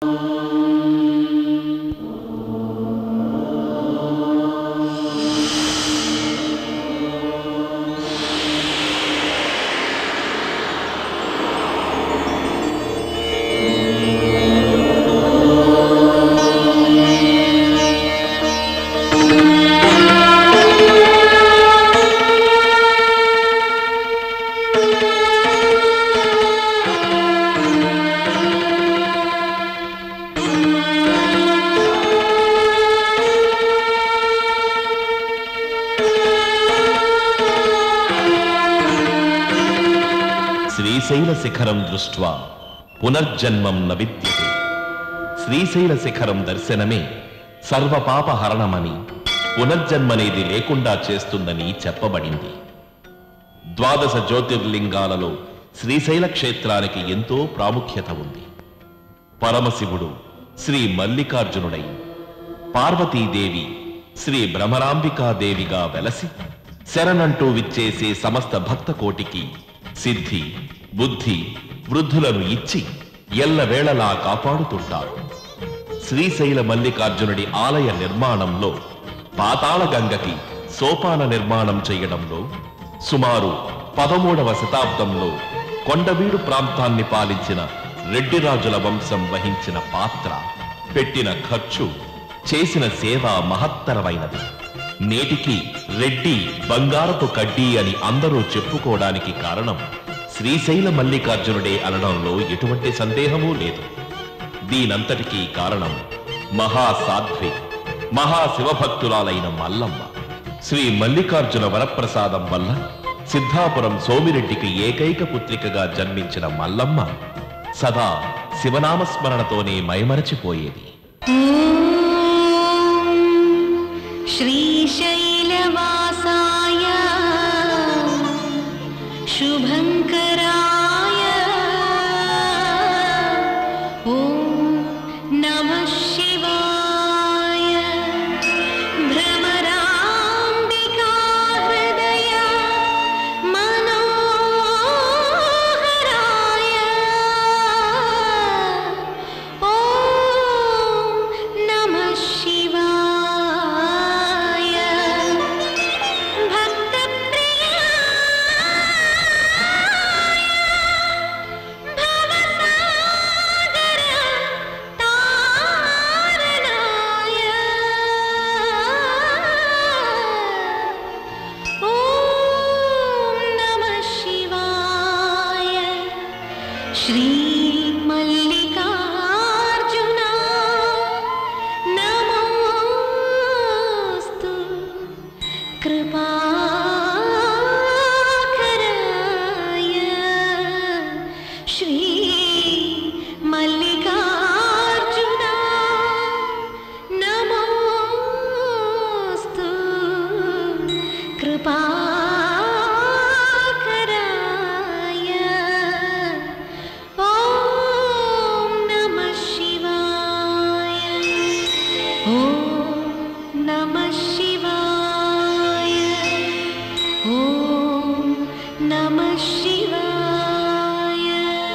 శ్రీశైల శిఖరం దృష్ట్వా పునర్జన్మం న విద్యతే శ్రీశైల శిఖరం దర్శనమే సర్వపాపహరణమని పునర్జన్మనేది లేకుండా చేస్తుందని చెప్పబడింది ద్వాదశ జ్యోతిర్లింగాలలో శ్రీశైల క్షేత్రానికి ఎంతో ప్రాముఖ్యత ఉంది పరమశివుడు శ్రీ మల్లికార్జునుడై పార్వతీదేవి శ్రీ భ్రమరాంబికాదేవిగా వెలసి శరణంటూ విచ్చేసే సమస్త భక్త కోటికి సిద్ధి బుద్ధి వృద్ధులను ఇచ్చి ఎల్లవేళలా కాపాడుతుంటారు శ్రీశైల మల్లికార్జునుడి ఆలయ నిర్మాణంలో పాతాళ గంగకి సోపాన నిర్మాణం చేయడంలో సుమారు పదమూడవ శతాబ్దంలో కొండవీడు ప్రాంతాన్ని పాలించిన రెడ్డిరాజుల వంశం వహించిన పాత్ర పెట్టిన ఖర్చు చేసిన సేవ మహత్తరమైనది నేటికి రెడ్డి బంగారపు కడ్డీ అని అందరూ చెప్పుకోవడానికి కారణం శ్రీశైల మల్లికార్జునుడే అనడంలో ఎటువంటి సందేహమూ లేదు దీనంతటికీ కారణం మహాసాధ్వి మహాశివభక్తురాలైన మల్లమ్మ శ్రీ మల్లికార్జున వరప్రసాదం వల్ల సిద్ధాపురం సోమిరెడ్డికి ఏకైక పుత్రికగా జన్మించిన మల్లమ్మ సదా శివనామస్మరణతోనే మైమరచిపోయేది श्रीशैलवासाय शुभङ्कराय ॐ नमः शिवाय भ्रमराम्बिका हृदय मनोहराय ॐ नमः शिवाय भक्तप्रियाय भवसागर तारणाय ॐ नमः शिवाय श्रीमल्लिकार्जुना नमोऽस्तु कृपाकराय श्रीमल्लिकार्जुना नमोऽस्तु कृपाकराय ॐ नमः शिवाय ॐ नमः शिवाय ॐ नमः शिवाय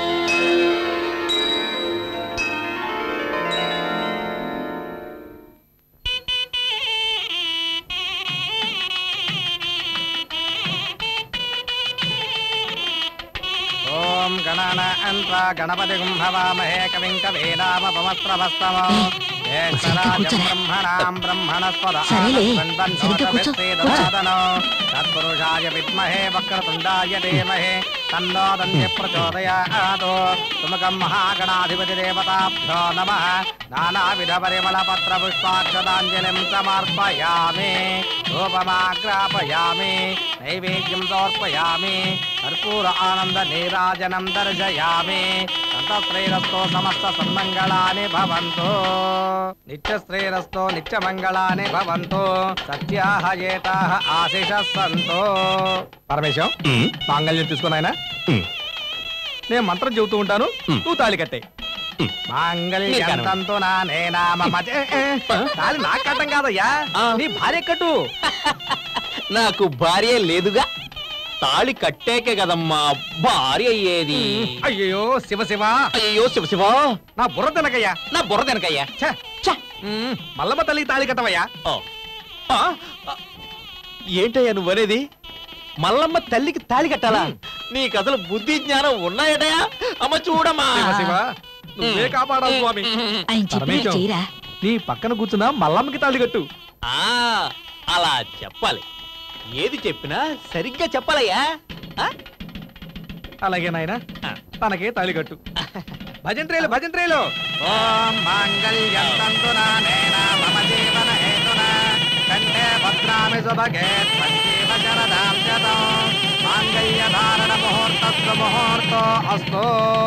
ఓం గణానాన్వా గణపతిం హవామహే కవిం కవీనామపమస్త్రభస్తమ జ్యేష్ఠరాజం కూర్చోరా. బ్రహ్మణాం బ్రహ్మణస్పద సరేలే. సరిగ్గా కూర్చో. తత్పురుషాయ విద్మహే వక్రతుండాయ ధీమహే తన్నో దండ్య ప్రచోదయాత్ సుముఖం మహాగణాధిపతి దేవతాభ్యో నమః నానావిధ పరిమళ పత్ర పుష్పాక్షదాంజలిం సమర్పయామి రూపమాగ్రాపయామి నైవేద్యం సమర్పయామి కర్పూర ఆనంద నీరాజనం దర్శయామి సంతశ్రేరస్తో సమస్త సన్మంగళాని భవంతు నిత్య శ్రేరస్తో నిత్య మంగళాని భవంతు సత్యాహ ఏతాహ ఆశిష సంతో పరమేశం మాంగళ్యం తీసుకున్నాయన నేను మంత్రం చెబుతూ ఉంటాను నువ్వు తాళి కట్టే మాంగళ్యం తంతు నా నేనామ మజే తాళి నాకు కట్టం కాదయ్యా నీ భార్య కట్టు నాకు భార్య లేదుగా తాళి కట్టాకే కదమ్మా భార్య అయ్యేది అయ్యో శివ శివ అయ్యో శివ శివ నా బుర్ర తినకయ్యా నా బుర్ర తినకయ్యా ఛ, ఛ. మ్మ్, మల్లమ్మ తల్లి తాళి కట్టవయ్యా ఓ. ఆ, ఆ, ఏంటయ్యా నువ్వనేది మల్లమ్మ తల్లికి తాళి కట్టాలా నీకు అసలు బుద్ధి జ్ఞానం ఉన్నాయటయా అమ్మ చూడమ్మా శివ శివ నువ్వే కాపాడాలి స్వామి ఆయన చెప్పినట్టు పరమేశం. చేయరా నీ పక్కన కూర్చున్న మల్లమ్మకి తాళి కట్టు ఆ అలా చెప్పాలి ఏది చెప్పినా సరిగ్గా చెప్పాలయ్యా ఆ? అలాగే నాయన తనకే తాళి కట్టు భజంత్రేలు భజంత్రేలు ఓం మాంగళ్యం తంతునా నేనా మమ జీవన హేతునా కంఠే భద్రామి సుభగే సంజీవ శరదాం శతం మాంగళ్య ధారణ ముహూర్తస్సు ముహూర్తో అస్తు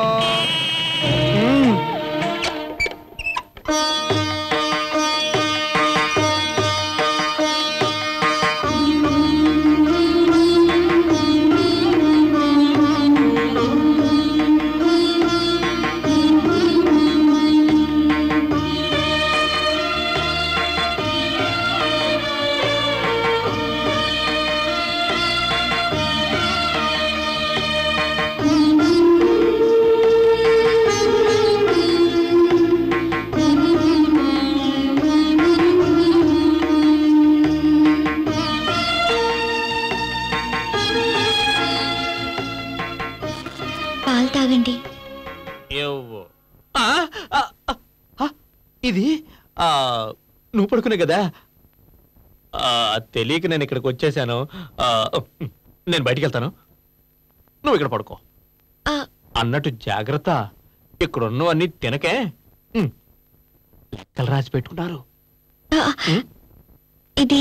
పాలు తాగండి ఎవ్వు. ఆ, ఆ, ఆ, ఆ, ఇది ఆ నువ్వు పడుకునే కదా ఆ, తెలియక నేను ఇక్కడికి వచ్చేసాను ఆ, నేను బయటికి వెళ్తాను నువ్వు ఇక్కడ పడుకో ఆ, అన్నట్టు జాగ్రత్త ఇక్కడ ఉన్నవన్నీ తినకే ఉమ్. లెక్కలు రాసి పెట్టుకున్నారు ఆ, ఇది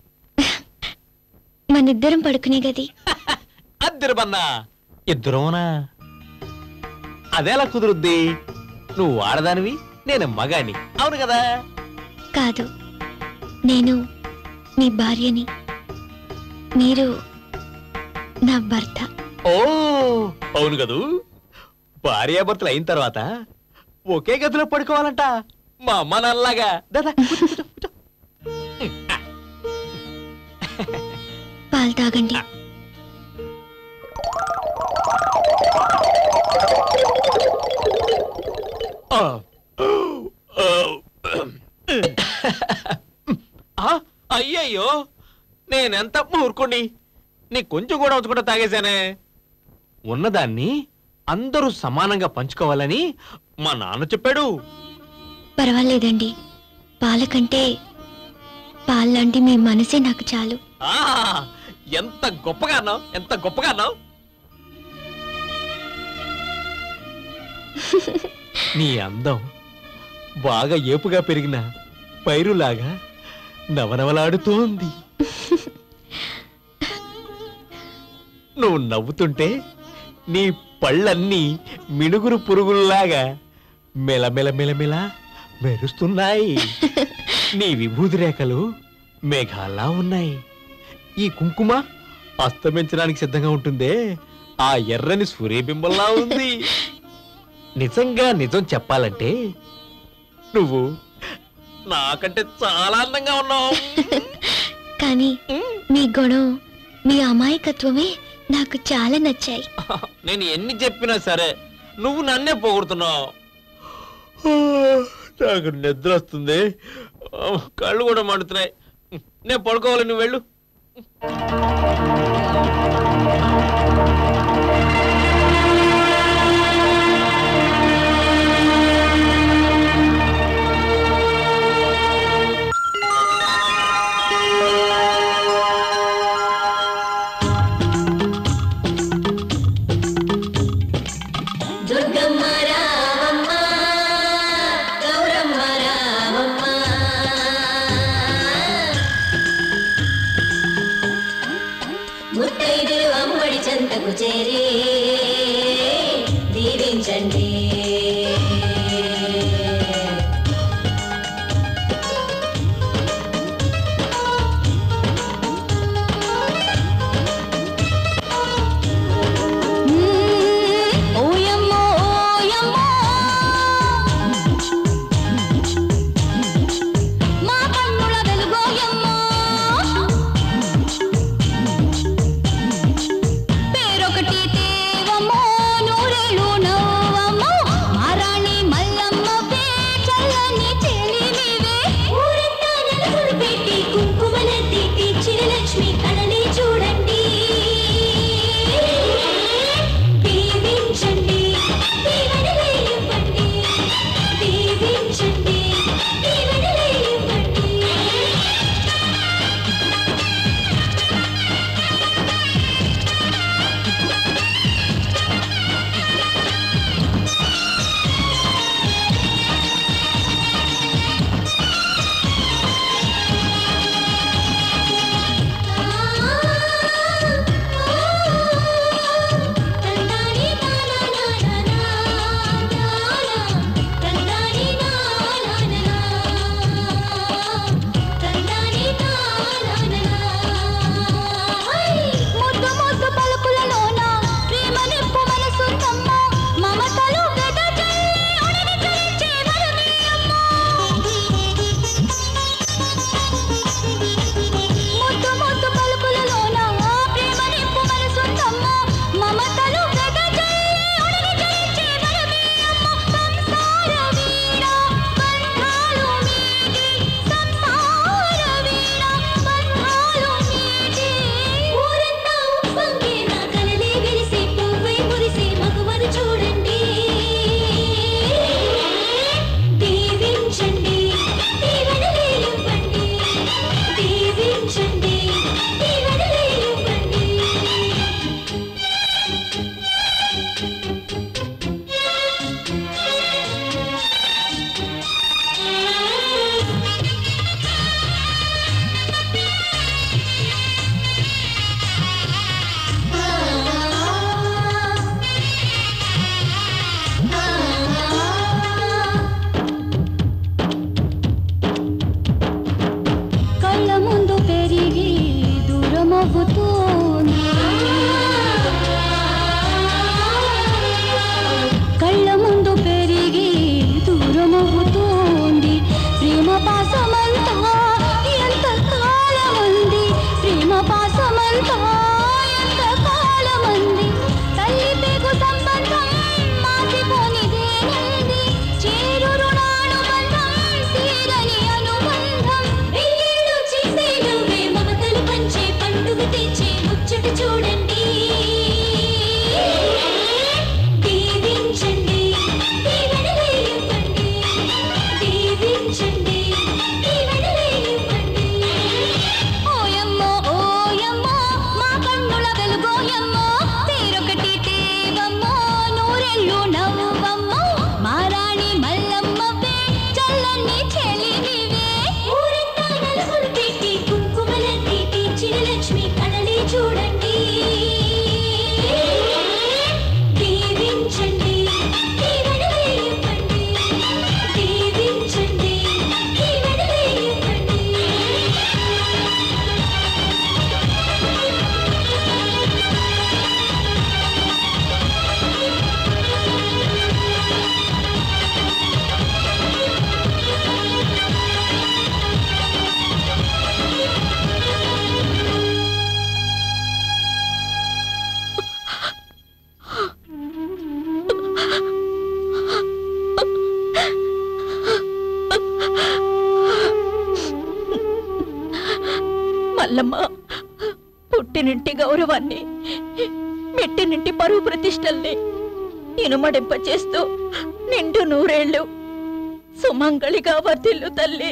మనిద్దరం పడుకునే గది అద్దరు బన్నా ఇద్దరునా అదెలా కుదురుద్ది నువ్వు ఆడదానివి నేను మగాని అవును కదా కాదు నేను మీ భార్యని మీరు నా భర్త ఓ అవును కదూ భార్యాభర్తలు అయిన తర్వాత ఒకే గదిలో పడుకోవాలంట మా అమ్మ నల్లగా దాదా కూర్చో, కూర్చో, కూర్చో. పాలు తాగండి ఆ. ఆ, అయ్యయ్యో నేనెంత మూర్ఖుణ్ణి నీ కొంచెం కూడా ఉంచకుండా తాగేశానే ఉన్నదాన్ని అందరూ సమానంగా పంచుకోవాలని మా నాన్న చెప్పాడు పర్వాలేదండి పాల కంటే పాల్లాంటి మీ మనసే నాకు చాలు ఆ ఎంత గొప్పగా అన్నావు ఎంత గొప్పగా అన్నావు నీ అందం బాగా ఏపుగా పెరిగిన పైరులాగా నవనవలాడుతోంది నువ్వు నవ్వుతుంటే నీ పళ్ళన్నీ మినుగురు పురుగుల్లాగా మెలమెల మెలమెల మెరుస్తున్నాయి నీ విభూది రేఖలు మేఘాల్లా ఉన్నాయి ఈ కుంకుమ అస్తమించడానికి సిద్ధంగా ఉంటుందే ఆ ఎర్రని సూర్యబింబంలా ఉంది నిజంగా నిజం చెప్పాలంటే నువ్వు నాకంటే చాలా అందంగా ఉన్నావు కానీ మీ గుణం మీ అమాయకత్వమే నాకు చాలా నచ్చాయి నేను ఎన్ని చెప్పినా సరే నువ్వు నన్నే పొగుడుతున్నావు నాకు నిద్ర వస్తుంది కళ్ళు కూడా మండుతున్నాయి నేను పడుకోవాలి నువ్వు వెళ్ళు దుర్గమ్మ రామమ్మ గౌరమ్మ రామమ్మ ముత్తైదులు అమ్మడి చెంతకు చేరి పాసమంతా ఎంత కాలమంది ప్రేమ పాసమంతా ఎంత కాలమంది తల్లి పేగు సంబంధం మాసిపోనిదేనంది చేరు రుణాను బంధం తీరని అనుబంధం వెయ్యేళ్ళు చేసే నువ్వే మమతలు పంచే పండుగ తెచ్చే ముచ్చట చూడండి దీవించండి దీవెనలు ఇవ్వండి దీవించండి దీవెనలు ఇవ్వండి ఓయమ్మో ఓయమ్మో మా కన్నుల వెలుగోయమ్మో తీరొకటి తేవమ్మో నూరెళ్ళు నవ్వమ్మో మా రాణి మల్లమ్మవే చల్లని చెలివివే ఊరంతా నలుగురు పెట్టి కుంకుమలన్నీ తీర్చిన లక్ష్మి కళలే చూడండి దీవించండి దీవెనలు ఇవ్వండి దీవించండి దీవెనలు ఇవ్వండి మల్లమ్మ పుట్టినింటి గౌరవాన్ని మెట్టినింటి పరువు ప్రతిష్టల్ని ఇనుమడింప చేస్తూ నిండు నూరేళ్లు సుమంగళిగా వర్ధిల్లు తల్లి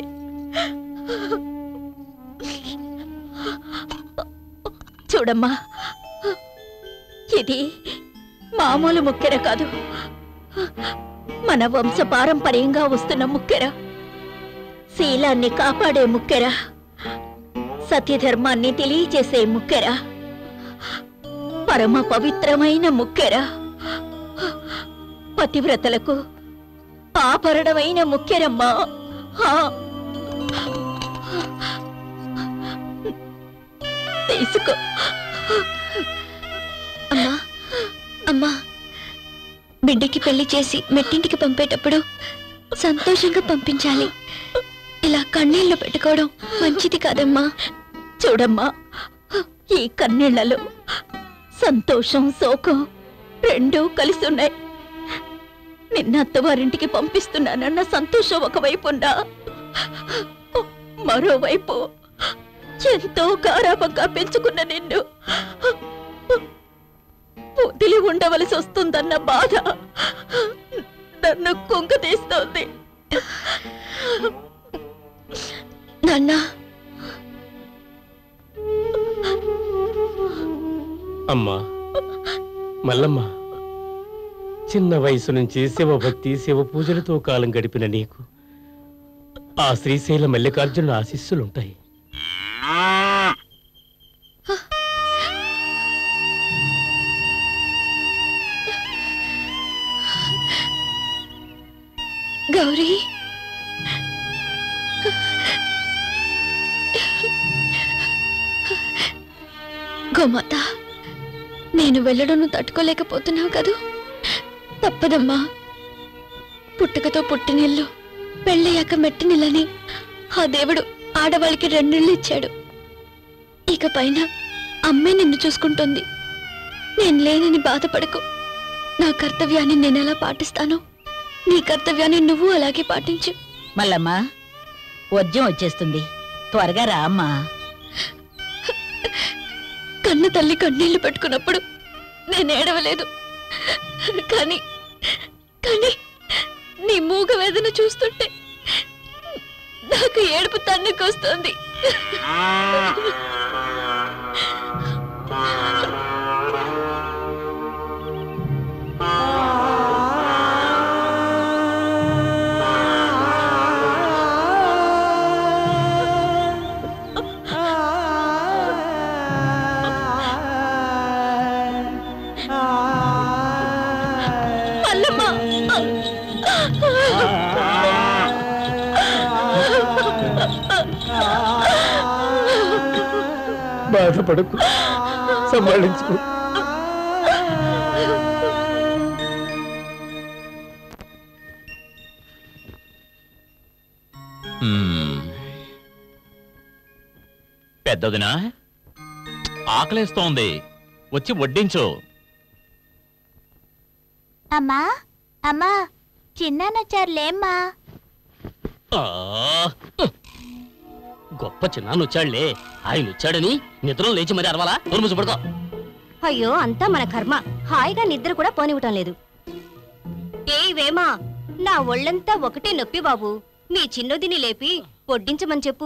చూడమ్మా ఇది మామూలు ముక్కెర కాదు మన వంశ పారంపర్యంగా వస్తున్న ముక్కెర శీలాన్ని కాపాడే ముక్కెర సత్యధర్మాన్ని తెలియచేసే ముక్కెర పరమ పవిత్రమైన ముక్కెర పతివ్రతలకు ఆభరణమైన ముక్కెరమ్మా ఆ. తీసుకో అమ్మా అమ్మా బిడ్డకి పెళ్లి చేసి మెట్టింటికి పంపేటప్పుడు సంతోషంగా పంపించాలి ఇలా కన్నీళ్లు పెట్టుకోవడం మంచిది కాదమ్మా చూడమ్మా ఈ కన్నీళ్లలో సంతోషం శోకం రెండూ కలిసి ఉన్నాయి నిన్న అత్తవారింటికి పంపిస్తున్నానన్న సంతోషం ఒకవైపు ఉన్నా మరోవైపు ఎంతో గారాబంగా పెంచుకున్న నిన్ను వదిలి ఉండవలసి వస్తుందన్న బాధ నన్ను కుంగతీస్తోంది నాన్నా అమ్మా మల్లమ్మ చిన్న వయసు నుంచి శివభక్తి శివ పూజలతో కాలం గడిపిన నీకు ఆ శ్రీశైల మల్లికార్జున ఆశీస్సులుంటాయి గౌరీ గోమాత నేను వెళ్ళడం నువ్వు తట్టుకోలేకపోతున్నావు కదూ తప్పదమ్మా పుట్టుకతో పుట్టినిల్లు పెళ్ళయ్యాక మెట్టినిల్లని ఆ దేవుడు ఆడవాళ్ళకి రెండిళ్ళు ఇచ్చాడు ఇక పైన అమ్మే నిన్ను చూసుకుంటుంది నేను లేనని బాధపడకు నా కర్తవ్యాన్ని నేను ఎలా పాటిస్తానో నీ కర్తవ్యాన్ని నువ్వు అలాగే పాటించు మల్లమ్మ వద్యం వచ్చేస్తుంది త్వరగా రా అమ్మా కన్న తల్లి కన్నీళ్లు పెట్టుకున్నప్పుడు నేను ఏడవలేదు కానీ కానీ నీ మూగ వేదన చూస్తుంటే నాకు ఏడుపు తన్నుకొస్తుంది మల్లమ్మ బాధపడకు సంభాళించుకో మ్మ్. పెద్దదినా ఆకలేస్తోంది వచ్చి వడ్డించు అమ్మా అమ్మా చిన్నానొచ్చారులేమ్మా ఆ! గొప్ప చిన్నాను వచ్చాడులే ఆయన వచ్చాడని నిద్రలో లేచి మరి అరవాలా నోరు పడుకో అయ్యో అంతా మన కర్మ హాయిగా నిద్ర కూడా పోనివ్వటం లేదు ఏ వేమా నా ఒళ్ళంతా ఒకటే నొప్పి బాబు మీ చిన్నదిని లేపి వడ్డించమని చెప్పు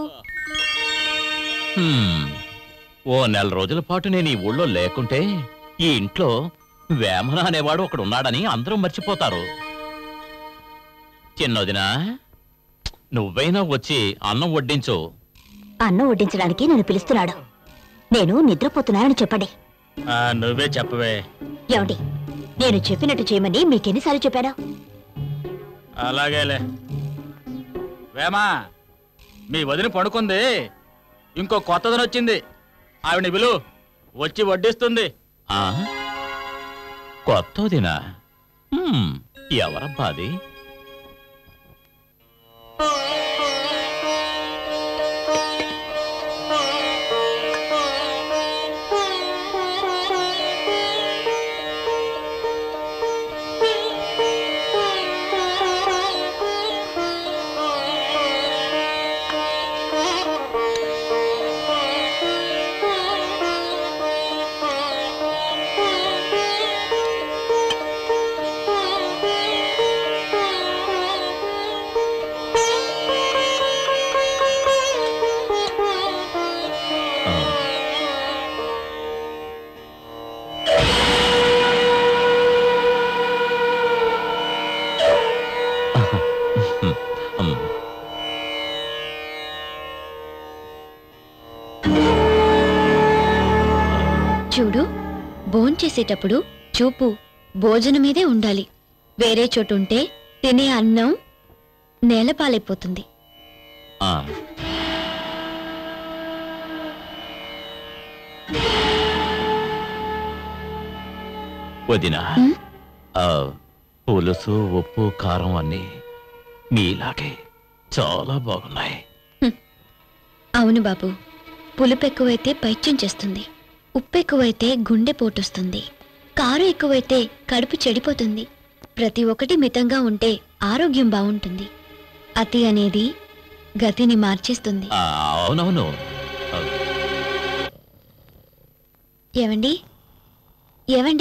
హ్మ్. ఓ నెల రోజుల పాటు నేను ఈ ఊళ్ళో లేకుంటే ఈ ఇంట్లో వేమన అనేవాడు ఒకడు ఉన్నాడని అందరూ మర్చిపోతారు చిన్నదినా నువ్వైనా వచ్చి అన్నం వడ్డించు అన్నం వడ్డించడానికి నన్ను పిలుస్తున్నాడు నేను నిద్రపోతున్నానని చెప్పండి నువ్వే చెప్పవే ఏమండి నేను చెప్పినట్టు చేయమని మీకెన్నిసార్లు చెప్పాను అలాగేలే వేమా మీ వదిన పడుకుంది ఇంకో కొత్తదని వచ్చింది ఆవిడ విలు వచ్చి వడ్డిస్తుంది ఆ కొత్తదినా హ్మ్. ఎవరబ్బా అది ఆ. హ్మ్. చూడు భోంచేసేటప్పుడు చూపు భోజనం మీదే ఉండాలి వేరే చోటుంటే తినే అన్నం నేలపాలైపోతుంది ఆ. వదినా ఉమ్. ఆ, పులుసు ఉప్పు కారం అన్నీ మీలాగే చాలా బాగున్నాయి అవును బాబు పులుపు ఎక్కువైతే పైత్యం చేస్తుంది ఉప్పు ఎక్కువైతే గుండె పోటొస్తుంది కారం ఎక్కువైతే కడుపు చెడిపోతుంది ప్రతి ఒక్కటి మితంగా ఉంటే ఆరోగ్యం బాగుంటుంది అతి అనేది గతిని మార్చేస్తుంది ఆ, అవునవును ఆ, ఏవండి ఏవండి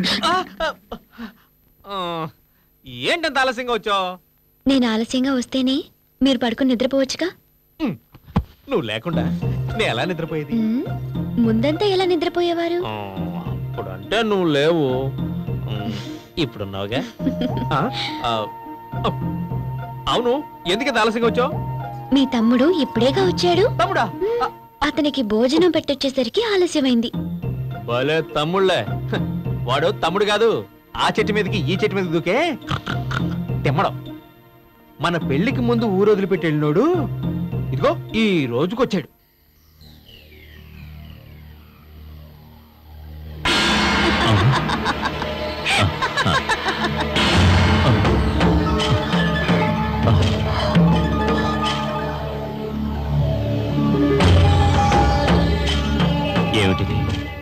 ఏంటంత ఆలస్యంగా వచ్చావు నేను ఆలస్యంగా వస్తేనే మీరు పడుకుని నిద్రపోవచ్చుగా నువ్వు లేకుండా నేను ఎలా నిద్రపోయేది ఉమ్, ముందంతా ఎలా నిద్రపోయేవారు అప్పుడు అంటే నువ్వు లేవు ఇప్పుడున్నావుగా ఆ, ఆ, ఆ, అవును ఎందుకు ఆలస్యంగా వచ్చావు మీ తమ్ముడు ఇప్పుడేగా వచ్చాడు తమ్ముడా ఆ, అతనికి భోజనం పెట్టొచ్చేసరికి ఆలస్యమైంది భలే తమ్ముళ్ళే హ, వాడు తమ్ముడు కాదు ఆ చెట్టు మీదకి ఈ చెట్టు మీదకి దూకే తిమ్మడం మన పెళ్లికి ముందు ఊరు వదిలిపెట్టి వెళ్ళినోడు ఇదిగో ఈ రోజుకొచ్చాడు ఏమిటిది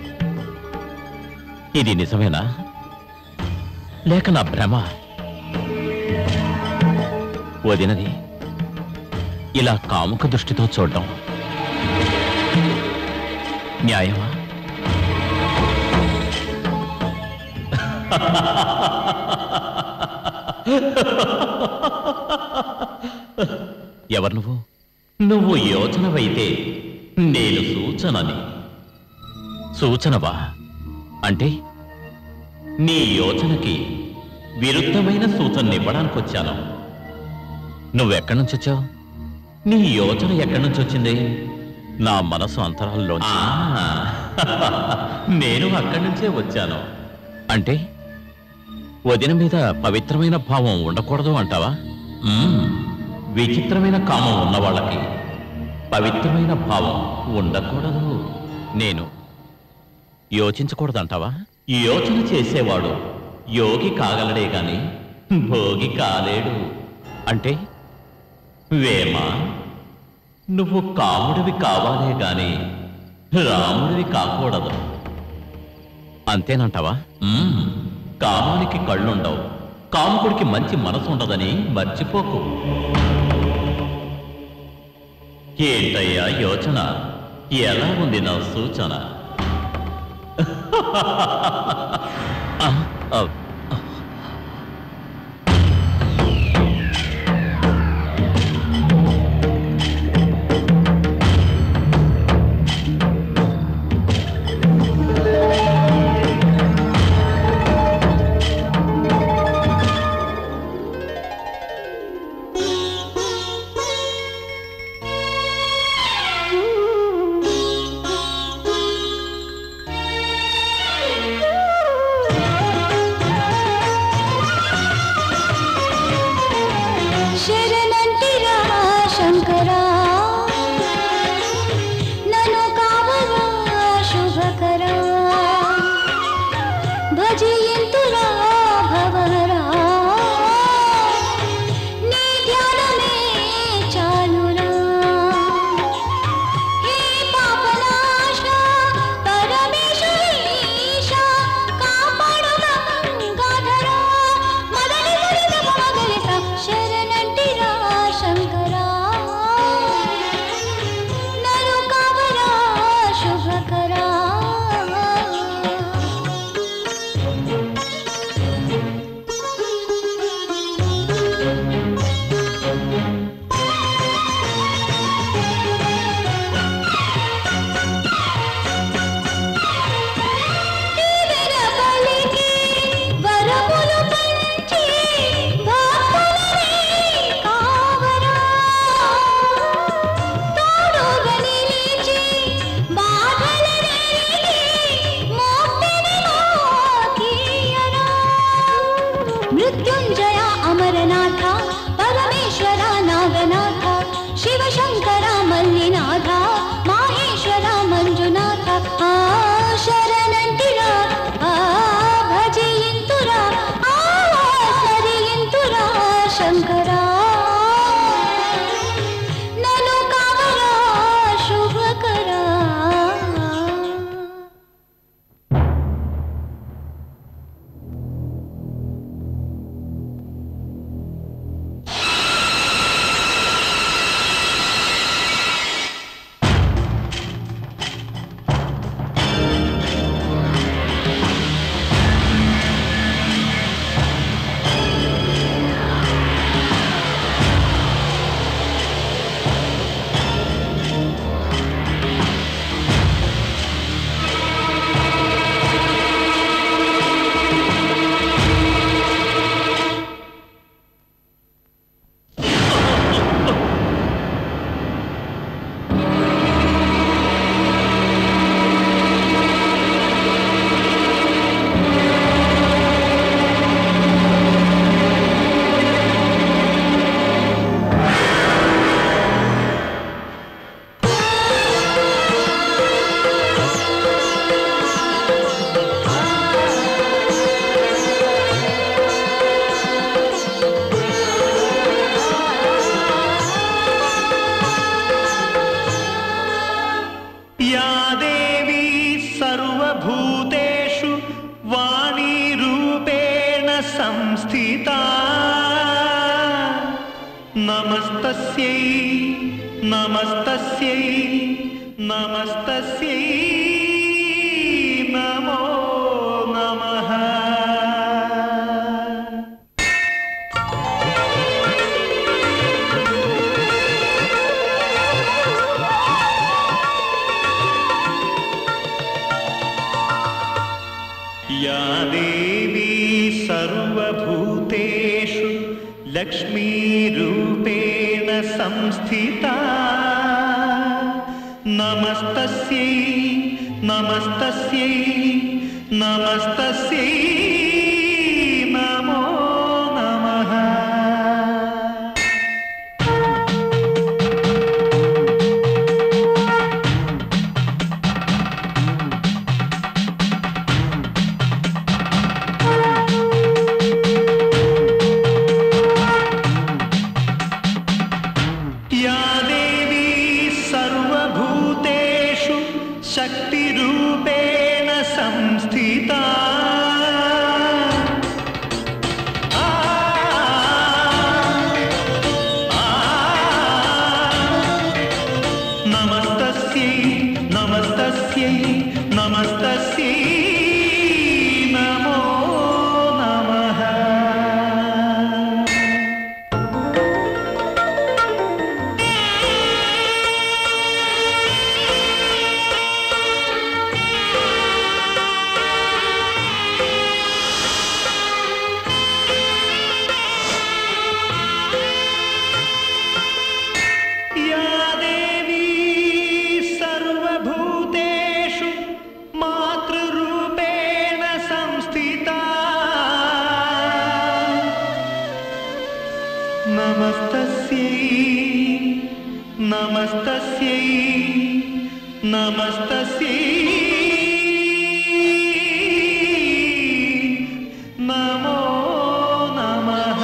ఇది నిజమేనా లేక నా భ్రమ వదినది ఇలా కాముక దృష్టితో చూడడం న్యాయమా ఎవరు నువ్వు నువ్వు యోచనవైతే నేను సూచనని సూచనవా అంటే నీ యోచనకి విరుద్ధమైన సూచన ఇవ్వడానికి వచ్చాను నువ్వెక్కడి నుంచి వచ్చావు నీ యోచన ఎక్కడి నుంచి వచ్చింది నా మనసు అంతరాల్లో నేను అక్కడి నుంచే వచ్చాను అంటే వదిన మీద పవిత్రమైన భావం ఉండకూడదు అంటావా మ్మ్. విచిత్రమైన కామం ఉన్న వాళ్ళకి పవిత్రమైన భావం ఉండకూడదు నేను యోచించకూడదంటావా యోచన చేసేవాడు యోగి కాగలడే గాని భోగి కాలేడు అంటే వేమా నువ్వు కాముడివి కావాలే గాని రాముడివి కాకూడదు అంతేనంటావా మ్మ్. కామానికి కళ్ళుండవు కాముకుడికి మంచి మనసు ఉండదని మర్చిపోకు ఏంటయ్యా యోచన ఎలా ఉంది నా సూచన ఆ, ఆ, శరణంటిరా శంకరా నను కావరా శుభకరా భజయంతురా భవరా నీ ధ్యానమే చాలురా హే పాపనాశ పరమేశ్వరీశ కాపాడు గంగాధరా మదని మురిద మగలిస శరణంటిరా శంకరా నను కావరా శుభకరా తీవెర పలికి వరములు పంచి భక్తులనే కావరా తోడుగా నిలిచి బాధలనేగి మోక్షని మోకియరా మృత్యుంజయ అమరనాథ పరమేశ్వర నాగనాథ శివశంకర మల్లినాథ మాహేశ్వర మంజునాథ ఆ శరణంటిరా ఆ భజయంతురా ఆ సరియంతురా శంకరా నను కావరా శుభకరా या देवी सर्वभूतेषु वाणीरूपेण संस्थिता नमस्तस्यै नमस्तस्यै नमस्तस्यै नमो नमः या देवी सर्वभूतेषु लक्ष्मीरूपेण संस्थिता नमस्तस्यै नमस्तस्यै नमस्तस्यै नमो नमः నమస్తస్యై నమస్తస్యై నమో నమః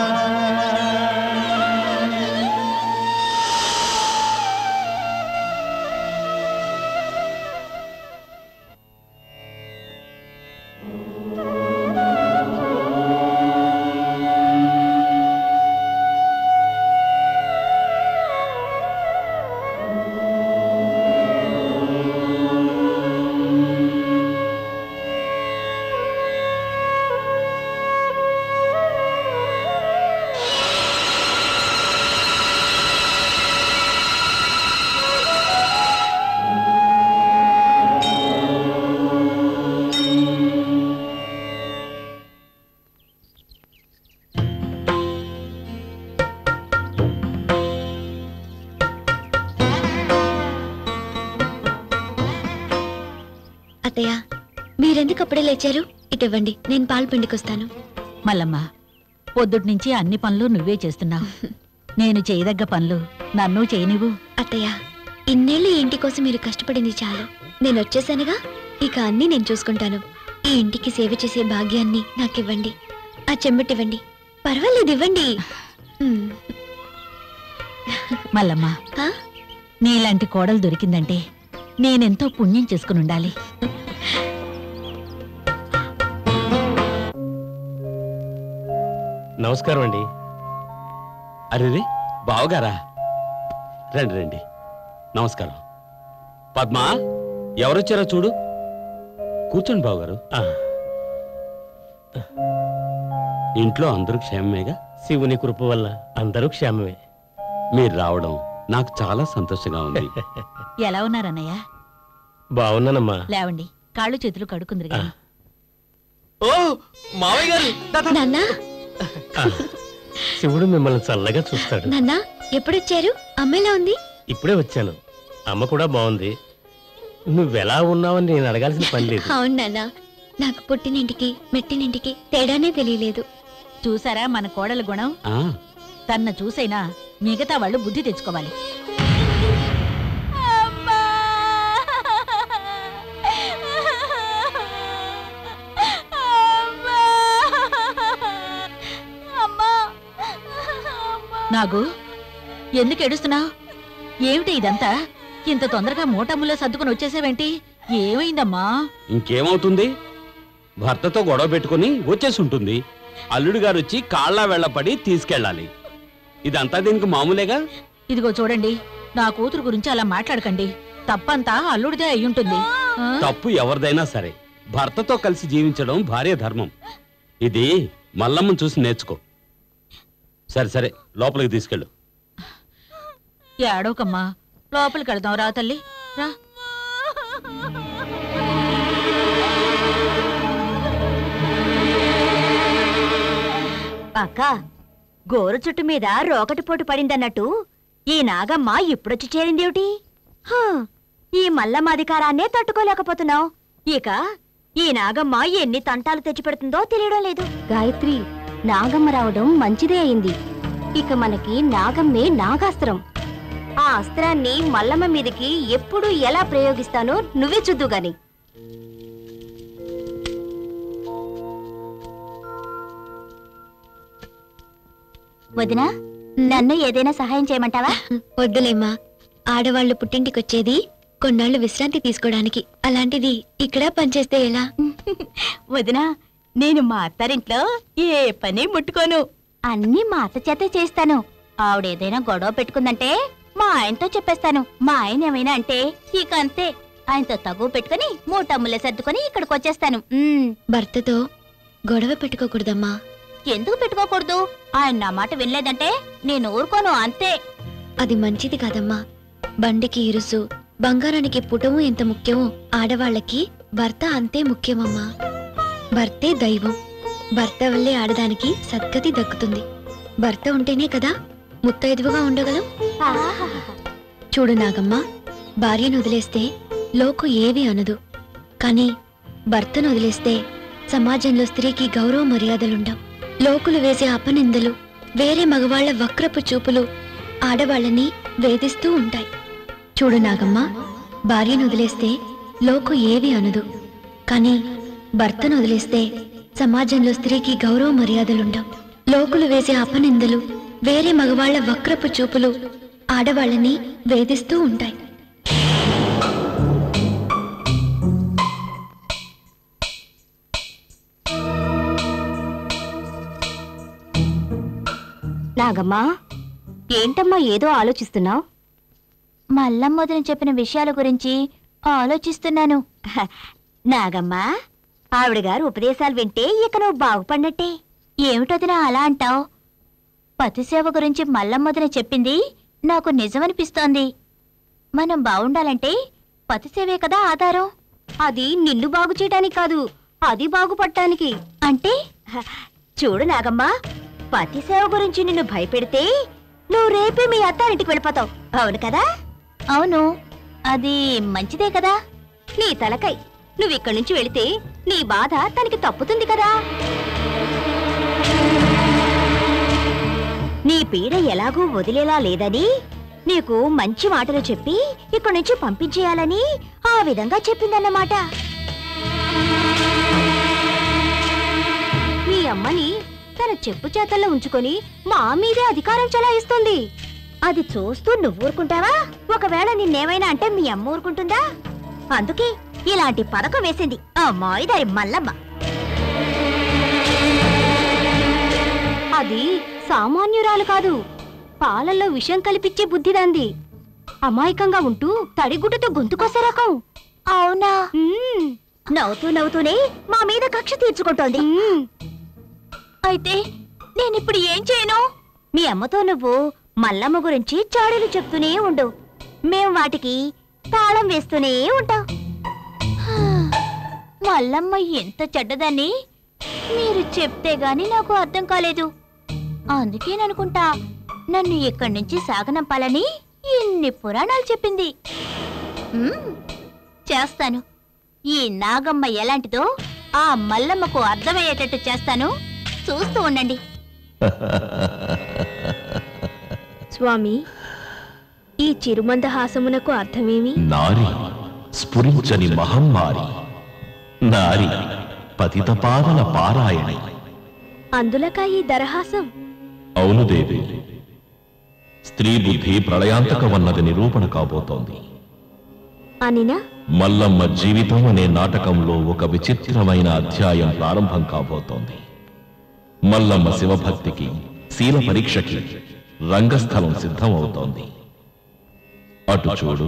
అత్తయ్య మీరెందుకు అప్పుడే లేచారు ఇటివ్వండి నేను పాలు పిండికొస్తాను మల్లమ్మ పొద్దుటి నుంచి అన్ని పనులు నువ్వే చేస్తున్నావు నేను చేయదగ్గ పనులు నన్ను చేయనివ్వు అత్తయ్య ఇన్నేళ్ళు ఈ ఇంటి కోసం మీరు కష్టపడింది చాలు నేను వచ్చేసానుగా ఇక అన్నీ నేను చూసుకుంటాను ఈ ఇంటికి సేవ చేసే భాగ్యాన్ని నాకివ్వండి ఆ చెంబటివ్వండి పర్వాలేదు ఇవ్వండి ఉమ్, మల్లమ్మ ఆ? నీలాంటి కోడలు దొరికిందంటే నేనెంతో పుణ్యం చేసుకుని ఉండాలి నమస్కారం అండి అరేరే బావగారా రండి రండి నమస్కారం పద్మా ఎవరొచ్చారో చూడు కూర్చోండి బావగారు ఆ, ఇంట్లో అందరూ క్షేమమేగా శివుని కృప వల్ల అందరూ క్షేమమే మీరు రావడం నాకు చాలా సంతోషంగా ఉంది ఎలా ఉన్నారన్నయ్య బాగున్నానమ్మా లేవండి కాళ్ళు చేతులు కడుకుందరు గాని ఓ మావయ్య గారు దా, దా. నాన్న ఆ, శివుడు మిమ్మల్ని చల్లగా చూస్తాడు నాన్న ఎప్పుడొచ్చారు అమ్మాయిలా ఉంది ఇప్పుడే వచ్చాను అమ్మ కూడా బాగుంది నువ్వెలా ఉన్నావని నేను అడగాల్సిన పని లేదు అవును నాన్న నాకు పుట్టినింటికి మెట్టినింటికి తేడానే తెలియలేదు చూసారా మన కోడల గుణం ఆ తన్న చూసైనా మిగతా వాళ్ళు బుద్ధి తెచ్చుకోవాలి నాగు ఎందుకు ఏడుస్తున్నావు ఏమిటి ఇదంతా ఇంత తొందరగా మూటముల్లో సర్దుకుని వచ్చేసావేంటి ఏమైందమ్మా ఇంకేమవుతుంది భర్తతో గొడవ పెట్టుకుని వచ్చేసి ఉంటుంది అల్లుడు గారు వచ్చి కాళ్ళ వెళ్ళపడి తీసుకెళ్ళాలి ఇదంతా దీనికి మామూలేగా ఇదిగో చూడండి నా కూతురు గురించి అలా మాట్లాడకండి తప్పంతా అల్లుడిదే అయ్యుంటుంది ఆ? తప్పు ఎవరిదైనా సరే భర్తతో కలిసి జీవించడం భార్య ధర్మం ఇది మల్లమ్మను చూసి నేర్చుకో సరే సరే లోపలికి తీసుకెళ్ళు ఏడవకమ్మా లోపలికి వెళదాం రా తల్లి రా అక్క గోరు చుట్టు మీద రోకటి పోటు పడిందన్నట్టు ఈ నాగమ్మ ఇప్పుడొచ్చి చేరిందేమిటి హా, ఈ మల్లమాధికారాన్నే తట్టుకోలేకపోతున్నావు ఇక ఈ నాగమ్మ ఎన్ని తంటాలు తెచ్చిపెడుతుందో తెలియడం లేదు గాయత్రి నాగమ్మ రావడం మంచిదే అయింది ఇక మనకి నాగమ్మే నాగాస్త్రం ఆ అస్త్రాన్ని మల్లమ్మ మీదకి ఎప్పుడు ఎలా ప్రయోగిస్తానో నువ్వే చూద్దు గాని వదినా నన్ను ఏదైనా సహాయం చేయమంటావా వద్దులేమ్మా ఆడవాళ్ళు పుట్టింటికొచ్చేది కొన్నాళ్ళు విశ్రాంతి తీసుకోవడానికి అలాంటిది ఇక్కడ పనిచేస్తే ఎలా వదినా నేను మా అత్తారింట్లో ఏ పని ముట్టుకోను అన్ని మా అత్త చేతే చేస్తాను ఆవిడేదైనా గొడవ పెట్టుకుందంటే మా ఆయనతో చెప్పేస్తాను మా ఆయన ఏమైనా అంటే ఇక అంతే ఆయనతో తగువ పెట్టుకుని మూటమ్ములే సర్దుకొని ఇక్కడికి వచ్చేస్తాను ఉమ్, భర్తతో గొడవ పెట్టుకోకూడదమ్మా ఎందుకు పెట్టుకోకూడదు ఆయన నా మాట వినలేదంటే నేను ఊరుకోను అంతే అది మంచిది కాదమ్మా బండికి ఇరుసు బంగారానికి పుటము ఎంత ముఖ్యమో ఆడవాళ్ళకి భర్త అంతే ముఖ్యమమ్మా భర్తే దైవం భర్త వల్లే ఆడదానికి సద్గతి దక్కుతుంది భర్త ఉంటేనే కదా ముత్తైదువుగా ఉండగలం చూడు నాగమ్మ భార్యను వదిలేస్తే లోకు ఏవి అనదు కానీ భర్తను వదిలేస్తే సమాజంలో స్త్రీకి గౌరవ మర్యాదలుండవు లోకులు వేసే అపనిందలు వేరే మగవాళ్ల వక్రపు చూపులు ఆడవాళ్ళని వేధిస్తూ ఉంటాయి చూడు నాగమ్మ భార్యను వదిలేస్తే లోకు ఏవి అనదు కానీ భర్తను వదిలేస్తే సమాజంలో స్త్రీకి గౌరవ మర్యాదలుండవు లోకులు వేసే అపనిందలు వేరే మగవాళ్ల వక్రపు చూపులు ఆడవాళ్ళని వేధిస్తూ ఉంటాయి నాగమ్మా ఏంటమ్మా ఏదో ఆలోచిస్తున్నావు మల్లమ్మొదిన చెప్పిన విషయాల గురించి ఆలోచిస్తున్నాను హ, నాగమ్మా ఆవిడ గారు ఉపదేశాలు వింటే ఇక నువ్వు బాగుపడినట్టే ఏమిటొదినా అలా అంటావు పతిసేవ గురించి మల్లమ్మొదిన చెప్పింది నాకు నిజమనిపిస్తోంది మనం బాగుండాలంటే పతిసేవే కదా ఆధారం అది నిన్ను బాగు చేయడానికి కాదు అది బాగుపడటానికి అంటే హ, చూడు నాగమ్మా పతి సేవ గురించి నిన్ను భయపెడితే నువ్వు రేపే మీ అత్తారింటికి వెళ్ళిపోతావు అవును కదా అవును అది మంచిదే కదా నీ తలకై నువ్వు ఇక్కడి నుంచి వెళితే నీ బాధ తనకి తప్పుతుంది కదా నీ పీడ ఎలాగూ వదిలేలా లేదని నీకు మంచి మాటలు చెప్పి ఇక్కడి నుంచి పంపించేయాలని ఆ విధంగా చెప్పిందన్నమాట మీ అమ్మని తన చెప్పు చేతల్లో ఉంచుకొని మా మీదే అధికారం చెలాయిస్తుంది అది చూస్తూ నువ్వు ఊరుకుంటావా ఒకవేళ నిన్నేమైనా అంటే మీ అమ్మ ఊరుకుంటుందా అందుకే ఇలాంటి పథకం వేసింది ఆ మాయిదారి మల్లమ్మ అది సామాన్యురాలు కాదు పాలల్లో విషం కలిపిచ్చే బుద్ధిదాంది అమాయకంగా ఉంటూ తడిగుడ్డతో గొంతుకొసే రకం అవునా నవ్వుతూ నవ్వుతూనే మా మీద కక్ష తీర్చుకుంటోంది అయితే నేనిప్పుడు ఏం చేయను మీ అమ్మతో నువ్వు మల్లమ్మ గురించి చాడీలు చెప్తూనే ఉండు మేం వాటికి తాళం వేస్తూనే ఉంటాం హా, మల్లమ్మ ఎంత చెడ్డదని మీరు చెప్తే గాని నాకు అర్థం కాలేదు అందుకేననుకుంటా నన్ను ఇక్కడి నుంచి సాగనంపాలని ఇన్ని పురాణాలు చెప్పింది మ్మ్, చేస్తాను ఈ నాగమ్మ ఎలాంటిదో ఆ మల్లమ్మకు అర్థమయ్యేటట్టు చేస్తాను చూస్తూ ఉండండి స్వామి ఈ చిరుమందహాసమునకు అర్థమేమి నారి స్ఫురించని మహమ్మారి నారి పతిత పావన పారాయణి అందులక ఈ దరహాసం అవును దేవి స్త్రీ బుద్ధి ప్రళయాంతకమన్నది నిరూపణ కాబోతోంది అనినా మల్లమ్మ జీవితం అనే నాటకంలో ఒక విచిత్రమైన అధ్యాయం ప్రారంభం కాబోతోంది మల్లమ్మ శివభక్తికి శీల పరీక్షకి రంగస్థలం సిద్ధం అవుతోంది అటు చూడు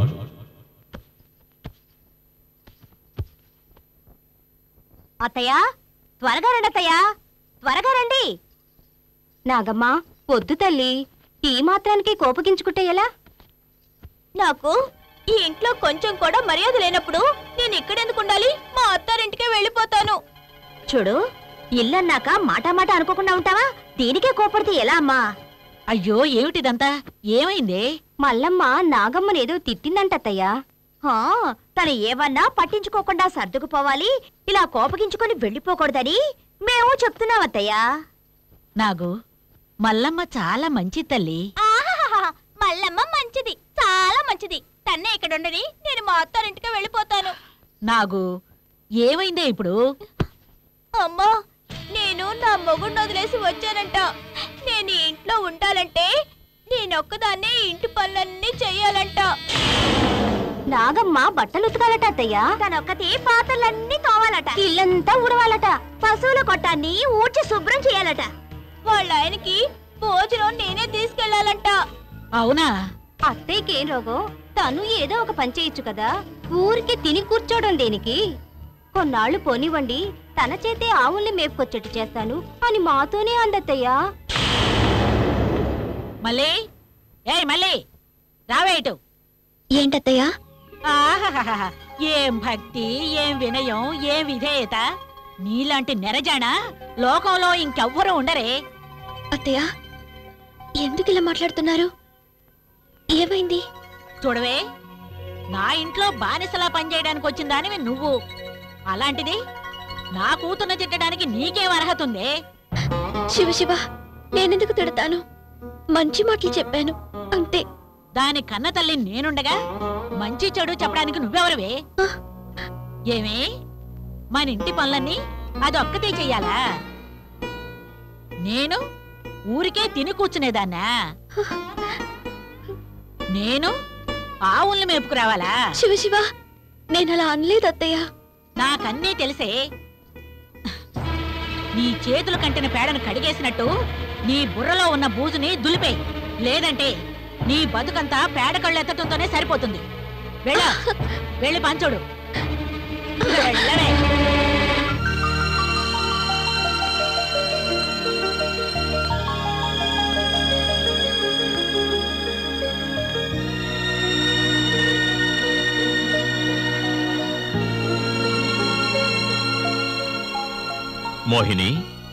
అత్తయ్యా త్వరగా రండి అత్తయ్యా త్వరగా రండి నాగమ్మ వద్దు తల్లి ఈ మాత్రానికి కోపగించుకుంటే ఎలా నాకు ఈ ఇంట్లో కొంచెం కూడా మర్యాద లేనప్పుడు నేను ఇక్కడెందుకు ఉండాలి మా అత్తారింటికే వెళ్ళిపోతాను చూడు ఇల్లన్నాక మాట మాట అనుకోకుండా ఉంటావా దీనికే కోపడితే ఎలా అమ్మా అయ్యో ఏమిటిదంతా ఏమైంది మల్లమ్మ నాగమ్మనేదో తిట్టిందంట అత్తయ్యా హా, తను ఏమన్నా పట్టించుకోకుండా సర్దుకుపోవాలి ఇలా కోపగించుకొని వెళ్ళిపోకూడదని మేము చెప్తున్నాం అత్తయ్యా నాగు మల్లమ్మ చాలా మంచి తల్లి ఆహాహాహా, మల్లమ్మ మంచిది చాలా మంచిది తన్నే ఇక్కడ ఉండని నేను మా అత్తారింటికి వెళ్ళిపోతాను నాగు ఏమైందే ఇప్పుడు అమ్మా నేను నా మొగుడిని వదిలేసి వచ్చానంట నేను ఈ ఇంట్లో ఉండాలంటే నేనొక్కదాన్నే ఈ ఇంటి పనులన్నీ చెయ్యాలంట నాగమ్మ బట్టలు ఉతకాలట అత్తయ్య తనొక్కటి పాత్రలన్నీ తోవాలట ఇల్లంతా ఉడవాలట పశువుల కొట్టాన్ని ఊడ్చి శుభ్రం చేయాలట వాళ్ళ ఆయనకి భోజనం నేనే తీసుకెళ్లాలంట అవునా అత్తయ్యకి ఏం రోగం తను ఏదో ఒక పని చేయొచ్చు కదా ఊరికి తిని కూర్చోవడం దేనికి కొన్నాళ్ళు పోనివ్వండి తన చేతే ఆవుల్ని మేపుకొచ్చేట్టు చేస్తాను అని మాతోనే అందత్తయ్యా మళ్ళీ ఏయ్ మళ్ళీ రావేటు ఏంటత్తయ్యా ఆహాహాహా. ఏం భక్తి ఏం వినయం ఏం విధేయత నీలాంటి నెరజాణ లోకంలో ఇంకెవ్వరూ ఉండరే అత్తయ్య ఎందుకు ఇలా మాట్లాడుతున్నారు ఏమైంది చూడవే నా ఇంట్లో బానిసలా పనిచేయడానికి వచ్చిన దానివి నువ్వు అలాంటిది నా కూతుర్ని తిట్టడానికి నీకేం అర్హత ఉందే శివ శివ నేనెందుకు తిడతాను మంచి మాటలు చెప్పాను అంతే దాని కన్న తల్లి నేనుండగా మంచి చెడు చెప్పడానికి నువ్వెవరివే ఏమే మన ఇంటి పనులన్నీ అదొక్కతే చెయ్యాలా నేను ఊరికే తిని కూర్చునేదాన్నా నేను ఆవుల్ని మేపుకురావాలా శివ శివ నేను అలా అనలేదు అత్తయ్య నాకన్నీ తెలిసే నీ చేతుల కంటిన పేడను కడిగేసినట్టు నీ బుర్రలో ఉన్న బూజుని దులిపే లేదంటే నీ బతుకంతా పేడ కళ్ళు ఎత్తటంతోనే సరిపోతుంది వెళ్ళ వెళ్ళి పంచోడు వెళ్ళవే మోహిని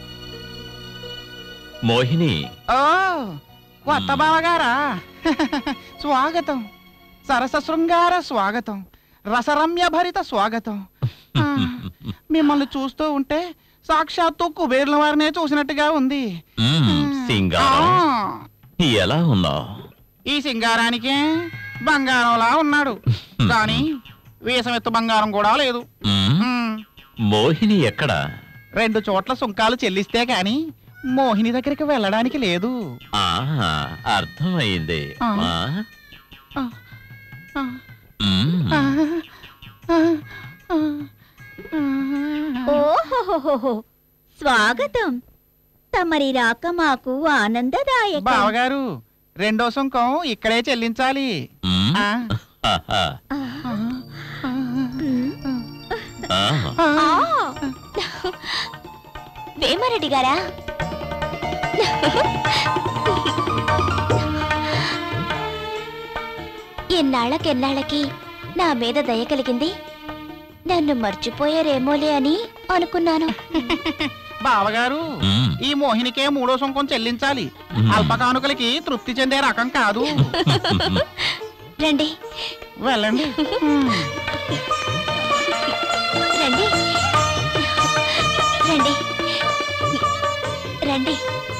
మోహిని ఓ కొత్త బావగారా స్వాగతం సరస శృంగార స్వాగతం రసరమ్య భరిత స్వాగతం ఆ, మిమ్మల్ని చూస్తూ ఉంటే సాక్షాత్తు కుబేర్ల వారినే చూసినట్టుగా ఉంది మ్మ్, సింగారం ఆ, ఎలా ఉన్నావు ఈ సింగారానికే బంగారంలా ఉన్నాడు కానీ వీసమెత్తు బంగారం కూడా లేదు మ్, మోహిని ఎక్కడ రెండు చోట్ల సుంకాలు చెల్లిస్తే గాని మోహిని దగ్గరికి వెళ్ళడానికి లేదు ఆహా అర్థమైంది ఆ. ఆ? ఆ, ఆ, మ్మ్. ఆ, ఆ, ఆ, ఆ. ఓహోహోహో స్వాగతం తమరి రాక మాకు ఆనందదాయకం బావగారు రెండో సుంకం ఇక్కడే చెల్లించాలి మ్మ్. ఆ, ఆహా. ఆ. ఆ! వేమారెడ్డి గారా ఎన్నాళ్ళకెన్నాళ్ళకి నా మీద దయ కలిగింది నన్ను మర్చిపోయారేమోలే అని అనుకున్నాను బావగారు మ్మ్. ఈ మోహినికే మూడో సుంకం చెల్లించాలి మ్మ్. అల్పకానుకలకి తృప్తి చెందే రకం కాదు రండి వెళ్ళండి రండి రండి రండి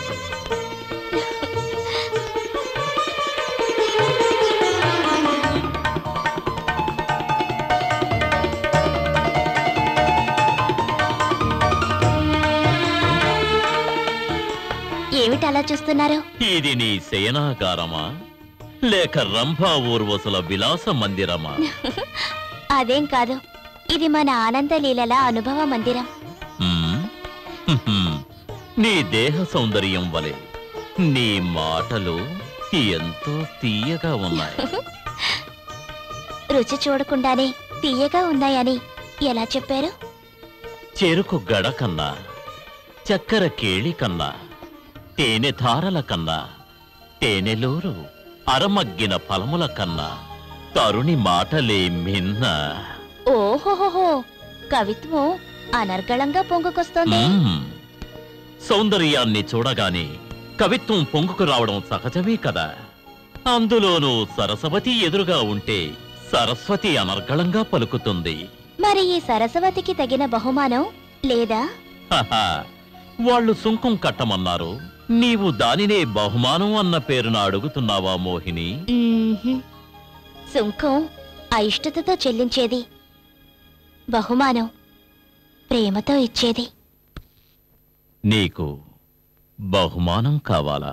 ఏమిటి అలా చూస్తున్నారు ఇది నీ శయనాగారమా లేక రంభా ఊర్వశుల విలాస మందిరమా అదేం కాదు ఇది మన ఆనంద లీలల అనుభవ మందిరం మ్మ్. హ్మ్. నీ దేహ సౌందర్యం వలె నీ మాటలు ఎంతో తీయగా ఉన్నాయి రుచి చూడకుండానే తీయగా ఉన్నాయని ఎలా చెప్పారు చెరుకు గడ కన్నా చక్కెర కేళి కన్నా తేనె ధారల కన్నా తేనెలూరు అరమగ్గిన ఫలముల కన్నా తరుణి మాటలే మిన్న ఓహోహోహో కవిత్వం అనర్గళంగా పొంగుకొస్తోంది మ్మ్. సౌందర్యాన్ని చూడగానే కవిత్వం పొంగుకు రావడం సహజమే కదా అందులోనూ సరస్వతి ఎదురుగా ఉంటే సరస్వతి అనర్గళంగా పలుకుతుంది మరి ఈ సరస్వతికి తగిన బహుమానం లేదా హహ, వాళ్ళు సుంకం కట్టమన్నారు నీవు దానినే బహుమానం అన్న పేరున అడుగుతున్నావా మోహిని మ్మ్హ్మ్. సుంకం అయిష్టతతో చెల్లించేది బహుమానం ప్రేమతో ఇచ్చేది నీకు బహుమానం కావాలా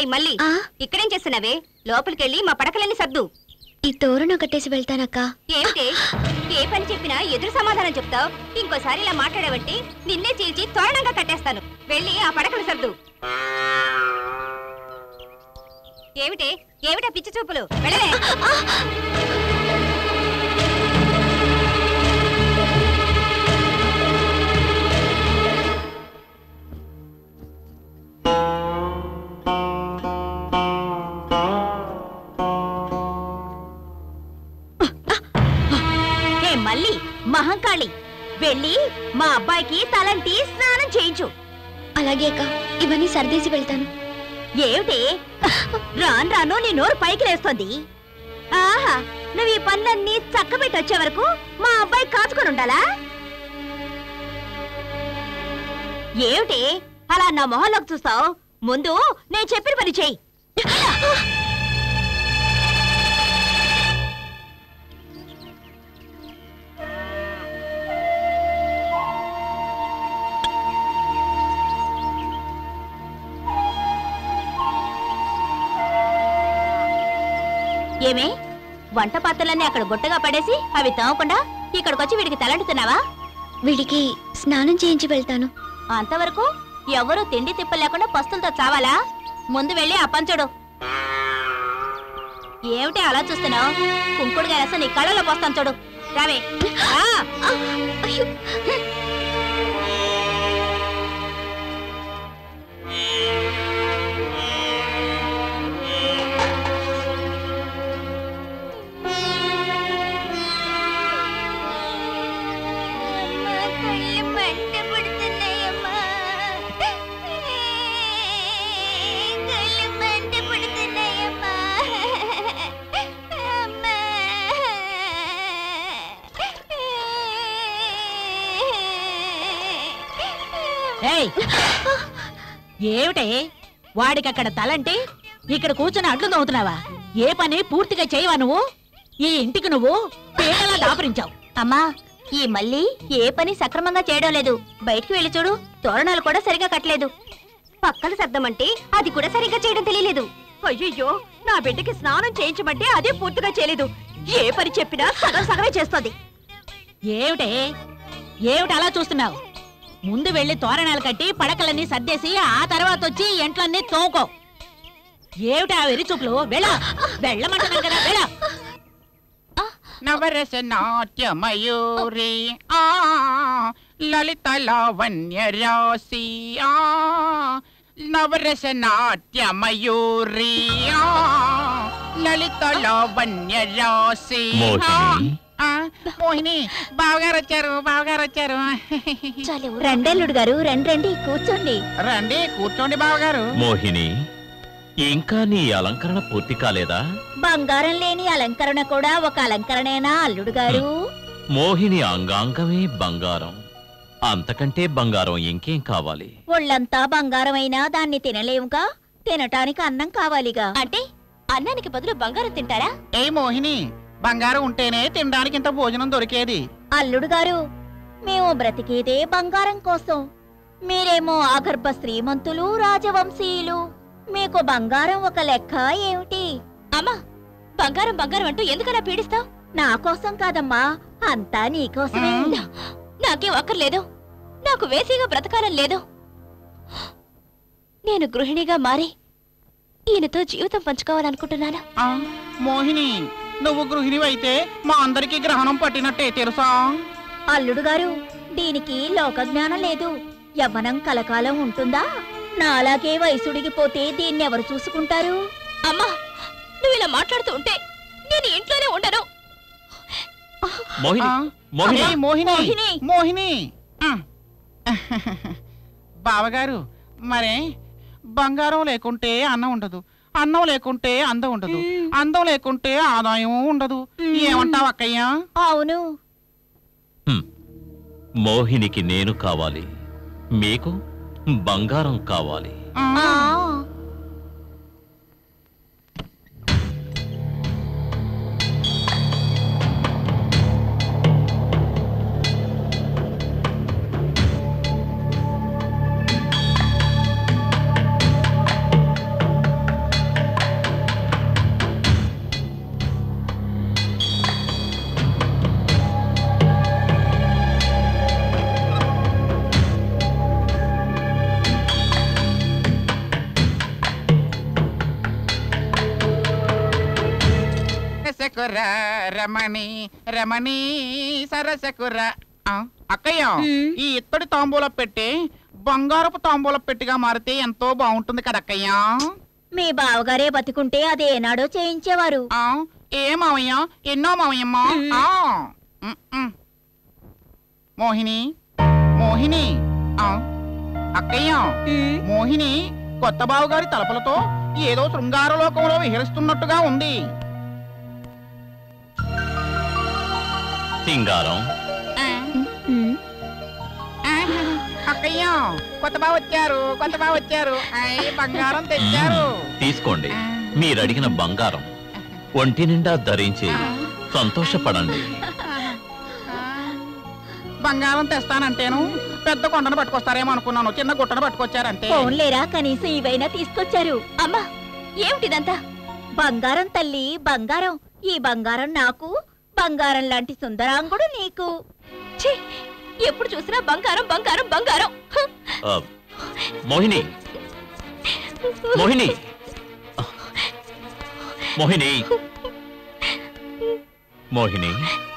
మళ్ళీ ఆ ఇక్కడేం చేస్తున్నావే లోపలికెళ్ళి మా పడకలన్నీ సర్దు ఈ తోరణం కట్టేసి వెళ్తానక్క ఏమిటి ఏ పని చెప్పినా ఎదురు సమాధానం చెప్తావు ఇంకోసారి ఇలా మాట్లాడేవంటే నిన్నే చీల్చి తోరణంగా కట్టేస్తాను వెళ్ళి ఆ పడకలు సర్దు ఏమిటి ఏమిటా పిచ్చి చూపులు వెళ్ళలే ఏ మళ్ళీ మహంకాళి వెళ్ళి మా అబ్బాయికి తలంటి స్నానం చేయించు అలాగే అక్క ఇవన్నీ సర్దేసి వెళ్తాను ఏమిటి రాను రాను నీ నోరు పైకి లేస్తోంది ఆహా నువ్వు ఈ పనులన్నీ చక్కబెట్టి వచ్చే వరకు మా అబ్బాయి కాచుకొని ఉండాలా ఏమిటి అలా నా మొహంలోకి చూస్తావు ముందు నేను చెప్పిన పని చెయ్యి ఏమే వంట పాత్రలన్నీ అక్కడ గుట్టగా పడేసి అవి తవ్వకుండా ఇక్కడికొచ్చి వీడికి తలంటుతున్నావా వీడికి స్నానం చేయించి వెళ్తాను అంతవరకు ఎవరు తిండి తిప్ప లేకుండా పస్తులతో చావాలా ముందు వెళ్ళి ఆ పంచుడు ఏమిటి అలా చూస్తున్నావు కుంకుడుగా రసం నీ కళ్ళలో పోస్తాను చూడు రావే రా. ఏయ్ ఏమిటే వాడికి అక్కడ తలంటే ఇక్కడ కూర్చొని అడ్లు తవ్వుతున్నావా ఏ పని పూర్తిగా చేయవా నువ్వు ఈ ఇంటికి నువ్వు పేదలా దాపరించావు అమ్మా ఈ మళ్ళీ ఏ పని సక్రమంగా చేయడం లేదు బయటికి వెళ్ళి చూడు తోరణాలు కూడా సరిగా కట్టలేదు పక్కల సర్దమంటే అది కూడా సరిగ్గా చేయడం తెలియలేదు అయ్యయ్యో నా బిడ్డకి స్నానం చేయించమంటే అదే పూర్తిగా చేయలేదు ఏ పని చెప్పినా సగం సగమే చేస్తోంది ఏమిటే ఏమిటి అలా చూస్తున్నావు ముందు వెళ్ళి తోరణాలు కట్టి పడకలన్నీ సర్దేసి ఆ తర్వాత వచ్చి ఎంట్లన్నీ తోకో ఏమిటి ఆ వెరి చూపులు వెళ్ళ వెళ్ళమంటున్నాను కదా వెళ్ళ నవరస నాట్య మయూరి ఆ లలిత లావణ్య రాశి ఆ నవరస నాట్య మయూరి ఆ లలిత లావణ్య రాశి మోహిని. ఆ, మోహిని బావగారు వచ్చారు బావగారు వచ్చారు రెండేళ్ళుడు గారు రండి రండి కూర్చోండి రండి కూర్చోండి బావగారు మోహిని ఇంకా నీ అలంకరణ పూర్తి కాలేదా బంగారం లేని అలంకరణ కూడా ఒక అలంకరణేనా అల్లుడు గారు మోహిని అంగాంగమే బంగారం అంతకంటే బంగారం ఇంకేం కావాలి ఒళ్ళంతా బంగారమైనా దాన్ని తినలేముగా తినటానికి అన్నం కావాలిగా అంటే అన్నానికి బదులు బంగారం తింటారా ఏ మోహిని బంగారం ఉంటేనే తినడానికి ఇంత భోజనం దొరికేది అల్లుడు గారు మేము బ్రతికేదే బంగారం కోసం మీరేమో ఆగర్భ శ్రీమంతులు రాజవంశీయులు మీకు బంగారం ఒక లెక్క ఏమిటి అమ్మా బంగారం బంగారం అంటూ ఎందుకలా పీడిస్తావు నా కోసం కాదమ్మా అంతా నీకోసమే నాకేం అక్కర్లేదు నాకు వేసిగా బ్రతకాలని లేదు నేను గృహిణిగా మారి ఈయనతో జీవితం పంచుకోవాలనుకుంటున్నాను ఆ, మోహిని నువ్వు గృహిణి అయితే మా అందరికీ గ్రహణం పట్టినట్టే తెలుసా అల్లుడు గారు దీనికి లోకజ్ఞానం లేదు యవ్వనం కలకాలం ఉంటుందా నాలాగే వయసుడికి పోతే దీన్ని ఎవరు చూసుకుంటారు అమ్మా నువ్వు ఇలా మాట్లాడుతూ ఉంటే నేను ఇంట్లోనే ఉండను మోహిని ఆ, మోహిని ఏ మోహిని మోహిని. మోహిని ఆ. బావగారు మరే బంగారం లేకుంటే అన్నం ఉండదు అన్నం లేకుంటే అందం ఉండదు అందం లేకుంటే ఆదాయం ఉండదు ఏమంటావు అక్కయ్యా అవును హ్మ్. మోహినికి నేను కావాలి మీకు బంగారం కావాలి ఆ. ఆ రా రమణి రమణి సరసకుర ఆ, అక్కయ్య ఈ ఇత్తడి తాంబూల పెట్టి బంగారపు తాంబూల పెట్టిగా మారితే ఎంతో బాగుంటుంది కదా అక్కయ్య మీ బావగారే బతికుంటే అదేనాడో చేయించేవారు ఆ, ఏ మావయ్య ఎన్నో మావయ్యమ్మ ఆ, ఉమ్, ఉమ్. మోహిని మోహిని ఆ, అక్కయ్య మోహిని కొత్త బావగారి తలపలతో ఏదో శృంగార లోకంలో విహరిస్తున్నట్టుగా ఉంది సింగారం అక్కయ్య కొత్త బావ వచ్చారు కొత్త బావ వచ్చారు ఐ బంగారం తెచ్చారు తీసుకోండి మీరు అడిగిన బంగారం ఒంటి నిండా ధరించి సంతోషపడండి బంగారం తెస్తానంటేను పెద్ద కొండను పట్టుకొస్తారేమో అనుకున్నాను చిన్న గుట్టను పట్టుకొచ్చారంటే ఫోన్లేరా కనీసం ఇవైనా తీసుకొచ్చారు అమ్మా ఏమిటిదంతా బంగారం తల్లి బంగారం ఈ బంగారం నాకు బంగారం లాంటి సుందరాంగుడు నీకు ఛీ! ఎప్పుడు చూసినా బంగారం బంగారం బంగారం హ! ఆ, మోహిని మోహిని మోహిని మోహిని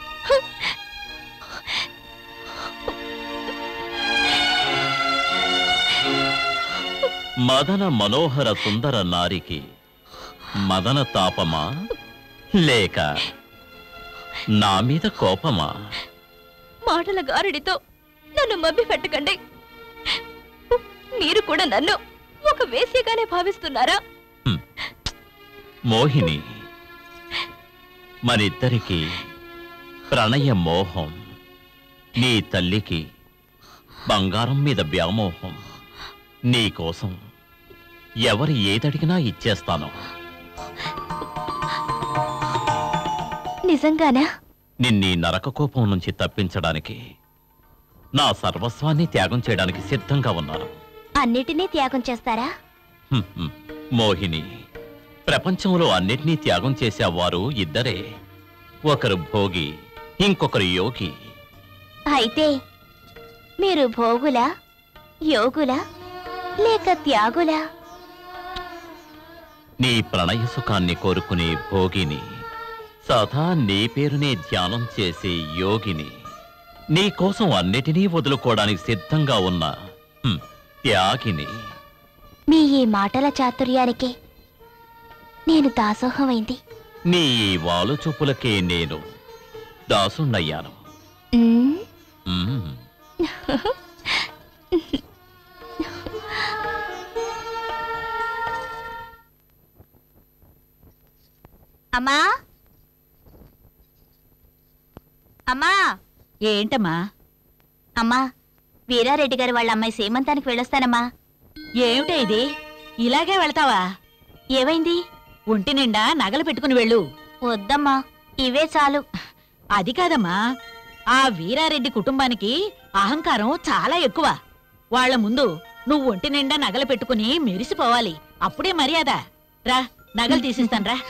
మదన మనోహర సుందర నారికి మదన తాపమా లేక నా మీద కోపమా మాటల గారడితో నన్ను మభ్య పెట్టకండి మీరు కూడా నన్ను ఒక వేసిగానే భావిస్తున్నారా మోహిని మనిద్దరికి ప్రణయ మోహం నీ తల్లికి బంగారం మీద వ్యామోహం నీ కోసం ఎవరు ఏదడిగినా ఇచ్చేస్తాను నిజంగానా నిన్నీ నరక కోపం నుంచి తప్పించడానికి నా సర్వస్వాన్ని త్యాగం చేయడానికి సిద్ధంగా ఉన్నాను అన్నిటినీ త్యాగం చేస్తారా హ్మ్, హ్మ్. మోహిని ప్రపంచంలో అన్నిటినీ త్యాగం చేసేవారు ఇద్దరే ఒకరు భోగి ఇంకొకరు యోగి అయితే మీరు భోగులా యోగులా లేక త్యాగులా నీ ప్రణయ సుఖాన్ని కోరుకునే భోగిని సదా నీ పేరునే ధ్యానం చేసే యోగిని నీ కోసం అన్నిటినీ వదులుకోవడానికి సిద్ధంగా ఉన్న హ్మ్, త్యాగిని మీ ఈ మాటల చాతుర్యానికి నేను దాసోహమైంది నీ ఈ వాలు చూపులకే నేను దాసుండయ్యాను మ్మ్. మ్మ్. అమ్మా అమ్మా ఏంటమ్మా అమ్మా వీరారెడ్డి గారు వాళ్ళ అమ్మాయి సీమంతానికి వెళ్ళొస్తానమ్మా ఏమిటే ఇది ఇలాగే వెళ్తావా ఏమైంది ఒంటి నిండా నగలు పెట్టుకుని వెళ్ళు వద్దమ్మా ఇవే చాలు అది కాదమ్మా ఆ వీరారెడ్డి కుటుంబానికి అహంకారం చాలా ఎక్కువ వాళ్ళ ముందు నువ్వు ఒంటి నిండా నగలు పెట్టుకుని మెరిసిపోవాలి అప్పుడే మర్యాద రా నగలు తీసిస్తాను రా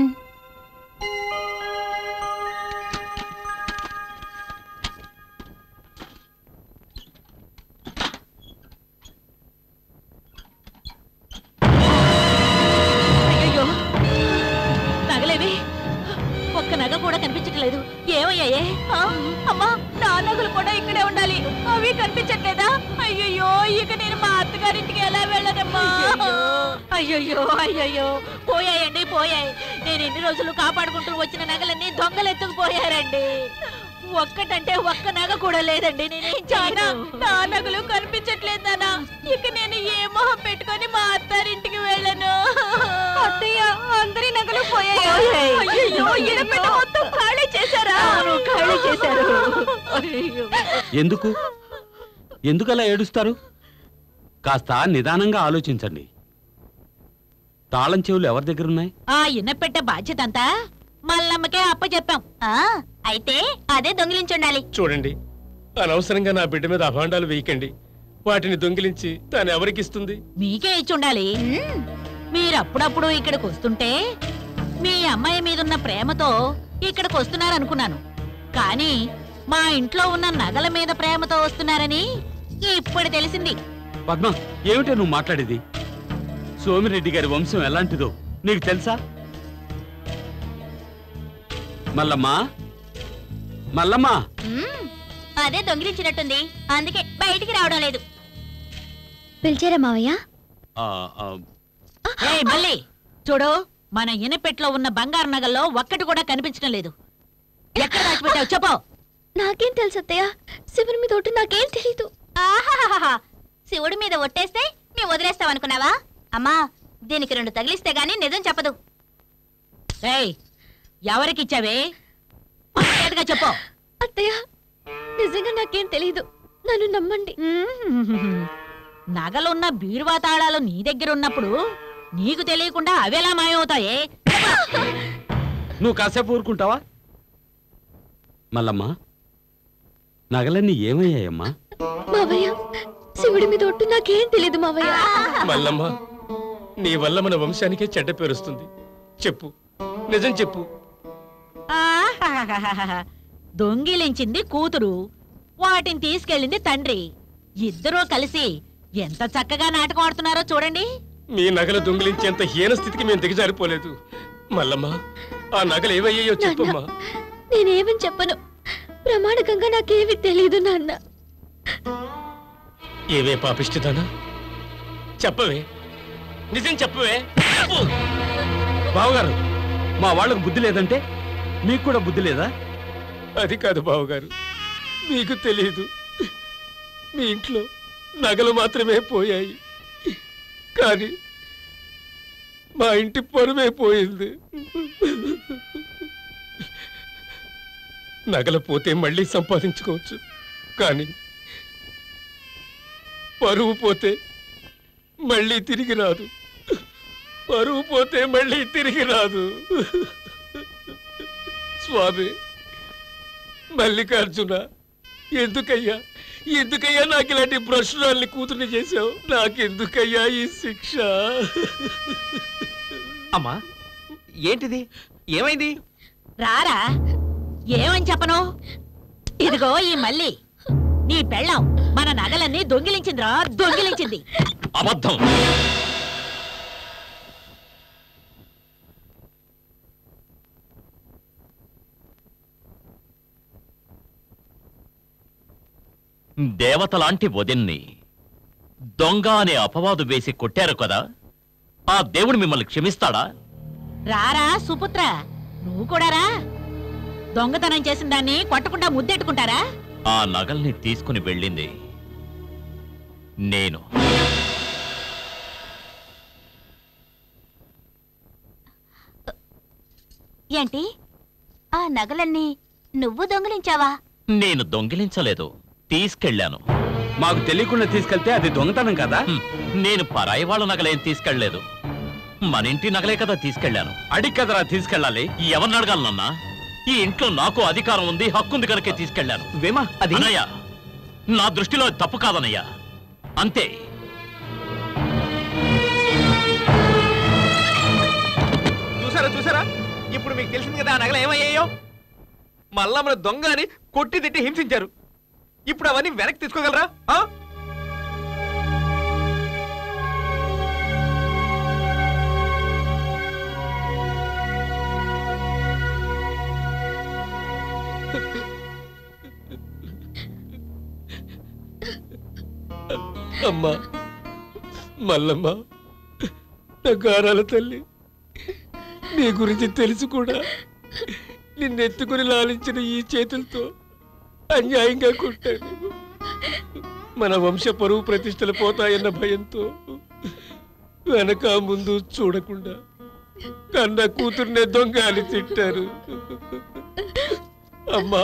అయ్యయ్యో నగలేవి ఒక్క నగ కూడా కనిపించట్లేదు ఏమయ్యాయే ఆ, అమ్మా నా నగలు కూడా ఇక్కడే ఉండాలి అవి కనిపించట్లేదా అయ్యయ్యో ఇక నేను మా అత్తగారింటికి ఎలా వెళ్ళనమ్మా అయ్యయ్యో అయ్యయ్యో పోయాయండి పోయాయి నేను ఎన్ని రోజులు కాపాడుకుంటూ వచ్చిన నగలన్నీ దొంగలు ఎత్తుకుపోయారండి ఒక్కటంటే ఒక్క నగ కూడా లేదండి నేనేం చేయను నా నగలు కనిపించట్లేదనా ఇక నేను ఏ మొహం పెట్టుకొని మా అత్తారింటికి వెళ్ళను అత్తయ్య అందరి నగలు పోయాయి అయ్యో ఇడపెట్ట మొత్తం ఖాళీ చేశారా ఖాళీ చేశారు అయ్యో ఎందుకు ఎందుకు అలా ఏడుస్తారు కాస్త నిదానంగా ఆలోచించండి తాళం చెవులు ఎవరి దగ్గర ఉన్నాయి ఆ ఇన్నపెట్టే బాధ్యత అంతా మల్లమ్మకే అప్పచెప్పాం అయితే అదే దొంగిలించుండాలి చూడండి అనవసరంగా నా బిడ్డ మీద అభాండాలు వేయకండి వాటిని దొంగిలించి తాను ఎవరికిస్తుంది మీకే ఇచ్చి ఉండాలి మీరు అప్పుడప్పుడు ఇక్కడికి వస్తుంటే మీ అమ్మాయి మీదున్న ప్రేమతో ఇక్కడికి వస్తున్నారనుకున్నాను కానీ మా ఇంట్లో ఉన్న నగల మీద ప్రేమతో వస్తున్నారని ఇప్పుడు తెలిసింది పద్మ ఏమిటే నువ్వు మాట్లాడేది సోమిరెడ్డి గారి వంశం ఎలాంటిదో నీకు తెలుసా మల్లమ్మా మల్లమ్మా మ్మ్. అదే దొంగిలించినట్టుంది అందుకే బయటికి రావడం లేదు పిలిచారా మావయ్య ఆ, ఆ, ఏయ్ మళ్ళీ చూడు మన ఇనపెట్లో ఉన్న బంగారు నగల్లో ఒక్కటి కూడా కనిపించడం లేదు ఎక్కడ దాచిపెట్టావు చెప్పు నాకేం తెలుసు అత్తయ్య శివుని మీద ఒట్టు నాకేం తెలీదు ఆహాహాహా. శివుడి మీద ఒట్టేస్తే మేము వదిలేస్తామనుకున్నావా అమ్మా దీనికి రెండు తగిలిస్తే గానీ నిజం చెప్పదు ఏయ్ ఎవరికిచ్చావే మర్యాదగా చెప్పు అత్తయ్య నిజంగా నాకేం తెలీదు నన్ను నమ్మండి నగలున్న బీరువా తాళాలు నీ దగ్గర ఉన్నప్పుడు నీకు తెలియకుండా అవేలా మాయమవుతాయే నువ్వు కాసేపు ఊరుకుంటావా మల్లమ్మా నగలన్నీ ఏమయ్యాయమ్మా మావయ్య శివుడి మీద ఒట్టు నాకేం తెలీదు మావయ్య మల్లమ్మ నీ వల్ల మన వంశానికే చెడ్డ పేరుస్తుంది చెప్పు నిజం చెప్పు ఆహాహాహాహా. దొంగిలించింది కూతురు వాటిని తీసుకెళ్ళింది తండ్రి ఇద్దరూ కలిసి ఎంత చక్కగా నాటకం ఆడుతున్నారో చూడండి మీ నగలు దొంగిలించేంత హీన స్థితికి మేము దిగజారిపోలేదు మల్లమ్మ ఆ నగలు ఏవయ్యాయో చెప్పమ్మా నేనేమని చెప్పను ప్రమాణకంగా నాకేమీ తెలీదు నాన్న ఏవే పాపిష్టిదానా చెప్పవే నిజం చెప్పవే చెప్పు. బావగారు మా వాళ్ళకు బుద్ధి లేదంటే మీకు కూడా బుద్ధి లేదా అది కాదు బావగారు మీకు తెలియదు మీ ఇంట్లో నగలు మాత్రమే పోయాయి కానీ మా ఇంటి పరువే పోయింది నగలు పోతే మళ్ళీ సంపాదించుకోవచ్చు కానీ పరువు పోతే మళ్ళీ తిరిగి రాదు పరువు పోతే మళ్ళీ తిరిగి రాదు స్వామి మల్లికార్జున ఎందుకయ్యా ఎందుకయ్యా నాకు ఇలాంటి ప్రశ్నల్ని కూతుర్ని చేశావు నాకెందుకయ్యా ఈ శిక్ష అమ్మా ఏంటిది ఏమైంది రారా ఏమని చెప్పను ఇదిగో ఈ మళ్ళీ నీ పెళ్ళం మన నగలన్నీ దొంగిలించిందిరా దొంగిలించింది అబద్ధం దేవతలాంటి వదిన్ని దొంగ అనే అపవాదు వేసి కొట్టారు కదా ఆ దేవుడు మిమ్మల్ని క్షమిస్తాడా రారా సుపుత్ర నువ్వు కూడా రా దొంగతనం చేసిన దాన్ని కొట్టకుండా ముద్దెట్టుకుంటారా ఆ నగల్ని తీసుకుని వెళ్ళింది నేను ఏంటి ఆ నగలన్నీ నువ్వు దొంగిలించావా నేను దొంగిలించలేదు తీసుకెళ్ళాను మాకు తెలియకుండా తీసుకెళ్తే అది దొంగతనం కదా హ్మ్, నేను పరాయి వాళ్ళ నగలేం తీసుకెళ్ళలేదు మన ఇంటి నగలే కదా తీసుకెళ్ళాను అడిగి కదరా తీసుకెళ్ళాలి ఎవరిని అడగాలనన్నా ఈ ఇంట్లో నాకు అధికారం ఉంది హక్కుంది కనుకే తీసుకెళ్ళాను వేమా అది అన్నయ్య నా దృష్టిలో అది తప్పు కాదన్నయ్య అంతే చూసారా చూసారా ఇప్పుడు మీకు తెలిసింది కదా ఆ నగలు ఏమయ్యాయో మళ్ళా మన దొంగ అని కొట్టి తిట్టి హింసించారు ఇప్పుడు అవన్నీ వెనక్కి తీసుకోగలరా ఆ? అమ్మా మల్లమ్మ నా గారాల తల్లి నీ గురించి తెలిసి కూడా నిన్నెత్తుకుని లాలించిన ఈ చేతులతో అన్యాయంగా కొట్టాను మన వంశ పరువు ప్రతిష్టలు పోతాయన్న భయంతో వెనక ముందు చూడకుండా కన్న కూతుర్నే దొంగ అని తిట్టారు అమ్మా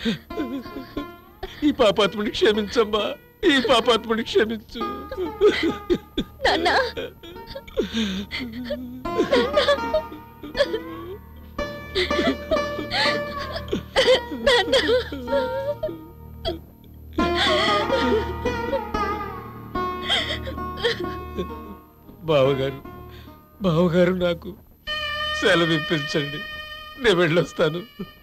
ఈ పాపాత్ముని క్షమించమ్మా ఈ పాపాత్ముని క్షమించు నాన్న బావగారు బావగారు నాకు సెలవు ఇప్పించండి నేను వెళ్ళొస్తాను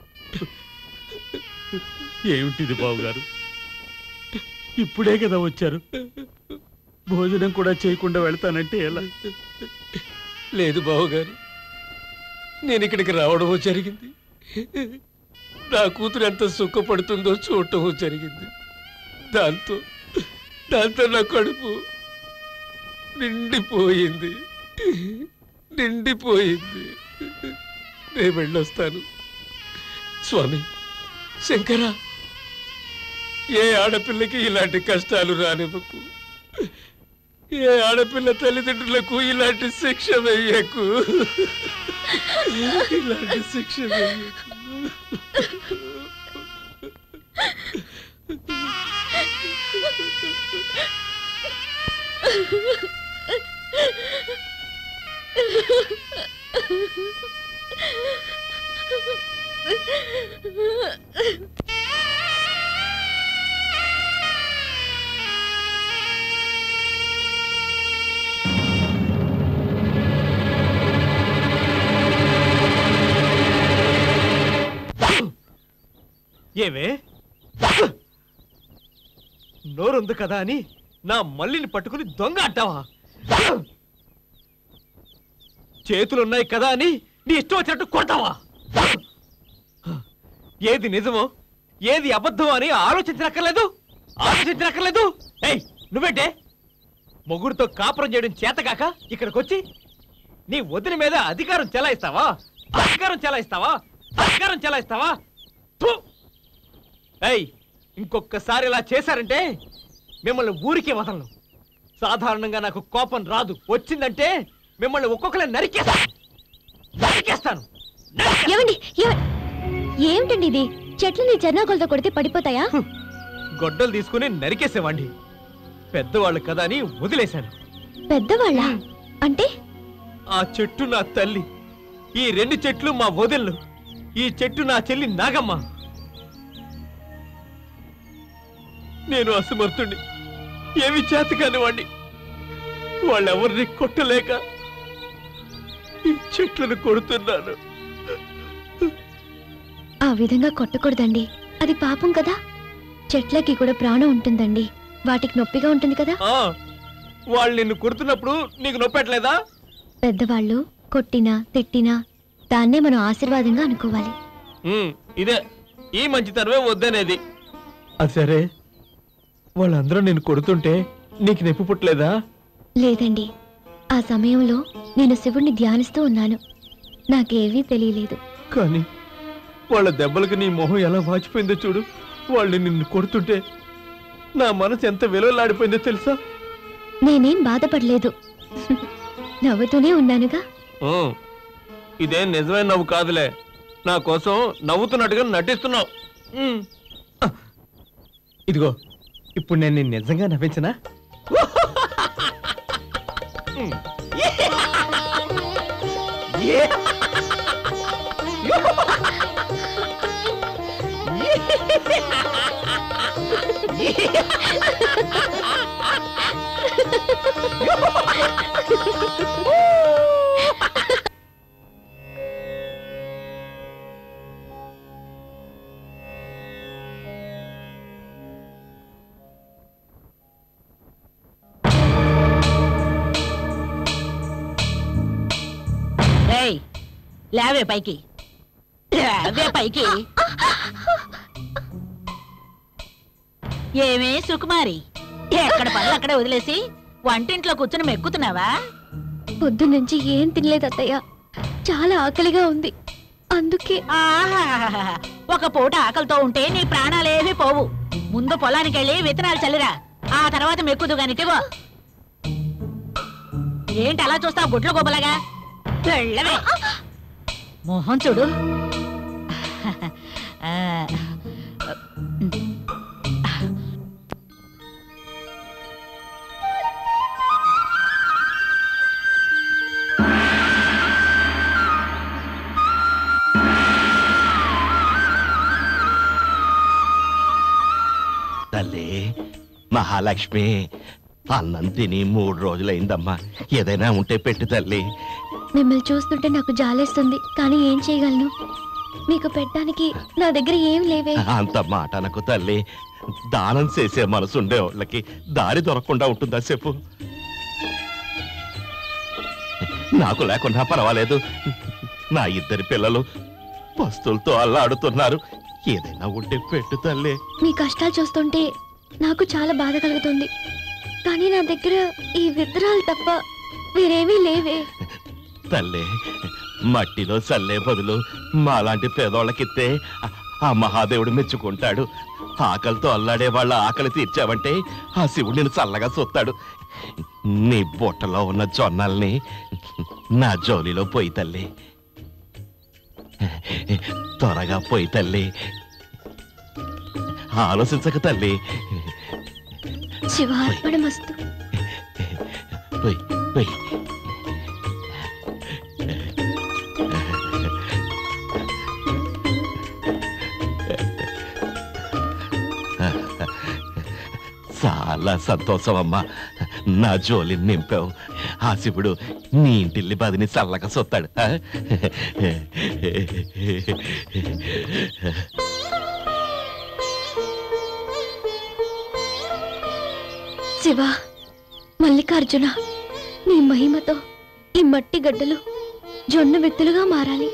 ఏమిటిది బావగారు ఇప్పుడే కదా వచ్చారు భోజనం కూడా చేయకుండా వెళ్తానంటే ఎలా లేదు బావగారు నేను ఇక్కడికి రావడమో జరిగింది నా కూతురు ఎంత సుఖపడుతుందో చూడటం జరిగింది దాంతో దాంతో నా కడుపు నిండిపోయింది నిండిపోయింది నేను వెళ్ళొస్తాను స్వామి శంకర ఏ ఆడపిల్లకి ఇలాంటి కష్టాలు రానివ్వకు ఏ ఆడపిల్ల తల్లిదండ్రులకు ఇలాంటి శిక్ష వెయ్యకు ఇలాంటి శిక్ష వెయ్యకు ఏమే నోరుంది కదా అని నా మల్లిని పట్టుకుని దొంగ అంటావా చేతులున్నాయి కదా అని నీ ఇష్టం వచ్చినట్టు కొడతావా ఏది నిజమో ఏది అబద్ధమో అని ఆలోచించనక్కర్లేదు ఆలోచించనక్కర్లేదు ఏయ్ నువ్వేంటే మొగుడుతో కాపురం చేయడం చేతగాక ఇక్కడికి వచ్చి నీ వదిన మీద అధికారం చెలాయిస్తావా అధికారం చెలాయిస్తావా అధికారం చెలాయిస్తావా థు! ఏయ్ ఇంకొకసారి ఇలా చేశారంటే మిమ్మల్ని ఊరికే వదలను సాధారణంగా నాకు కోపం రాదు వచ్చిందంటే మిమ్మల్ని ఒక్కొక్కరు నరికేస్తాను నరికేస్తాను ఏమండి ఏమ- ఏమిటండి ఇది చెట్లని చెన్నాకొలతో కొడితే పడిపోతాయా గొడ్డలు తీసుకుని నరికేసేవాడిని పెద్దవాళ్ళు కదా అని వదిలేశాను పెద్దవాళ్ళ అంటే ఆ చెట్టు నా తల్లి ఈ రెండు చెట్లు మా వదిళ్ళు ఈ చెట్టు నా చెల్లి నాగమ్మ నేను అసమర్థుణ్ణి ఏమి చేత కానివాణ్ణి వాళ్ళెవరిని కొట్టలేక ఈ చెట్లను కొడుతున్నాను ఆ విధంగా కొట్టకూడదండి అది పాపం కదా చెట్లకి కూడా ప్రాణం ఉంటుందండి వాటికి నొప్పిగా ఉంటుంది కదా ఆ, వాళ్ళు నిన్ను కొడుతున్నప్పుడు నీకు నొప్పెట్లేదా పెద్దవాళ్ళు కొట్టినా తిట్టినా దాన్నే మనం ఆశీర్వాదంగా అనుకోవాలి ఉమ్, ఇదే ఈ మంచితనమే వద్దనేది అది సరే వాళ్ళందరూ నేను కొడుతుంటే నీకు నొప్పి పుట్టలేదా లేదండి ఆ సమయంలో నేను శివుణ్ణి ధ్యానిస్తూ ఉన్నాను నాకేవీ తెలియలేదు కానీ వాళ్ళ దెబ్బలకు నీ మొహం ఎలా వాచిపోయిందో చూడు వాళ్ళు నిన్ను కొడుతుంటే నా మనసు ఎంత విలువలాడిపోయిందో తెలుసా నేనేం బాధపడలేదు నవ్వుతూనే ఉన్నానుగా ఊ, ఇదేం నిజమైన నవ్వు కాదులే నా కోసం నవ్వుతున్నట్టుగా నటిస్తున్నావు ఉమ్. ఇదిగో ఇప్పుడు నేను నిన్ను నిజంగా నవ్వించనా ఉమ్. ఏ ఏయ్ లేవే పైకి లేవే పైకి ఏమే సుకుమారి ఎక్కడ పనులు అక్కడే వదిలేసి వంటింట్లో కూర్చుని మెక్కుతున్నావా పొద్దున్నుంచి ఏం తినలేదు అత్తయ్య చాలా ఆకలిగా ఉంది అందుకే ఆహాహాహా. ఒక పూట ఆకలితో ఉంటే నీ ప్రాణాలేవి పోవు ముందు పొలానికి వెళ్ళి విత్తనాలు చల్లిరా ఆ తర్వాత మెక్కుదు గానిటివో ఏంటి అలా చూస్తావు గుడ్లు గొప్పలాగా వెళ్ళవే మొహం చూడు ఆ, తల్లి మహాలక్ష్మి అన్నం తిని మూడు రోజులైందమ్మా ఏదైనా ఉంటే పెట్టు తల్లి మిమ్మల్ని చూస్తుంటే నాకు జాలేస్తుంది కానీ ఏం చేయగలను మీకు పెట్టడానికి నా దగ్గర ఏం లేవే అంత మాట అనకు తల్లి దానం చేసే మనసు ఉండే వాళ్ళకి దారి దొరకకుండా ఉంటుందా చెప్పు నాకు లేకున్నా పర్వాలేదు నా ఇద్దరి పిల్లలు పస్తులతో అల్లాడుతున్నారు ఏదైనా ఉంటే పెట్టు తల్లి మీ కష్టాలు చూస్తుంటే నాకు చాలా బాధ కలుగుతుంది కానీ నా దగ్గర ఈ విత్తనాలు తప్ప వేరేమీ లేవే తల్లి మట్టిలో చల్లే బదులు మాలాంటి పేదోళ్ళకిస్తే ఆ- ఆ మహాదేవుడు మెచ్చుకుంటాడు ఆకలితో అల్లాడే వాళ్ళ ఆకలి తీర్చావంటే ఆ శివుడు నేను చల్లగా చూస్తాడు నీ బుట్టలో ఉన్న జొన్నల్ని నా జోలిలో పోయి తల్లి త్వరగా పోయి తల్లి ఆలోచించక తల్లి శివార్పణమస్తు పోయి పోయి చాలా సంతోషం అమ్మా నా జోలిని నింపావు ఆ శివుడు నీ ఇంటిల్లి బాధిని చల్లగా సొత్తాడు ఆ? శివ మల్లికార్జున నీ మహిమతో ఈ మట్టి గడ్డలు జొన్న విత్తులుగా మారాలి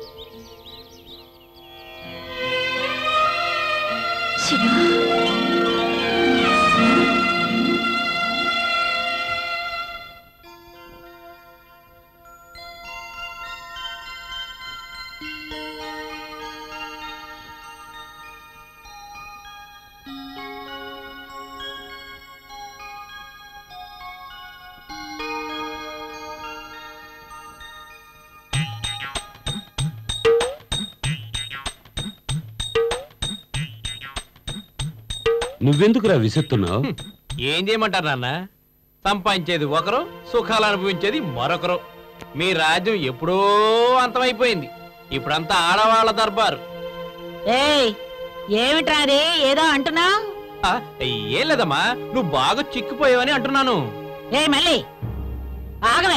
శివ నువ్వెందుకురా విసుస్తున్నావు ఏం చేయమంటారు నాన్న సంపాదించేది ఒకరు సుఖాలు అనుభవించేది మరొకరు మీ రాజ్యం ఎప్పుడో అంతమైపోయింది ఇప్పుడంతా ఆడవాళ్ళ దర్బారు ఏయ్ ఏమిట్రా అది ఏదో అంటున్నా ఆ, ఏం లేదమ్మా నువ్వు బాగా చిక్కిపోయావని అంటున్నాను ఏ మళ్ళీ ఆగవే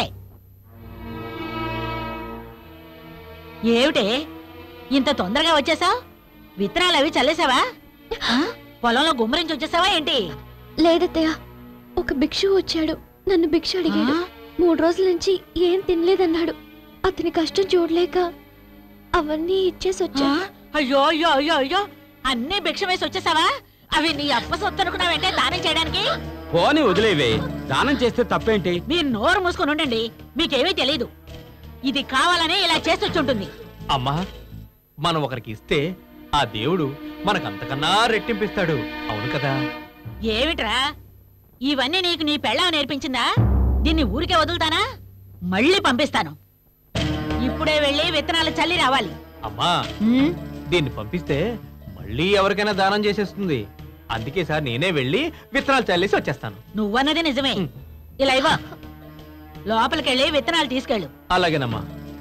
ఏమిటి ఇంత తొందరగా వచ్చేసావు విత్తనాలు అవి చల్లేసావా ఆ? పొలంలో గుమ్మరించి వచ్చేసావా ఏంటి లేదత్తయ్య ఒక భిక్షు వచ్చాడు నన్ను భిక్ష అడిగాడు మూడు రోజుల నుంచి ఏం తినలేదన్నాడు అతని కష్టం చూడలేక అవన్నీ ఇచ్చేసి వచ్చా అయ్యో అయ్యో అయ్యో అయ్యో అన్ని భిక్ష వేసి వచ్చేసావా అవి నీ అప్ప సొత్తు అనుకున్నావంటే దానం చేయడానికి పోని వదిలేవే దానం చేస్తే తప్పేంటి మీరు నోరు మూసుకొని ఉండండి మీకేమీ తెలీదు ఇది కావాలనే ఇలా చేసి వచ్చి ఉంటుంది అమ్మా మనం ఒకరికి ఇస్తే ఆ దేవుడు మనకంతకన్నా రెట్టింపిస్తాడు అవును కదా ఏమిట్రా ఇవన్నీ నీకు నీ పెళ్ళాం నేర్పించిందా దీన్ని ఊరికే వదులుతానా మళ్ళీ పంపిస్తాను ఇప్పుడే వెళ్ళి విత్తనాలు చల్లి రావాలి అమ్మా దీన్ని పంపిస్తే మళ్ళీ ఎవరికైనా దానం చేసేస్తుంది అందుకే సార్ నేనే వెళ్ళి విత్తనాలు చల్లేసి వచ్చేస్తాను నువ్వన్నది నిజమే ఇలా ఇవ్వ లోపలికెళ్ళి విత్తనాలు తీసుకెళ్ళు అలాగేనమ్మా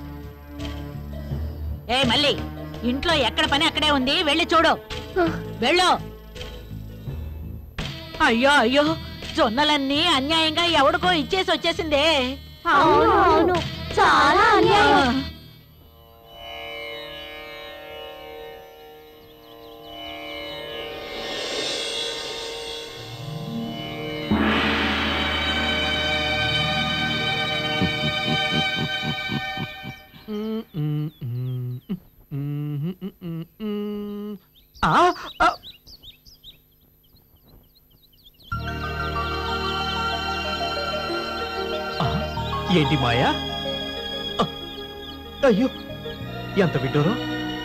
ఏ మళ్ళీ ఇంట్లో ఎక్కడ పని అక్కడే ఉంది వెళ్ళి చూడు వెళ్ళు అయ్యో అయ్యో జొన్నలన్నీ అన్యాయంగా ఎవడికో ఇచ్చేసి వచ్చేసిందే అవును, అవును. చాలా అన్యాయం. ఆ, ఆ. ఆ, ఏంటి మాయా ఆ, అయ్యో ఎంత విడ్డూరం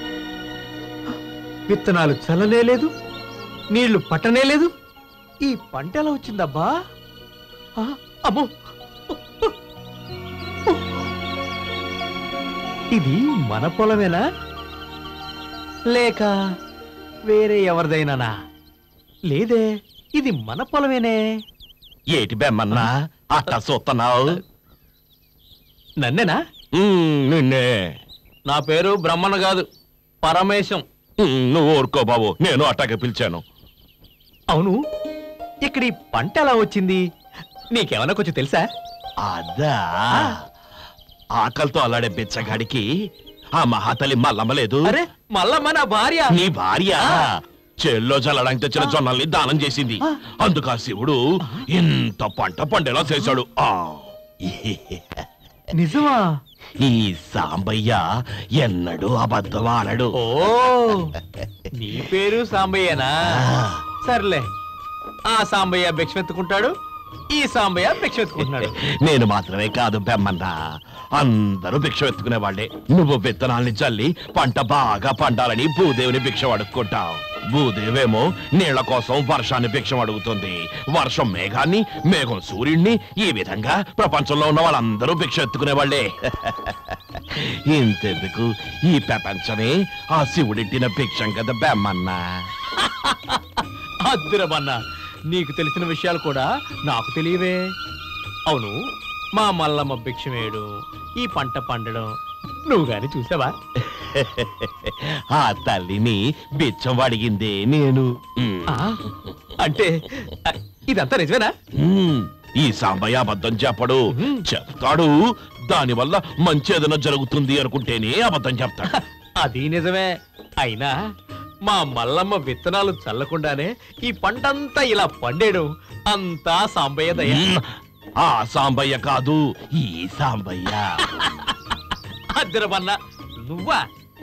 విత్తనాలు చల్లనే లేదు నీళ్లు పట్టనే లేదు ఈ పంట ఎలా వచ్చిందబ్బా ఆ, అమ్మో ఇది మన పొలమేనా లేక వేరే ఎవరిదైనానా లేదే ఇది మన పొలమేనే ఏటి బెమ్మన్నా అట్టా చూస్తున్నావు నన్నేనా నిన్నే నా పేరు బ్రహ్మణ కాదు పరమేశం నువ్వు ఊరుకో బాబు నేను అట్టాగే పిలిచాను అవును ఇక్కడ ఈ పంట ఎలా వచ్చింది నీకేమన్నా కొంచెం తెలుసా అదా ఆకలితో అల్లాడే బిచ్చగాడికి ఆ మహాతలి మల్లమ్మ లేదు అరే మల్లమ్మ నా భార్య నీ భార్య చెల్లో చల్లడానికి తెచ్చిన జొన్నల్ని దానం చేసింది అందుకు ఆ శివుడు ఇంత పంట పండేలా చేశాడు ఆ నిజమా ఈ సాంబయ్య ఎన్నడూ అబద్ధమాడడు ఓ నీ పేరు సాంబయ్యనా సర్లే ఆ సాంబయ్య భిక్షమెత్తుకుంటాడు ఈ సాంబయ్య భిక్షమెత్తుకుంటున్నాడు నేను మాత్రమే కాదు బెమ్మన్న అందరూ భిక్ష ఎత్తుకునే వాళ్ళే నువ్వు విత్తనాల్ని చల్లి పంట బాగా పండాలని భూదేవిని భిక్ష అడుక్కుంటావు భూదేవేమో నీళ్ల కోసం వర్షాన్ని భిక్షం అడుగుతుంది వర్షం మేఘాన్ని మేఘం సూర్యుడిని ఈ విధంగా ప్రపంచంలో ఉన్న వాళ్ళందరూ భిక్ష ఎత్తుకునే వాళ్ళే ఇంతెందుకు ఈ ప్రపంచమే ఆ శివుడింటిన భిక్షం కదా బెమ్మన్నా అద్దురమన్నా నీకు తెలిసిన విషయాలు కూడా నాకు తెలియవే అవును మా మల్లమ్మ భిక్షమేయడం ఈ పంట పండడం నువ్వు గాని చూసావా ఆ తల్లిని బిచ్చం అడిగిందే నేను ఆ, అంటే ఆ, ఇదంతా నిజమేనా మ్మ్. ఈ సాంబయ్య అబద్ధం చెప్పడు చెప్తాడు దానివల్ల మంచి ఏదైనా జరుగుతుంది అనుకుంటేనే అబద్ధం చెప్తాడు అది నిజమే అయినా మా మల్లమ్మ విత్తనాలు చల్లకుండానే ఈ పంటంతా ఇలా పండేయడం అంతా సాంబయ్య దయ మ్మ్. ఆ సాంబయ్య కాదు ఈ సాంబయ్య అద్దరమన్నా నువ్వా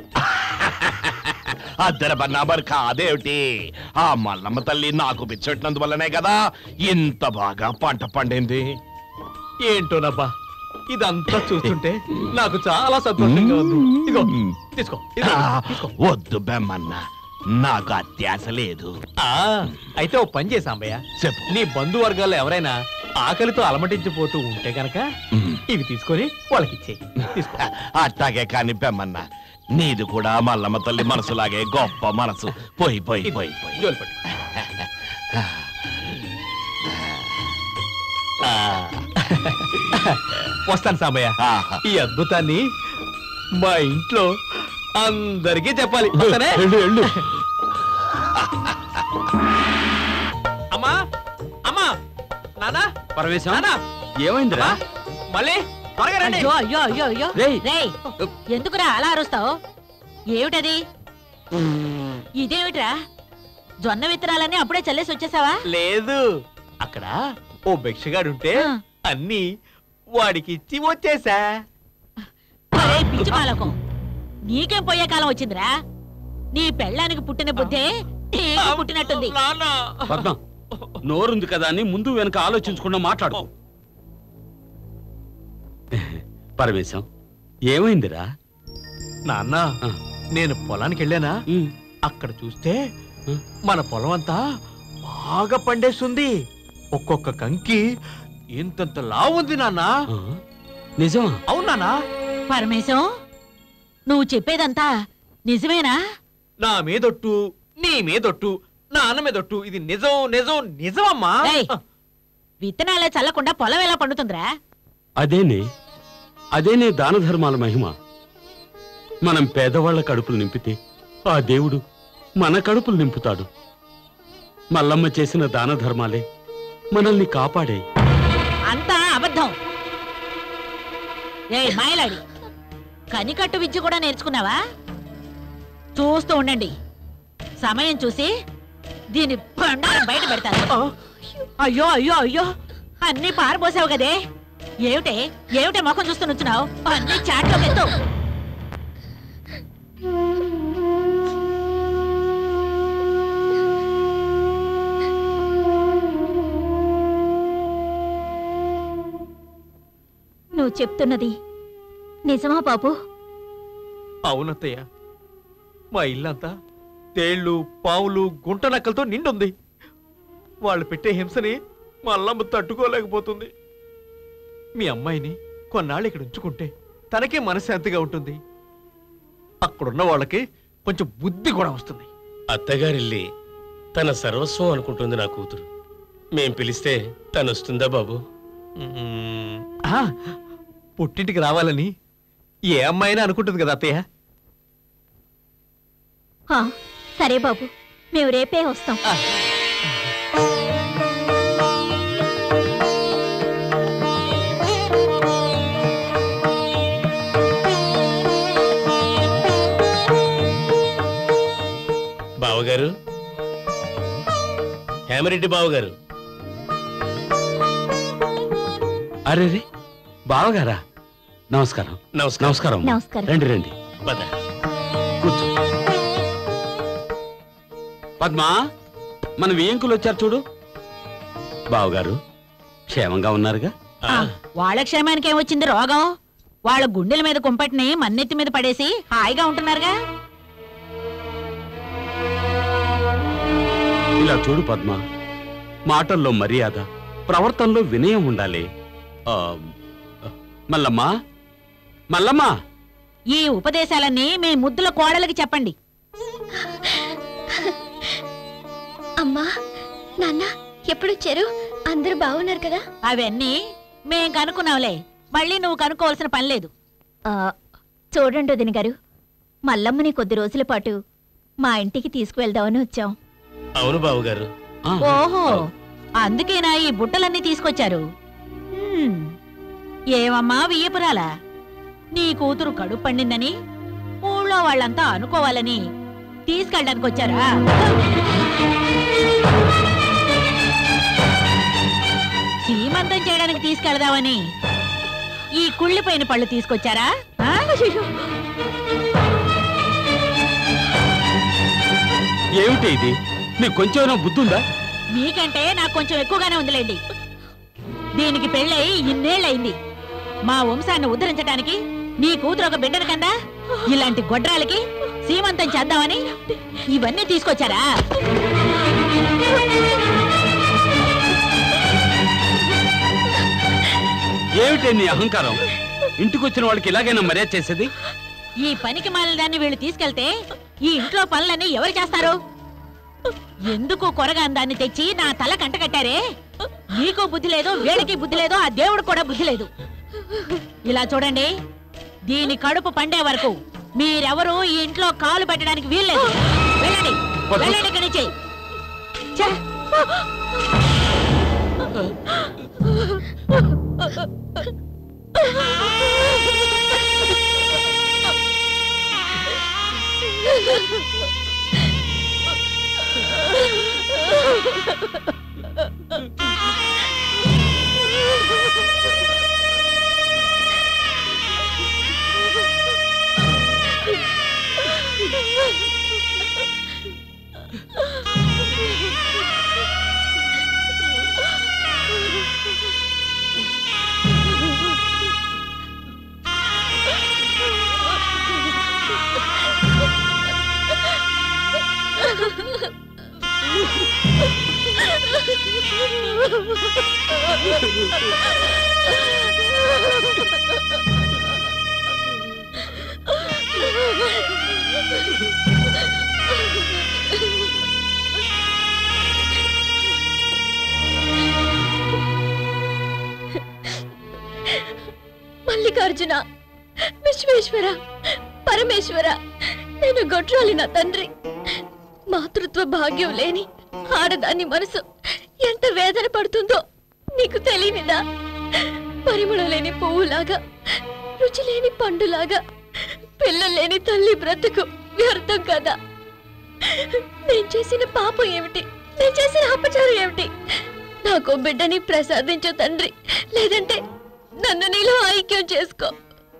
అద్దర బన్నాబర్ కాదేమిటి ఆ మల్లమ్మ తల్లి నాకు పిచ్చెట్టినందువల్లనే కదా ఇంత బాగా పంట పండింది ఏంటోనబ్బా ఇదంతా చూస్తుంటే నాకు చాలా సంతోషంగా ఉంది ఇదిగో తీసుకో ఇదిగో, ఆ, తీసుకో వద్దు బెమ్మన్న నాకు అత్యాశ లేదు ఆ, అయితే ఓ పని చేసి సాంబయ్య చెప్పు నీ బంధువర్గాల్లో ఎవరైనా ఆకలితో అలమటించిపోతూ ఉంటే గనక ఇవి తీసుకొని వాళ్ళకి ఇచ్చేయి తీసుకో అట్టాగే కాని బెమ్మన్న నీది కూడా మల్లమ్మ తల్లి మనసులాగే గొప్ప మనసు పోయి పోయి పోయి పోయి జోలు పట్టు. ఆ, వస్తాను సాంబయ్య ఆహా. ఈ అద్భుతాన్ని మా ఇంట్లో అందరికీ చెప్పాలి వస్తానే? వెళ్ళు వెళ్ళు అమ్మా అమ్మా నానా పరమేశం నానా ఏమైందిరా మళ్ళీ త్వరగా రండి అయ్యో అయ్యో అయ్యో అయ్యో రేయ్. రేయ్ ఎందుకురా అలా అరుస్తావు ఏమిటది ఇదేమిట్రా జొన్న విత్తనాలన్నీ అప్పుడే చల్లేసి వచ్చేసావా లేదు అక్కడ ఓ భిక్షగాడుంటే ఆ. అన్ని వాడికి ఇచ్చి వచ్చేసా ఒరేయ్ పిచ్చి మాలకం నీకేం పోయే కాలం వచ్చిందిరా నీ పెళ్ళానికి పుట్టిన బుద్ధే నీకు పుట్టినట్టుంది నాన్న పద్మం నోరుంది కదా అని ముందు వెనక ఆలోచించకుండా మాట్లాడు పరమేశం ఏమైందిరా నాన్న ఆ. నేను పొలానికి వెళ్ళానా ఉమ్, అక్కడ చూస్తే ఆ. మన పొలం అంతా బాగా పండేస్తుంది ఒక్కొక్క కంకి ఇంతంత లావుంది నాన్న ఆ, నిజమా అవునానా పరమేశం నువ్వు చెప్పేదంతా నిజమేనా నా మీదొట్టు నీ మీదొట్టు నా అన్న మీదొట్టు ఇది నిజం నిజం నిజమమ్మా ఏయ్. విత్తనాలే చల్లకుండా పొలం ఎలా పండుతుందిరా అదేనే అదేనే దాన ధర్మాల మహిమ మనం పేదవాళ్ల కడుపులు నింపితే ఆ దేవుడు మన కడుపులు నింపుతాడు మల్లమ్మ చేసిన దాన ధర్మాలే మనల్ని కాపాడే అంతా అబద్ధం ఏ మాయలాడి కనికట్టు విద్య కూడా నేర్చుకున్నావా చూస్తూ ఉండండి సమయం చూసి దీని బండారం బయట పెడతాను ఆ, అయ్యో అయ్యో అయ్యో అన్ని పారబోసావు కదే ఏమిటే ఏమిటే ముఖం చూస్తూ నుంచున్నావు అన్ని చాట్లోకి ఎత్తు నువ్వు చెప్తున్నది నిజమా బాబు అవునత్తయ్య మా ఇల్లంతా తేళ్లు పావులు గుంట నక్కలతో నిండుంది వాళ్ళు పెట్టే హింసని మా అల్లమ్మ తట్టుకోలేకపోతుంది మీ అమ్మాయిని కొన్నాళ్ళు ఇక్కడ ఉంచుకుంటే తనకే మనశ్శాంతిగా ఉంటుంది అక్కడున్న వాళ్ళకి కొంచెం బుద్ధి కూడా వస్తుంది అత్తగారిల్లి తన సర్వస్వం అనుకుంటుంది నా కూతురు మేం పిలిస్తే తను వస్తుందా బాబు మ్మ్. ఆ, పుట్టింటికి రావాలని ఏ అమ్మాయినా అనుకుంటుంది కదా అత్తయ్య ఆ, సరే బాబు మేము రేపే వస్తాం బావగారు హేమరెడ్డి బావగారు అరేరే బావగారా నమస్కారం నమస్కారం నమస్కారం నమస్కారం. రండి రండి పద కూర్చో పద్మా మన వియంకులు వచ్చారు చూడు బావగారు క్షేమంగా ఉన్నారుగా ఆ, వాళ్ళ క్షేమానికి ఏమొచ్చింది రోగం వాళ్ళ గుండెల మీద కుంపటిని మన్నెత్తి మీద పడేసి హాయిగా ఉంటున్నారుగా ఇలా చూడు పద్మ మాటల్లో మర్యాద ప్రవర్తనలో వినయం ఉండాలి ఆ, మల్లమ్మా మల్లమ్మా ఈ ఉపదేశాలన్నీ మీ ముద్దుల కోడలకి చెప్పండి అమ్మా నాన్న ఎప్పుడొచ్చారు అందరూ బాగున్నారు కదా అవన్నీ మేం కనుక్కున్నాంలే మళ్ళీ నువ్వు కనుక్కోవాల్సిన పని లేదు ఆ, చూడండి వదిన గారు మల్లమ్మని కొద్ది రోజుల పాటు మా ఇంటికి తీసుకువెళ్దామని వచ్చాం అవును బావగారు ఆ, ఓహో అందుకేనా ఈ బుట్టలన్నీ తీసుకొచ్చారు హ్మ్. ఏమమ్మా వియ్యపురాలా నీ కూతురు కడుపు పండిందని ఊళ్ళో వాళ్ళంతా అనుకోవాలని తీసుకెళ్ళడానికి వచ్చారా సీమంతం చేయడానికి తీసుకెళదామని ఈ కుళ్ళిపోయిన పళ్ళు తీసుకొచ్చారా ఆ? ఏమిటి ఇది నీకు కొంచెమైనా బుద్ధి ఉందా మీకంటే నాకు కొంచెం ఎక్కువగానే ఉందిలేండి దీనికి పెళ్ళై ఇన్నేళ్ళయింది మా వంశాన్ని ఉద్ధరించడానికి నీ కూతురు ఒక బిడ్డను కందా ఇలాంటి గొడ్రాలకి సీమంతం చేద్దామని ఇవన్నీ తీసుకొచ్చారా ఏమిటి నీ అహంకారం ఇంటికి వచ్చిన వాళ్ళకి ఇలాగైనా మర్యాద చేసేది ఈ పనికి మాలిన దాన్ని వీళ్ళు తీసుకెళ్తే ఈ ఇంట్లో పనులన్నీ ఎవరు చేస్తారు ఎందుకు కొరగా దాన్ని తెచ్చి నా తల కంట కట్టారే నీకు బుద్ధి లేదు వీళ్ళకి బుద్ధి లేదు ఆ దేవుడు కూడా బుద్ధి లేదు ఇలా చూడండి దీని కడుపు పండే వరకు మీరెవరూ ఈ ఇంట్లో కాలు పెట్టడానికి వీల్లేదు వెళ్ళండి వెళ్ళండి ఇక్కడి నుంచి ఛే! మల్లికార్జున విశ్వేశ్వర పరమేశ్వర నేను గొడ్రాలి నా తండ్రి మాతృత్వ భాగ్యం లేని ఆడదాని మనసు ఎంత వేదన పడుతుందో నీకు తెలియనిదా పరిమళం లేని పువ్వులాగా రుచి లేని పండులాగా పిల్లలు లేని తల్లి బ్రతుకు వ్యర్థం కదా నేను చేసిన పాపం ఏమిటి నేను చేసిన అపచారం ఏమిటి నాకు బిడ్డని ప్రసాదించు తండ్రి లేదంటే నన్ను నీలో ఐక్యం చేసుకో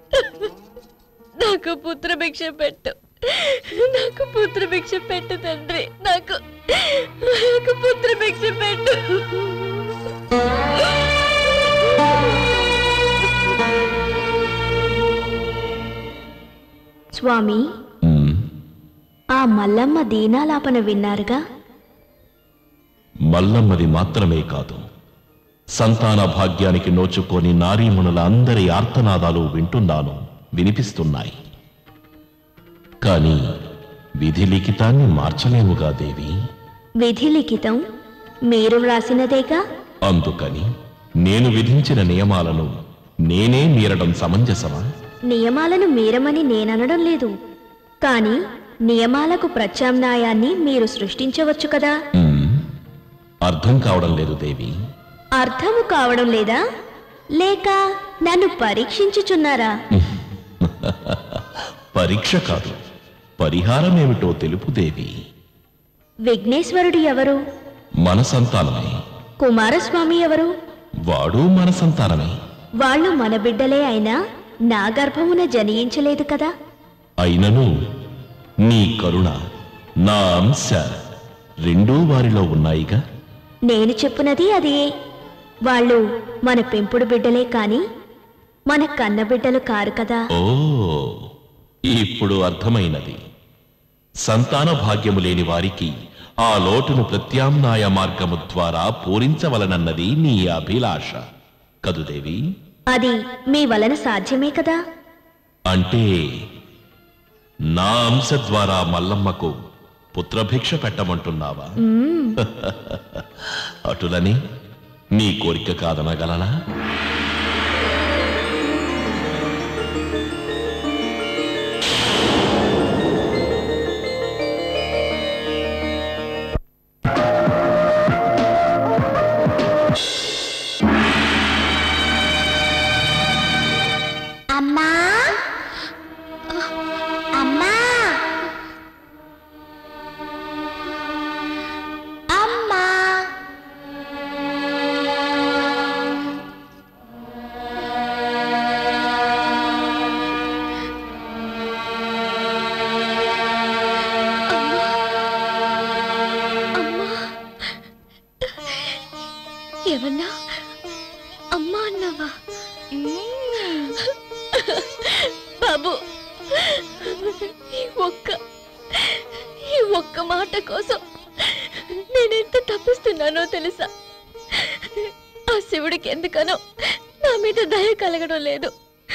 నాకు పుత్రభిక్ష పెట్టు నాకు పుత్రభిక్ష పెట్టు తండ్రి నాకు నాకు పుత్రభిక్ష పెట్టు స్వామి ఉమ్, ఆ మల్లమ్మ దీనాలాపన విన్నారుగా మల్లమ్మది మాత్రమే కాదు సంతాన భాగ్యానికి నోచుకొని నారీమణుల అందరి ఆర్తనాదాలు వింటున్నాను వినిపిస్తున్నాయి కానీ విధి లిఖితాన్ని మార్చలేముగా దేవి విధి లిఖితం మీరు వ్రాసినదేగా అందుకని నేను విధించిన నియమాలను నేనే మీరడం సమంజసమా నియమాలను మీరమని నేననడం లేదు కానీ నియమాలకు ప్రత్యామ్నాయాన్ని మీరు సృష్టించవచ్చు కదా ఉమ్, అర్థం కావడం లేదు దేవి అర్థము కావడం లేదా లేక నన్ను పరీక్షించుచున్నారా పరీక్ష కాదు పరిహారమేమిటో తెలుపు దేవి విఘ్నేశ్వరుడు ఎవరు మన సంతానమే కుమారస్వామి ఎవరు వాడు మన సంతానమే వాళ్ళు మన బిడ్డలే అయినా నా గర్భమున జనించలేదు కదా అయినను నీ కరుణ నా అంశ రెండూ వారిలో ఉన్నాయిగా నేను చెప్పునది అదే వాళ్ళు మన పెంపుడు బిడ్డలే కాని మన కన్న బిడ్డలు కారు కదా ఓ ఇప్పుడు అర్థమైనది సంతాన భాగ్యము లేని వారికి ఆ లోటును ప్రత్యామ్నాయ మార్గము ద్వారా పూరించవలనన్నది నీ అభిలాష కదుదేవి అది మీ వలన సాధ్యమే కదా అంటే నా అంశ ద్వారా మల్లమ్మకు పుత్రభిక్ష పెట్టమంటున్నావా మ్మ్. అటులని నీ కోరిక కాదనగలనా అమ్మా అమ్మా అమ్మా ఏమన్నా అమ్మా అన్నావా బాబు ఈ ఒక్క ఈ ఒక్క మాట కోసం నేనెంత తప్పిస్తున్నానో తెలుసా ఆ శివుడికి ఎందుకనో నా మీద దయ కలగడం లేదు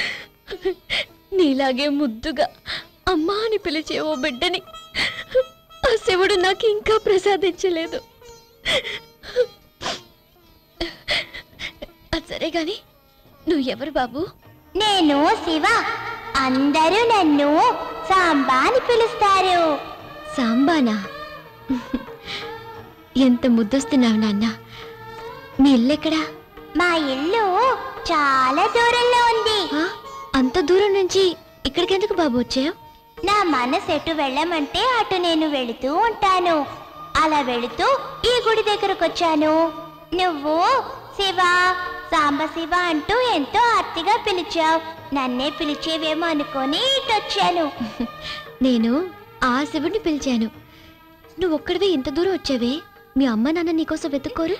నీలాగే ముద్దుగా అమ్మా అని పిలిచే ఓ బిడ్డని ఆ శివుడు నాకు ఇంకా ప్రసాదించలేదు అది సరే గాని నువ్వు ఎవరు బాబు నేను శివ అందరూ నన్ను సాంబా అని పిలుస్తారు సాంబానా ఎంత ముద్దొస్తున్నావు నాన్న మీ ఇల్లెక్కడా మా ఇల్లు చాలా దూరంలో ఉంది అంత దూరం నుంచి ఇక్కడికెందుకు బాబు వచ్చావు నా మనసు ఎటు వెళ్ళమంటే అటు నేను వెళుతూ ఉంటాను అలా వెళుతూ ఈ గుడి దగ్గరకు వచ్చాను నువ్వు శివ సాంబ శివ అంటూ ఎంతో ఆర్తిగా పిలిచావు నన్నే పిలిచేవేమో అనుకొని ఇటొచ్చాను నేను ఆ శివుడిని పిలిచాను నువ్వు ఒక్కడివే ఇంత దూరం వచ్చావే మీ అమ్మ నాన్న నీకోసం వెతుక్కోరు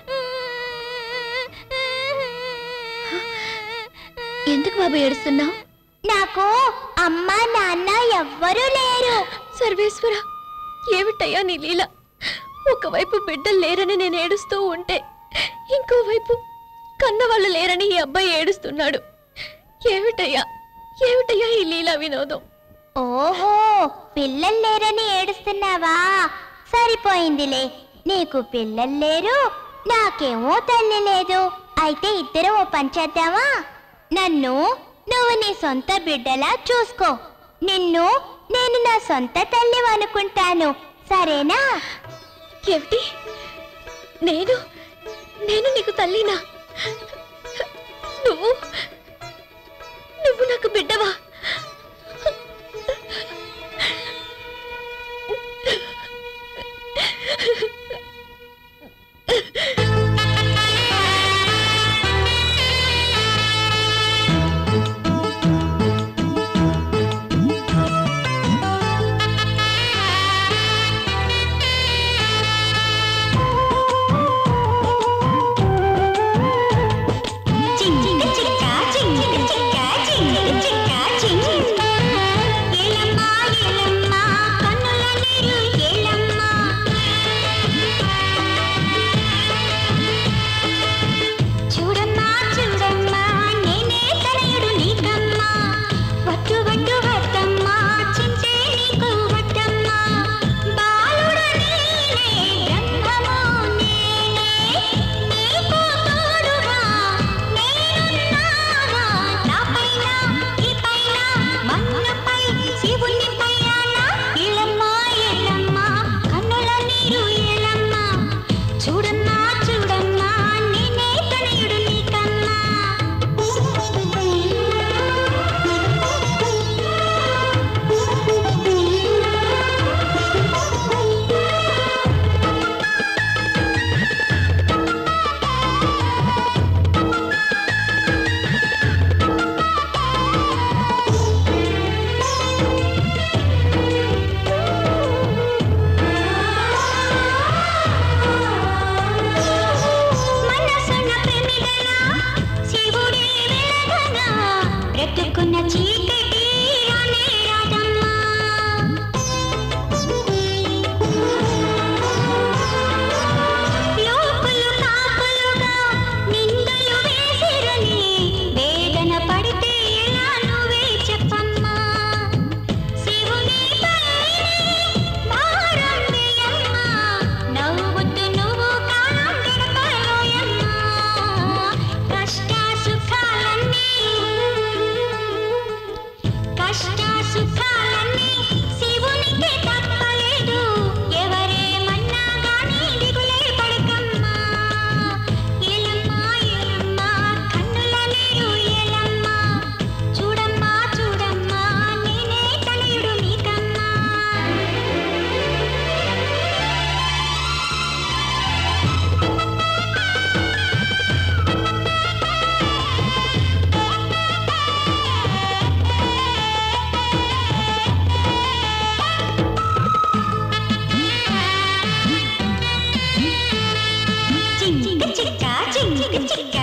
ఎందుకు బాబు ఏడుస్తున్నావు నాకు అమ్మ నాన్న ఎవ్వరూ లేరు సర్వేశ్వర ఏమిటయ్యా నీ లీల ఒకవైపు బిడ్డలు లేరని నేను ఏడుస్తూ ఉంటే ఇంకోవైపు కన్నవాళ్ళు లేరని ఈ అబ్బాయి ఏడుస్తున్నాడు ఏమిటయ్యా ఏమిటయ్యా ఈ లీలా వినోదం ఓహో పిల్లలు లేరని ఏడుస్తున్నావా సరిపోయిందిలే నీకు పిల్లలు లేరు నాకేమో తల్లి లేదు అయితే ఇద్దరం ఓ పని చేద్దామా నన్ను నువ్వు నీ సొంత బిడ్డలా చూసుకో నిన్ను నేను నా సొంత తల్లి అనుకుంటాను సరేనా ఏమిటి నేను నేను నీకు తల్లినా నువ్వు నువ్వు నాకు బిడ్డవా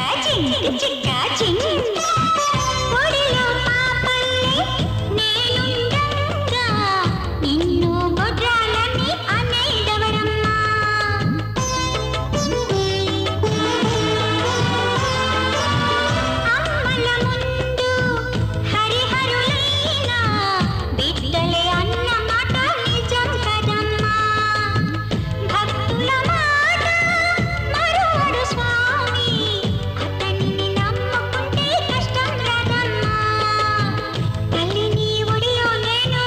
చింటి చిక్క చింటి ఒడిలో పాపల్లే నేనుండగా నిన్ను గొడ్రాలని అనేదవరమ్మా అమ్మల ముందు హరిహరులైన బిడ్డలే అన్న మాట నిజం కదమ్మా భక్తుల మాట మరువడు స్వామి అతనిని నమ్ముకుంటే కష్టం రాదమ్మా తల్లి నీ ఒడిలో నేను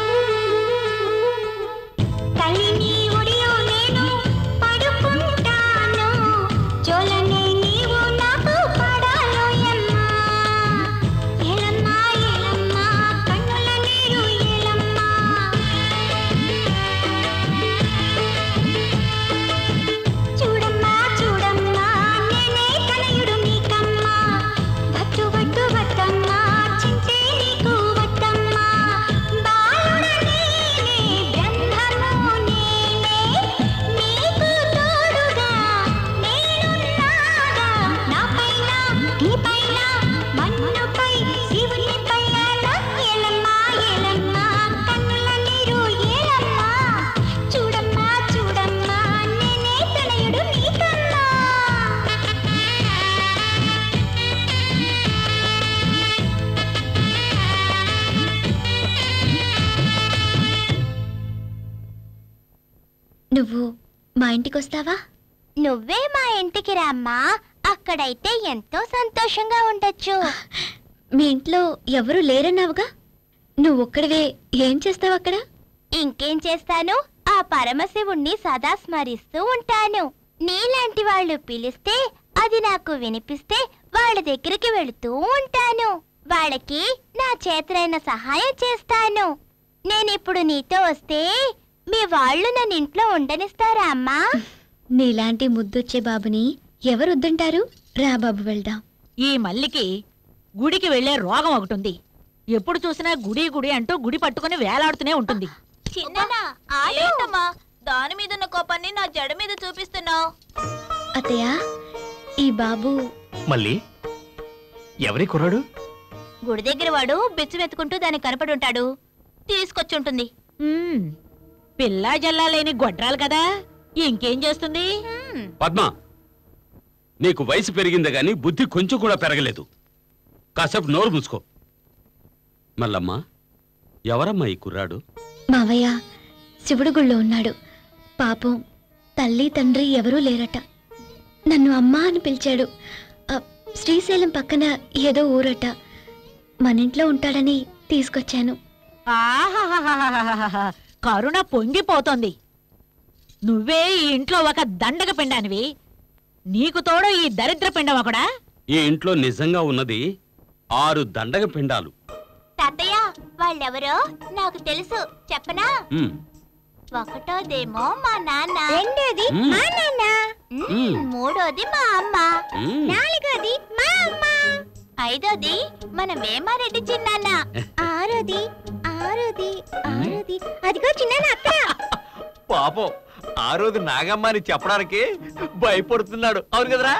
తల్లి నీ ఒడిలో నేను పడుకుంటాను చోలనే నీవు నాకు పడాలోయమ్మా ఏలమ్మా ఏలమ్మా కన్నుల నీరు ఏలమ్మా చూడమ్మా చూడమ్మా నేనే తనయుడు నీకమ్మా వట్టు వట్టు వట్టమ్మా చింతే నీకు వట్టమ్మా బాలుడ నేనే బ్రహ్మము నేనే నీకు తోడుగా నేనున్నాగా నాపైన నీపైన మన్నుపై శివునిపై అలా ఏలమ్మా ఏలమ్మా కన్నుల నీరు ఏలమ్మా చూడమ్మా చూడమ్మా నేనే తనయుడు నీకమ్మా నువ్వు మా ఇంటికి వస్తావా నువ్వే మా ఇంటికి రామ్మా అక్కడైతే ఎంతో సంతోషంగా ఉండొచ్చు మీ ఇంట్లో ఎవరు లేరన్నావుగా నువ్వు ఒక్కడివే ఏం చేస్తావు అక్కడ ఇంకేం చేస్తాను ఆ పరమశివుణ్ణి సదా స్మరిస్తూ ఉంటాను నీలాంటి వాళ్ళు పిలిస్తే అది నాకు వినిపిస్తే వాళ్ళ దగ్గరికి వెళుతూ ఉంటాను వాళ్ళకి నా చేతనైన సహాయం చేస్తాను నేనిప్పుడు నీతో వస్తే మీ వాళ్ళు నన్ను ఇంట్లో ఉండనిస్తారా అమ్మా నీలాంటి ముద్దొచ్చే బాబుని ఎవరు వద్దంటారు రా బాబు వెళ్దాం ఈ మల్లికి గుడికి వెళ్లే రోగం ఒకటి ఉంది ఎప్పుడు చూసినా గుడి గుడి అంటూ గుడి పట్టుకుని వేలాడుతూనే ఉంటుంది ఏంటమ్మా దాని మీద ఉన్న కోపాన్ని నా జడ మీద చూపిస్తున్నావు అత్తయ్య ఈ బాబు మళ్ళీ ఎవరి కుర్రాడు గుడి దగ్గర వాడు బిచ్చు వెతుకుంటూ దాన్ని కనపడి ఉంటాడు తీసుకొచ్చి ఉంటుంది మ్మ్. పిల్లా జల్లా లేని గొడ్రాలు కదా ఇంకేం చేస్తుంది పద్మ నీకు వయసు పెరిగిందే గాని బుద్ధి కొంచెం కూడా పెరగలేదు కాసేపు నోరు మూసుకో మల్లమ్మ ఎవరమ్మా ఈ కుర్రాడు మావయ్య శివుడు గుళ్ళో ఉన్నాడు పాపం తల్లి తండ్రి ఎవరూ లేరట నన్ను అమ్మా అని పిలిచాడు ఆ, శ్రీశైలం పక్కన ఏదో ఊరట మన ఇంట్లో ఉంటాడని తీసుకొచ్చాను ఆహాహాహాహాహాహా. కరుణ పొంగిపోతోంది నువ్వే ఈ ఇంట్లో ఒక దండగ పిండానివి నీకు తోడు ఈ దరిద్ర పిండం ఒకడా ఈ ఇంట్లో నిజంగా ఉన్నది ఆరు దండగ పిండాలు తాతయ్య వాళ్ళెవరో నాకు తెలుసు చెప్పనా ఉమ్, ఒకటోదేమో మా నాన్న రెండోది మ్మ్. మా నాన్న మ్మ్. మూడోది మా అమ్మ మ్మ్. నాలుగోది మా అమ్మ ఐదోది మన వేమారెడ్డి చిన్నాన్న ఆరోది ఆరోది ఆరోది అదిగో చిన్నాన్న అక్కడ పాపం ఆ రోజు నాగమ్మ అని చెప్పడానికి భయపడుతున్నాడు అవును కదరా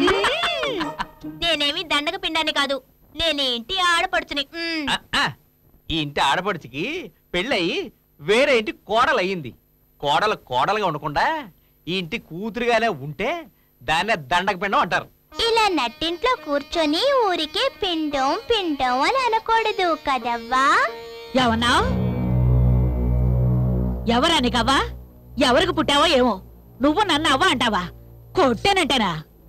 నేనేమి దండగ పిండాన్ని కాదు నేను ఈ ఇంటి ఆడపడుచుని మ్మ్. ఆ, ఆ, ఈ ఇంటి ఆడపడిచికి పెళ్ళయి వేరే ఇంటి కోడలు అయ్యింది కోడలు కోడలుగా ఉండకుండా ఈ ఇంటి కూతురుగానే ఉంటే దాన్నే దండక పిండం అంటారు ఇలా నట్టింట్లో కూర్చొని ఊరికే పిండం పిండం అని అనకూడదు కదవ్వా ఎవన్నావు ఎవరని కవ్వా ఎవరికి పుట్టావో ఏమో నువ్వు నన్ను అవ్వ అంటావా కొట్టానంటేనా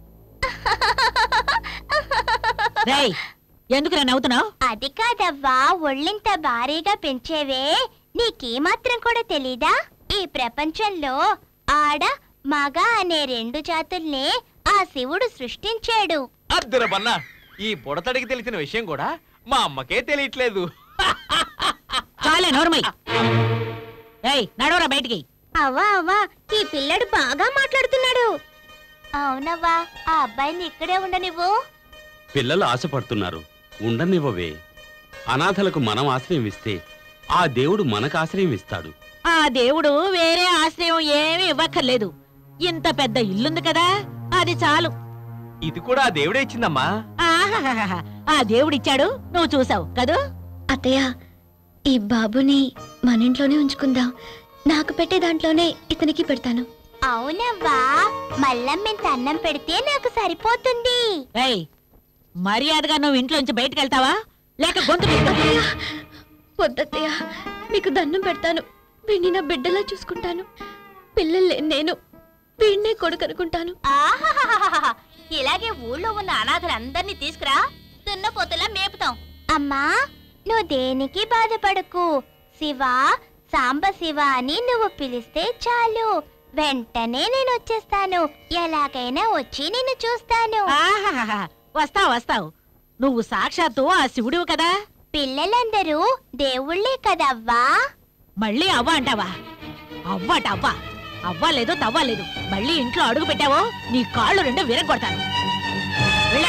రేయ్ ఎందుకు నన్ను నవ్వుతున్నావు అది కాదవ్వా ఒళ్ళింత భారీగా పెంచేవే నీకేమాత్రం కూడా తెలీదా ఈ ప్రపంచంలో ఆడ మగ అనే రెండు జాతుల్నే ఆ శివుడు సృష్టించాడు అద్దరబన్నా ఈ బుడతడికి తెలిసిన విషయం కూడా మా అమ్మకే తెలియట్లేదు చాలే నోర్మై ఏయ్ నడవరా బయటికి అవ్వా అవ్వా ఈ పిల్లడు బాగా మాట్లాడుతున్నాడు అవునవ్వా ఆ అబ్బాయిని ఇక్కడే ఉండనివ్వు పిల్లలు ఆశపడుతున్నారు ఉండనివ్వవే అనాథలకు మనం ఆశ్రయం ఇస్తే ఆ దేవుడు మనకు ఆశ్రయం ఇస్తాడు ఆ దేవుడు వేరే ఆశ్రయం ఏమీ ఇవ్వక్కర్లేదు ఇంత పెద్ద ఇల్లుంది కదా అది చాలు ఇది కూడా ఆ దేవుడే ఇచ్చిందమ్మా ఆహాహాహా. ఆ దేవుడిచ్చాడు నువ్వు చూసావు కదూ అత్తయ్య ఈ బాబుని మన ఇంట్లోనే ఉంచుకుందాం నాకు పెట్టే దాంట్లోనే ఇతనికి పెడతాను అవునవ్వా మల్లమ్మెంత అన్నం పెడితే నాకు సరిపోతుంది ఏయ్ మర్యాదగా నువ్వు ఇంట్లోంచి బయటకు వెళ్తావా లేక గొంతు పీకుతా? వద్దత్తయ్య మీకు దండం పెడతాను వీడిని నా బిడ్డలా చూసుకుంటాను పిల్లలు లేని నేను వీడినే కొడుకు అనుకుంటాను ఆహాహాహాహా. ఇలాగే ఊళ్ళో ఉన్న అనాథలందరినీ తీసుకురా దున్నపోతలా మేపుతాం అమ్మా నువ్వు దేనికి బాధపడకు శివ సాంబ శివ అని నువ్వు పిలిస్తే చాలు వెంటనే నేను వచ్చేస్తాను ఎలాగైనా వచ్చి నిన్ను చూస్తాను ఆహాహాహా. వస్తావు వస్తావు నువ్వు సాక్షాత్తు ఆ శివుడివి కదా పిల్లలందరూ దేవుళ్ళే కదవ్వా మళ్ళీ అవ్వ అంటావా అవ్వట అవ్వ అవ్వలేదు తవ్వలేదు మళ్ళీ ఇంట్లో అడుగు పెట్టావో నీ కాళ్ళు రెండు విరగొడతాను వెళ్ళా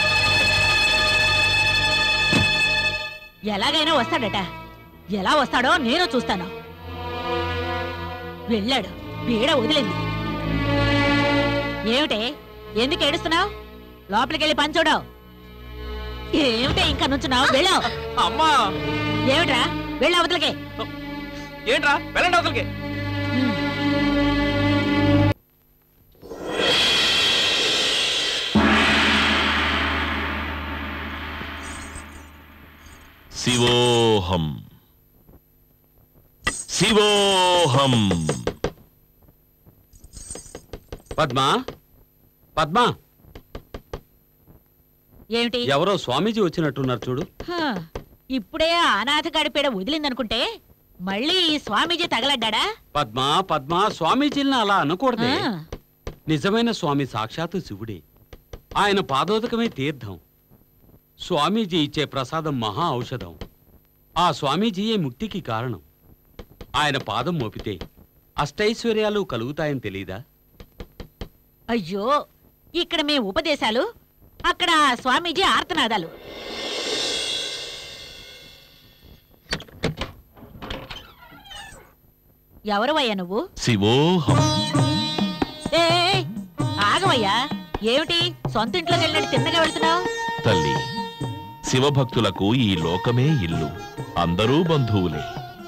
ఎలాగైనా వస్తాడట ఎలా వస్తాడో నేను చూస్తాను వెళ్ళాడు పీడ వదిలింది ఏమిటే ఎందుకు ఏడుస్తున్నావు లోపలికి వెళ్ళి పని చూడవు ఏమిటే ఇంకా నుంచున్నావు వెళ్ళావు అమ్మా ఏమిట్రా వెళ్ళి అవతలకి ఏంట్రా వెళ్ళండి అవతలకి శివోహం శివోహం పద్మా పద్మా ఏమిటి ఎవరో స్వామీజీ వచ్చినట్టున్నారు చూడు హా, ఇప్పుడే ఆ అనాథ గడిపేడ వదిలిందనుకుంటే మళ్ళీ ఈ స్వామీజీ తగలడ్డా పద్మా పద్మా స్వామీజీలను అలా అనకూడదే ఆ. నిజమైన స్వామి సాక్షాత్తు శివుడే ఆయన పాదోదకమే తీర్థం స్వామీజీ ఇచ్చే ప్రసాదం మహా ఔషధం ఆ స్వామీజీయే ముక్తికి కారణం ఆయన పాదం మోపితే అష్టైశ్వర్యాలు కలుగుతాయని తెలీదా అయ్యో ఇక్కడ మీ ఉపదేశాలు అక్కడ ఆ స్వామీజీ ఆర్తనాదాలు ఎవరువయ్యా నువ్వు శివోహం ఏ ఏ, ఆగవయ్యా ఏమిటి సొంత ఇంట్లోకి వెళ్ళినట్టు తిన్నగా వెళ్తున్నావు తల్లి శివభక్తులకు ఈ లోకమే ఇల్లు అందరూ బంధువులే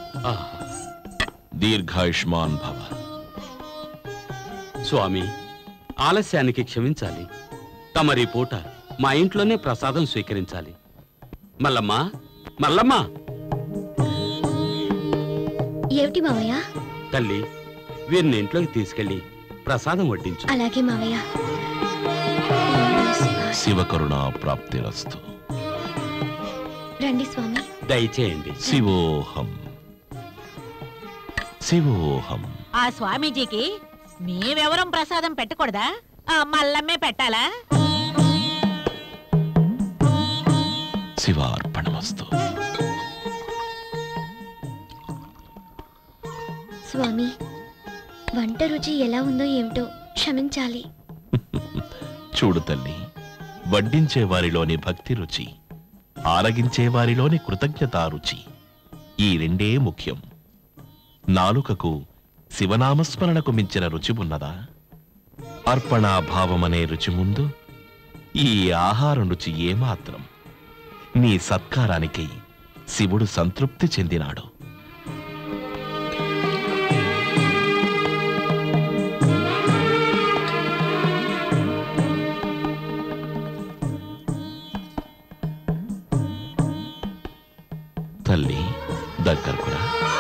దీర్ఘాయుష్మాన్ భవ స్వామి ఆలస్యానికి క్షమించాలి తమరి పూట మా ఇంట్లోనే ప్రసాదం స్వీకరించాలి మల్లమ్మ మల్లమ్మ ఏమిటి మావయ్య తల్లి వీరిని ఇంట్లోకి తీసుకెళ్లి ప్రసాదం వడ్డించు అలాగే మావయ్య శివకరుణా ప్రాప్తిరస్తు రండి స్వామి దయచేయండి శివోహం శివోహం ఆ స్వామీజీకి మేమెవరం ప్రసాదం పెట్టకూడదా ఆ మల్లమ్మే పెట్టాలా శివార్పణమస్తు స్వామి వంట రుచి ఎలా ఉందో ఏమిటో క్షమించాలి చూడు తల్లి వడ్డించే వారిలోని భక్తి రుచి ఆరగించే వారిలోని కృతజ్ఞతా రుచి ఈ రెండే ముఖ్యం నాలుకకు శివనామస్మరణకు మించిన రుచి ఉన్నదా అర్పణాభావమనే రుచి ముందు ఈ ఆహారం రుచి ఏమాత్రం నీ సత్కారానికి శివుడు సంతృప్తి చెందినాడు తల్లి దగ్గరకురా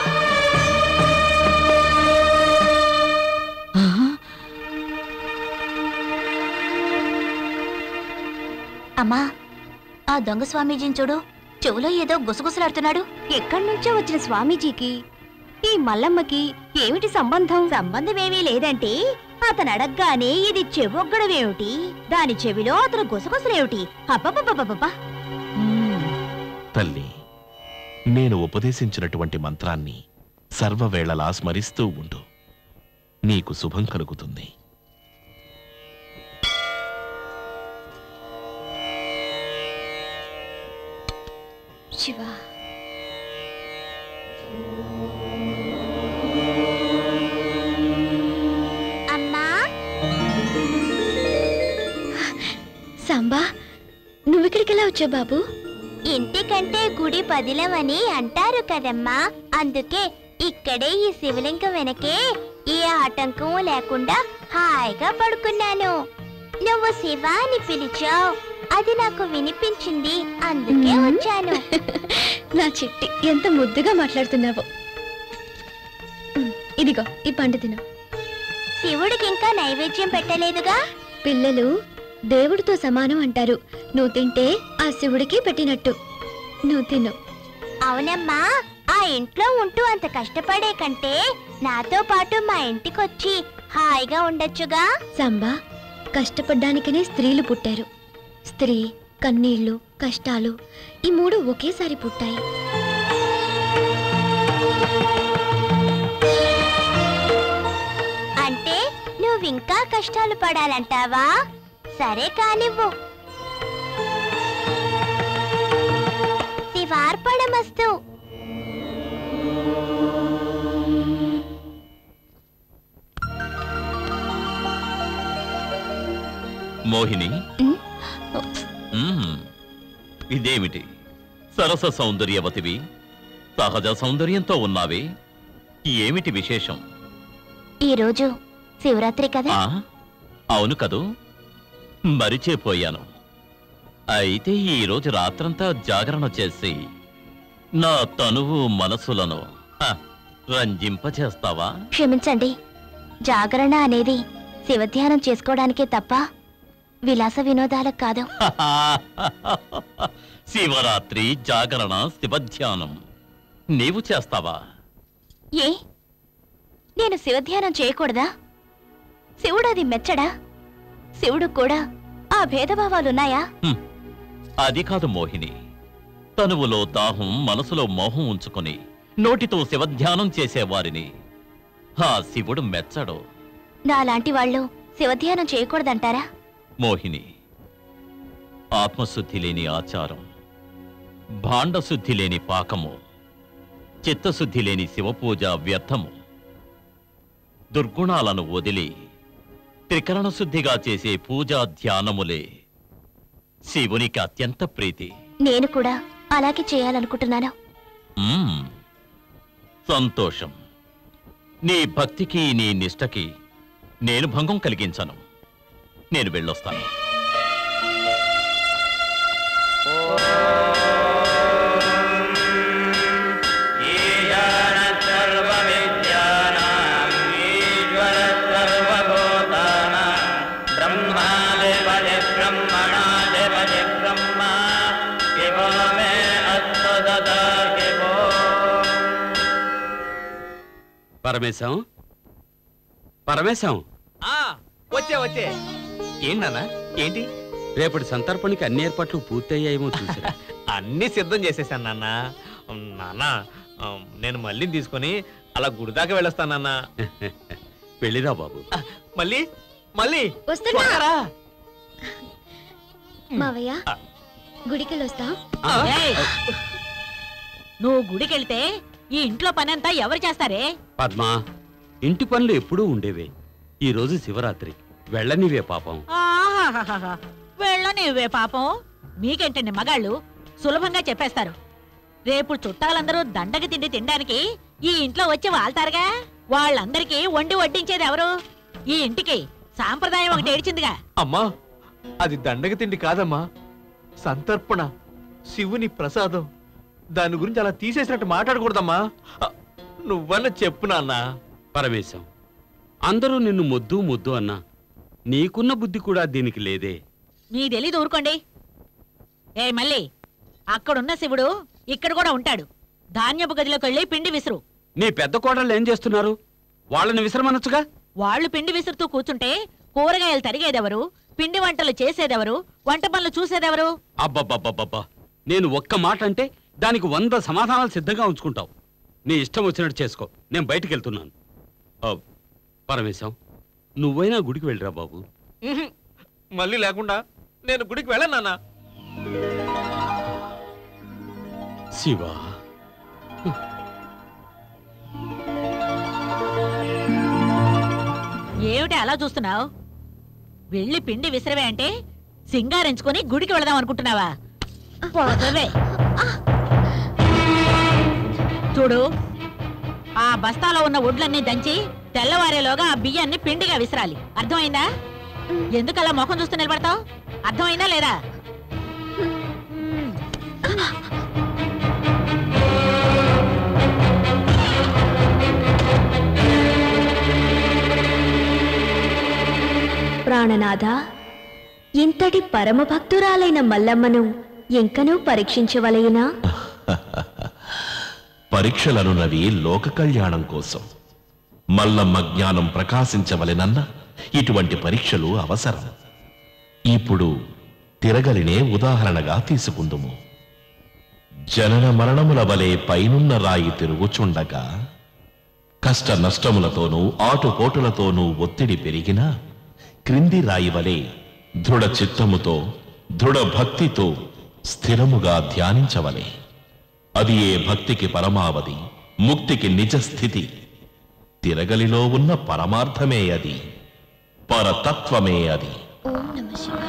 అమ్మా ఆ దొంగ స్వామీజీని చూడు చెవులో ఏదో గుసగుసలాడుతున్నాడు ఎక్కడి నుంచో వచ్చిన స్వామీజీకి ఈ మల్లమ్మకి ఏమిటి సంబంధం సంబంధం ఏమీ లేదంటే అతను అడగగానే ఇది చెవొగ్గడమేమిటి దాని చెవిలో అతను గుసగుసలేమిటి అబ్బబ్బబ్బబ్బబ్బా తల్లి నేను ఉపదేశించినటువంటి మంత్రాన్ని సర్వవేళలా స్మరిస్తూ ఉండు నీకు శుభం కలుగుతుంది శివ అమ్మా నువ్విక్కడికి ఎలా వచ్చావు బాబు ఇంటికంటే గుడి పదిలమని అంటారు కదమ్మా అందుకే ఇక్కడే ఈ శివలింగం వెనకే ఏ ఆటంకం లేకుండా హాయిగా పడుకున్నాను నువ్వు శివ అని పిలిచావు అది నాకు వినిపించింది అందుకే మ్మ్. వచ్చాను నా చిట్టి ఎంత ముద్దుగా మాట్లాడుతున్నావు ఉమ్, ఇదిగో ఈ పండు తిను శివుడికి ఇంకా నైవేద్యం పెట్టలేదుగా పిల్లలు దేవుడితో సమానం అంటారు నువ్వు తింటే ఆ శివుడికి పెట్టినట్టు నువ్వు తిను అవునమ్మా ఆ ఇంట్లో ఉంటూ అంత కష్టపడే కంటే నాతో పాటు మా ఇంటికొచ్చి హాయిగా ఉండొచ్చుగా సంబా కష్టపడ్డానికనే స్త్రీలు పుట్టారు స్త్రీ కన్నీళ్లు కష్టాలు ఈ మూడు ఒకేసారి పుట్టాయి అంటే నువ్వింకా కష్టాలు పడాలంటావా సరే కానివ్వు శివార్పణమస్తు మోహిని ఉమ్, మ్మ్. ఇదేమిటి సరస సౌందర్యవతివి సహజ సౌందర్యంతో ఉన్నావే ఏమిటి విశేషం ఈరోజు శివరాత్రి కదా ఆ అవును కదూ మరిచేపోయాను అయితే ఈ రోజు రాత్రంతా జాగరణ చేసి నా తనువు మనసులను హ, రంజింపచేస్తావా క్షమించండి జాగరణ అనేది శివధ్యానం చేసుకోవడానికే తప్ప విలాస వినోదాలకు కాదు శివరాత్రి జాగరణ శివధ్యానం నీవు చేస్తావా ఏ నేను శివధ్యానం చేయకూడదా శివుడు అది మెచ్చడా శివుడు కూడా ఆ భేదభావాలున్నాయా హ్మ్. అది కాదు మోహిని తనువులో దాహం మనసులో మోహం ఉంచుకొని నోటితో శివధ్యానం చేసేవారిని ఆ శివుడు మెచ్చడు నాలాంటి వాళ్ళు శివధ్యానం చేయకూడదంటారా మోహిని ఆత్మశుద్ధి లేని ఆచారం భాండశుద్ధి లేని పాకము చిత్తశుద్ధి లేని శివపూజ వ్యర్థము దుర్గుణాలను వదిలి త్రికరణ శుద్ధిగా చేసే పూజా ధ్యానములే శివునికి అత్యంత ప్రీతి నేను కూడా అలాగే చేయాలనుకుంటున్నాను మ్మ్. సంతోషం నీ భక్తికి నీ నిష్టకి నేను భంగం కలిగించను నేను వెళ్ళొస్తాను పరమేశం పరమేశం ఆ వచ్చే వచ్చే ఏంటి నాన్న ఏంటి రేపటి సంతర్పణకి అన్ని ఏర్పాట్లు పూర్తయ్యాయేమో చూసిరా అన్ని సిద్ధం చేసేసాను నాన్న ఉమ్, నాన్న ఉమ్, నేను మళ్ళీ తీసుకొని అలా గుడి దాకా వెళ్ళొస్తాను నాన్న వెళ్ళిరా బాబు మళ్ళీ మళ్ళీ వస్తున్నా త్వరగా. మావయ్య గుడికెళ్ళొస్తా ఏయ్! నువ్వు గుడికెళ్తే ఈ ఇంట్లో పనంతా ఎవరు చేస్తారే పద్మా ఇంటి పనులు ఎప్పుడూ ఉండేవే ఈ రోజు శివరాత్రి వెళ్ళనివే పాపం ఆహాహాహా. వెళ్ళనివ్వే పాపం మీకేంటండి మగాళ్ళు సులభంగా చెప్పేస్తారు రేపు చుట్టాలందరూ దండకి తిండి తినడానికి ఈ ఇంట్లో వచ్చి వాళ్తారుగా వాళ్ళందరికీ వండి వడ్డించేది ఎవరు ఈ ఇంటికి సాంప్రదాయం ఒకటి ఏడిచిందిగా అమ్మా అది దండగ తిండి కాదమ్మా సంతర్పణ శివుని ప్రసాదం దాని గురించి అలా తీసేసినట్టు మాట్లాడకూడదమ్మా అ, నువ్వన్న చెప్పు నాన్న పరమేశం అందరూ నిన్ను ముద్దు ముద్దు అన్నా నీకున్న బుద్ధి కూడా దీనికి లేదే మీ తెలీదు ఊరుకోండి ఏ మళ్ళీ అక్కడున్న శివుడు ఇక్కడ కూడా ఉంటాడు ధాన్యపు గదిలోకి వెళ్ళి పిండి విసురు నీ పెద్ద కోడళ్ళు ఏం చేస్తున్నారు వాళ్ళని విసరమనొచ్చుగా వాళ్ళు పిండి విసురుతూ కూర్చుంటే కూరగాయలు తరిగేదెవరు పిండి వంటలు చేసేదెవరు వంట పనులు చూసేదెవరు అబ్బబ్బబ్బబ్బబ్బా నేను ఒక్క మాట అంటే దానికి వంద సమాధానాలు సిద్ధంగా ఉంచుకుంటావు నీ ఇష్టం వచ్చినట్టు చేసుకో నేను బయటికి వెళ్తున్నాను ఆ, పరమేశం నువ్వైనా గుడికి వెళ్ళిరా బాబు ఉహుం. మళ్ళీ లేకుండా నేను గుడికి వెళ్ళను నాన్న శివ ఏమిటి అలా చూస్తున్నావు వెళ్ళి పిండి విసిరవే అంటే సింగారించుకొని గుడికి వెళదాం అనుకుంటున్నావా పోదవే చూడు ఆ బస్తాలో ఉన్న ఒడ్లన్నీ దంచి తెల్లవారేలోగా ఆ బియ్యాన్ని పిండిగా విసరాలి అర్థమైందా ఎందుకలా ముఖం చూస్తూ నిలబడతావు అర్థమైందా లేదా ప్రాణనాథ ఇంతటి పరమభక్తురాలైన మల్లమ్మను ఇంకనూ పరీక్షించవలయినా పరీక్షలనున్నవి లోక కళ్యాణం కోసం మల్లమ్మ జ్ఞానం ప్రకాశించవలెనన్న ఇటువంటి పరీక్షలు అవసరం ఇప్పుడు తిరగలినే ఉదాహరణగా తీసుకుందుము జనన మరణముల వలె పైనున్న రాయి తిరుగుచుండగా కష్ట నష్టములతోనూ ఆటుపోటులతోనూ ఒత్తిడి పెరిగినా క్రింది రాయి వలె దృఢ చిత్తముతో దృఢ భక్తితో స్థిరముగా ధ్యానించవలే అది ఏ భక్తికి పరమావధి ముక్తికి నిజ స్థితి తిరగలిలో ఉన్న పరమార్థమే అది పరతత్వమే అది ఓం నమ శివాయ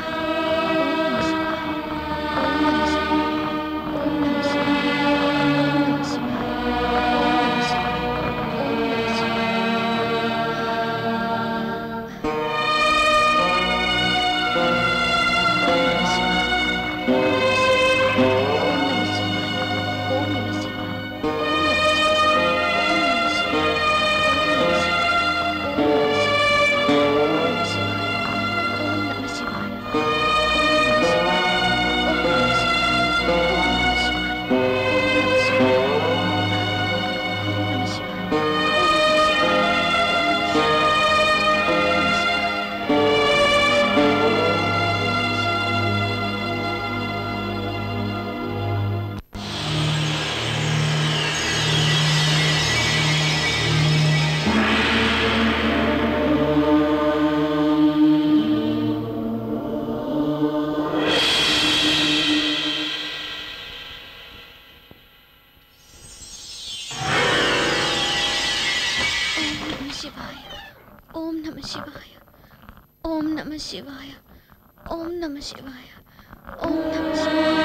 శివాయ ఓం నమ శివాయ ఓం నమ శివాయ ఓం నమ శివాయ ఓం నమ శివాయ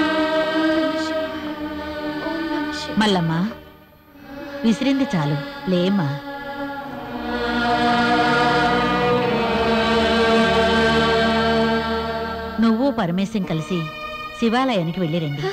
ఓం నమ శివాయ మల్లమ్మ విసిరింది చాలు లేమ్మా నువ్వు పరమేశం కలిసి శివాలయానికి వెళ్ళిరండి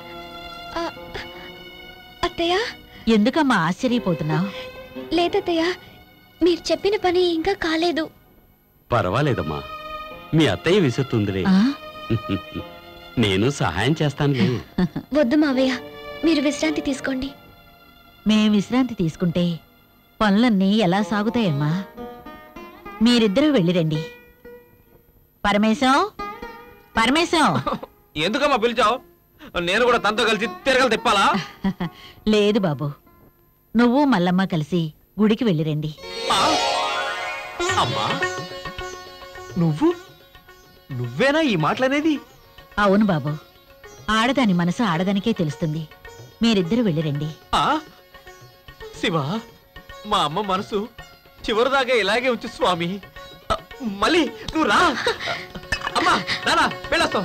అత్తయ్య ఎందుకమ్మా ఆశ్చర్యపోతున్నావు లేదత్తయ్య మీరు చెప్పిన పని ఇంకా కాలేదు పర్వాలేదమ్మా మీ అత్తయ్య విసురుతుందిలే ఆ? నేను సహాయం చేస్తానులే వద్దు మావయ్య మీరు విశ్రాంతి తీసుకోండి మేం విశ్రాంతి తీసుకుంటే పనులన్నీ ఎలా సాగుతాయమ్మా మీరిద్దరూ వెళ్ళిరండి పరమేశం పరమేశం ఎందుకమ్మా పిలిచావు నేను కూడా తనతో కలిసి తిరగలు తిప్పాలా లేదు బాబు నువ్వు మల్లమ్మ కలిసి గుడికి వెళ్ళిరండి అమ్మా నువ్వు నువ్వేనా ఈ మాటలనేది అవును బాబు ఆడదాని మనసు ఆడదానికే తెలుస్తుంది మీరిద్దరూ వెళ్ళిరండి ఆ శివ మా అమ్మ మనసు చివరిదాకా ఇలాగే ఉంచు స్వామి ఆ, మళ్ళీ నువ్వు రా అమ్మా రానా వెళ్ళొస్తాం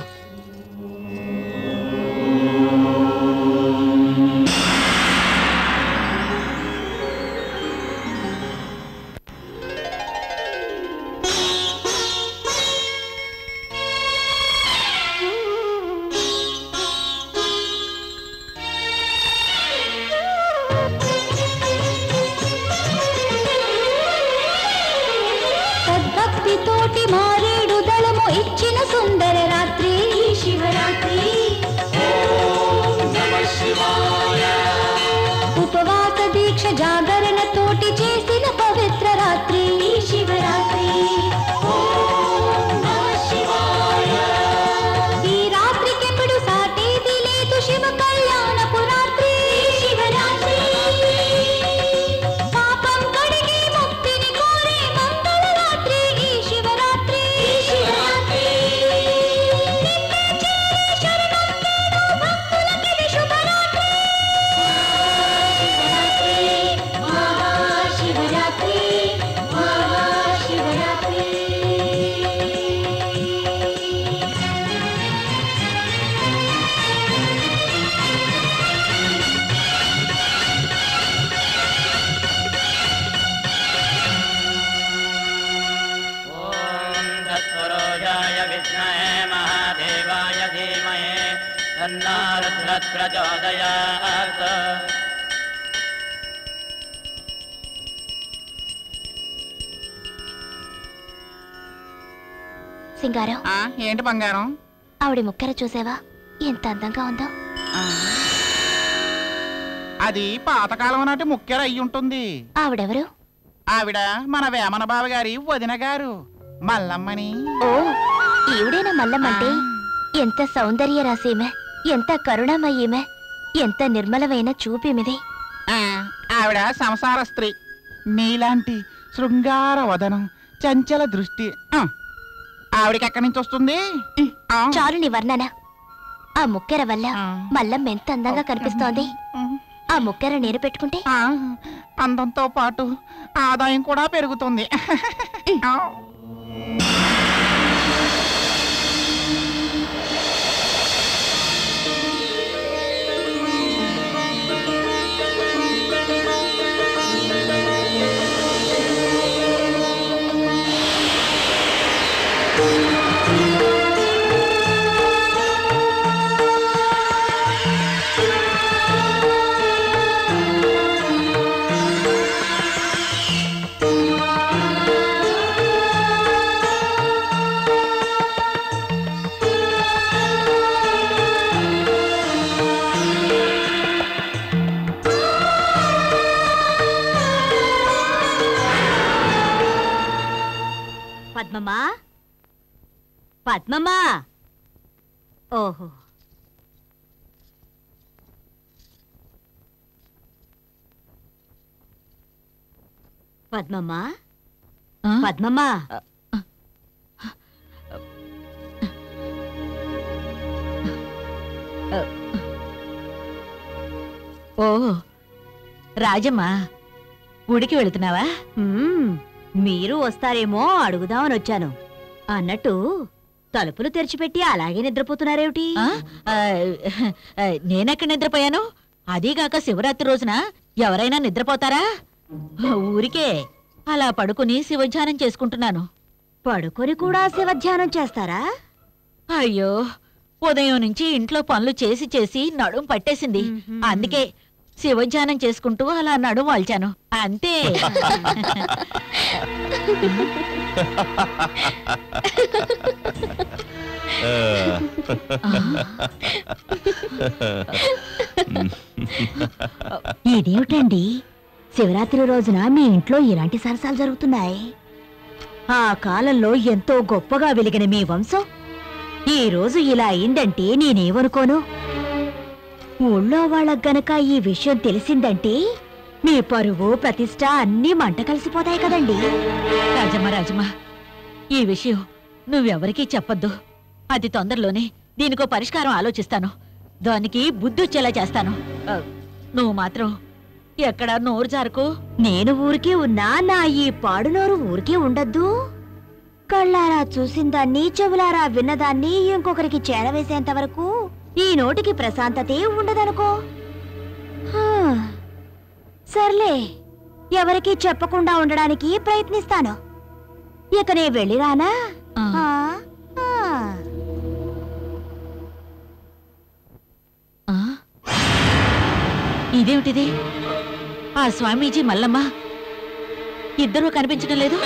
సద్భక్తితోటి మారేడు దళము ఇచ్చిన సుందర రాత్రి తన్నారద్రచోదయాత్ సింగారం ఆ, ఏంటి బంగారం ఆవిడ ముక్కెర చూసావా ఎంత అందంగా ఉందో అది పాతకాలం నాటి ముఖ్యర అయి ఉంటుంది ఆవిడెవరు ఆవిడ మన వేమన బావ గారి వదిన గారు మల్లమ్మని ఓ ఈవిడేనా మల్లమ్మంటే ఎంత సౌందర్య రాశీమె ఎంత కరుణమయ్యమే ఎంత నిర్మలమైన చూపిమిది ఆ, ఆవిడ సంసార స్త్రీ నీలాంటి శృంగార వదనం చంచల దృష్టి ఆ, ఆవిడకి ఎక్కడి నుంచి వస్తుంది ఆ, చాలు నీ వర్ణన ఆ ముక్కెర వల్ల మల్లమ్మ ఎంత అందంగా కనిపిస్తోంది ఆ ముక్కెర నేను పెట్టుకుంటే ఆ, అందంతో పాటు ఆదాయం కూడా పెరుగుతుంది ఆ. పద్మమ్మా పద్మమ్మా ఓహో పద్మమ్మా పద్మమ్మా ఓ రాజమ్మా ఉడికి వెళుతున్నావా మ్మ్, మీరు వస్తారేమో అడుగుదామని వచ్చాను అన్నట్టు తలుపులు తెరిచిపెట్టి అలాగే నిద్రపోతున్నారేమిటి ఆ? ఆ, ఆ, నేనెక్కడ నిద్రపోయాను అదీగాక శివరాత్రి రోజున ఎవరైనా నిద్రపోతారా ఊరికే అలా పడుకుని శివధ్యానం చేసుకుంటున్నాను పడుకొని కూడా శివధ్యానం చేస్తారా అయ్యో ఉదయం నుంచి ఇంట్లో పనులు చేసి చేసి నడుం పట్టేసింది అందుకే శివధ్యానం చేసుకుంటూ అలా నడుం వాల్చాను అంతే ఇదేమిటండి శివరాత్రి రోజున మీ ఇంట్లో ఇలాంటి సరసాలు జరుగుతున్నాయి ఆ కాలంలో ఎంతో గొప్పగా వెలిగిన మీ వంశం ఈ రోజు ఇలా అయిందంటే నేనేమనుకోను ఊళ్ళో వాళ్ళకు గనక ఈ విషయం తెలిసిందంటే మీ పరువు ప్రతిష్ట అన్నీ మంట కలిసిపోతాయి కదండి రాజమ్మ రాజమ్మ ఈ విషయం నువ్వెవరికీ చెప్పొద్దు అతి తొందరలోనే దీనికో పరిష్కారం ఆలోచిస్తాను దానికి బుద్ధి వచ్చేలా చేస్తాను ఆ, నువ్వు మాత్రం ఎక్కడ నోరు జారుకు నేను ఊరికే ఉన్నా నా ఈ పాడునోరు ఊరికే ఉండద్దు కళ్ళారా చూసిందాన్ని చెవులారా విన్నదాన్ని ఇంకొకరికి చేరవేసేంత వరకు ఈ నోటికి ప్రశాంతతే ఉండదనుకో హా, సర్లే ఎవరికీ చెప్పకుండా ఉండడానికి ప్రయత్నిస్తాను ఇక నే వెళ్ళిరానా ఆ, ఆ. ఆ? ఇదేమిటిది ఆ స్వామీజీ మల్లమ్మ ఇద్దరూ కనిపించడం లేదు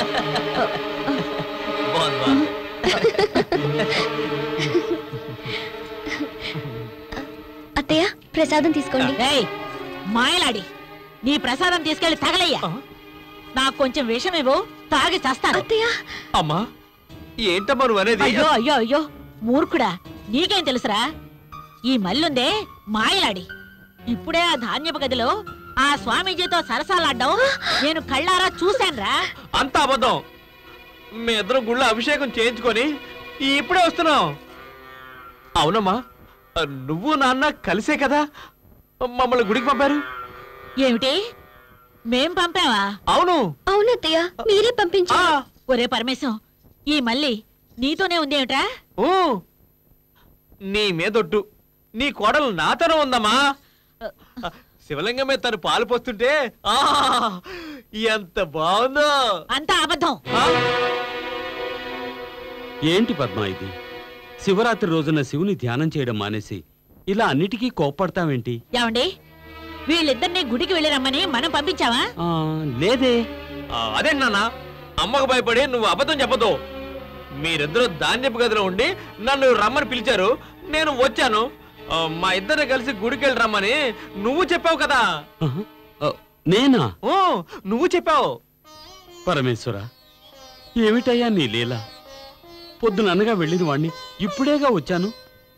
అత్తయ్య ప్రసాదం తీసుకోండి ఏయ్, మాయలాడి నీ ప్రసాదం తీసుకెళ్లి తగలయ్యా నాకు కొంచెం విషం ఇవ్వు తాగి చస్తాను అమ్మా ఏంటమ్మా నువ్వు అనేది అయ్యో అయ్యో అయ్యో మూర్ఖుడా నీకేం తెలుసురా ఈ మల్లుందే మాయలాడి ఇప్పుడే ఆ ధాన్యపు గదిలో ఆ స్వామీజీతో సరసాలాడ్డావు నేను కళ్ళారా చూశానురా అంత అబద్ధం మీ ఇద్దరం గుళ్ళో అభిషేకం చేయించుకొని ఇప్పుడే వస్తున్నాం అవునమ్మా నువ్వు నాన్న కలిసే కదా మమ్మల్ని గుడికి పంపారు ఏమిటి మేం పంపావా అవును అవునత్తయ్య మీరే పంపించారు ఒరే పరమేశం ఈ మళ్ళీ నీతోనే ఉందేమిట్రా ఊ, నీ మీదొట్టు నీ కోడలు నాతోనే ఉందమ్మా శివలింగం మీద తను పాలు పోస్తుంటే ఆ ఎంత బాగుందో అంతా అబద్ధం ఏంటి పద్మ ఇది శివరాత్రి రోజున శివుని ధ్యానం చేయడం మానేసి ఇలా అన్నిటికీ కోప్పడతావేంటి ఏమండి వీళ్ళిద్దరిని గుడికి వెళ్ళి రమ్మని మనం పంపించావా ఆ, లేదే అదే నాన్న అమ్మకు భయపడి నువ్వు అబద్ధం చెప్పదు మీరిద్దరూ ధాన్యపు గదిలో ఉండి నన్ను రమ్మని పిలిచారు నేను వచ్చాను ఆ, మా ఇద్దరు కలిసి గుడికి వెళ్ళి రమ్మని నువ్వు చెప్పావు కదా ఆహా. ఆ, నేనా ఓ నువ్వు చెప్పావు పరమేశ్వర ఏమిటయ్యా నీ లీల పొద్దుననగా వెళ్ళిన వాణ్ణి ఇప్పుడేగా వచ్చాను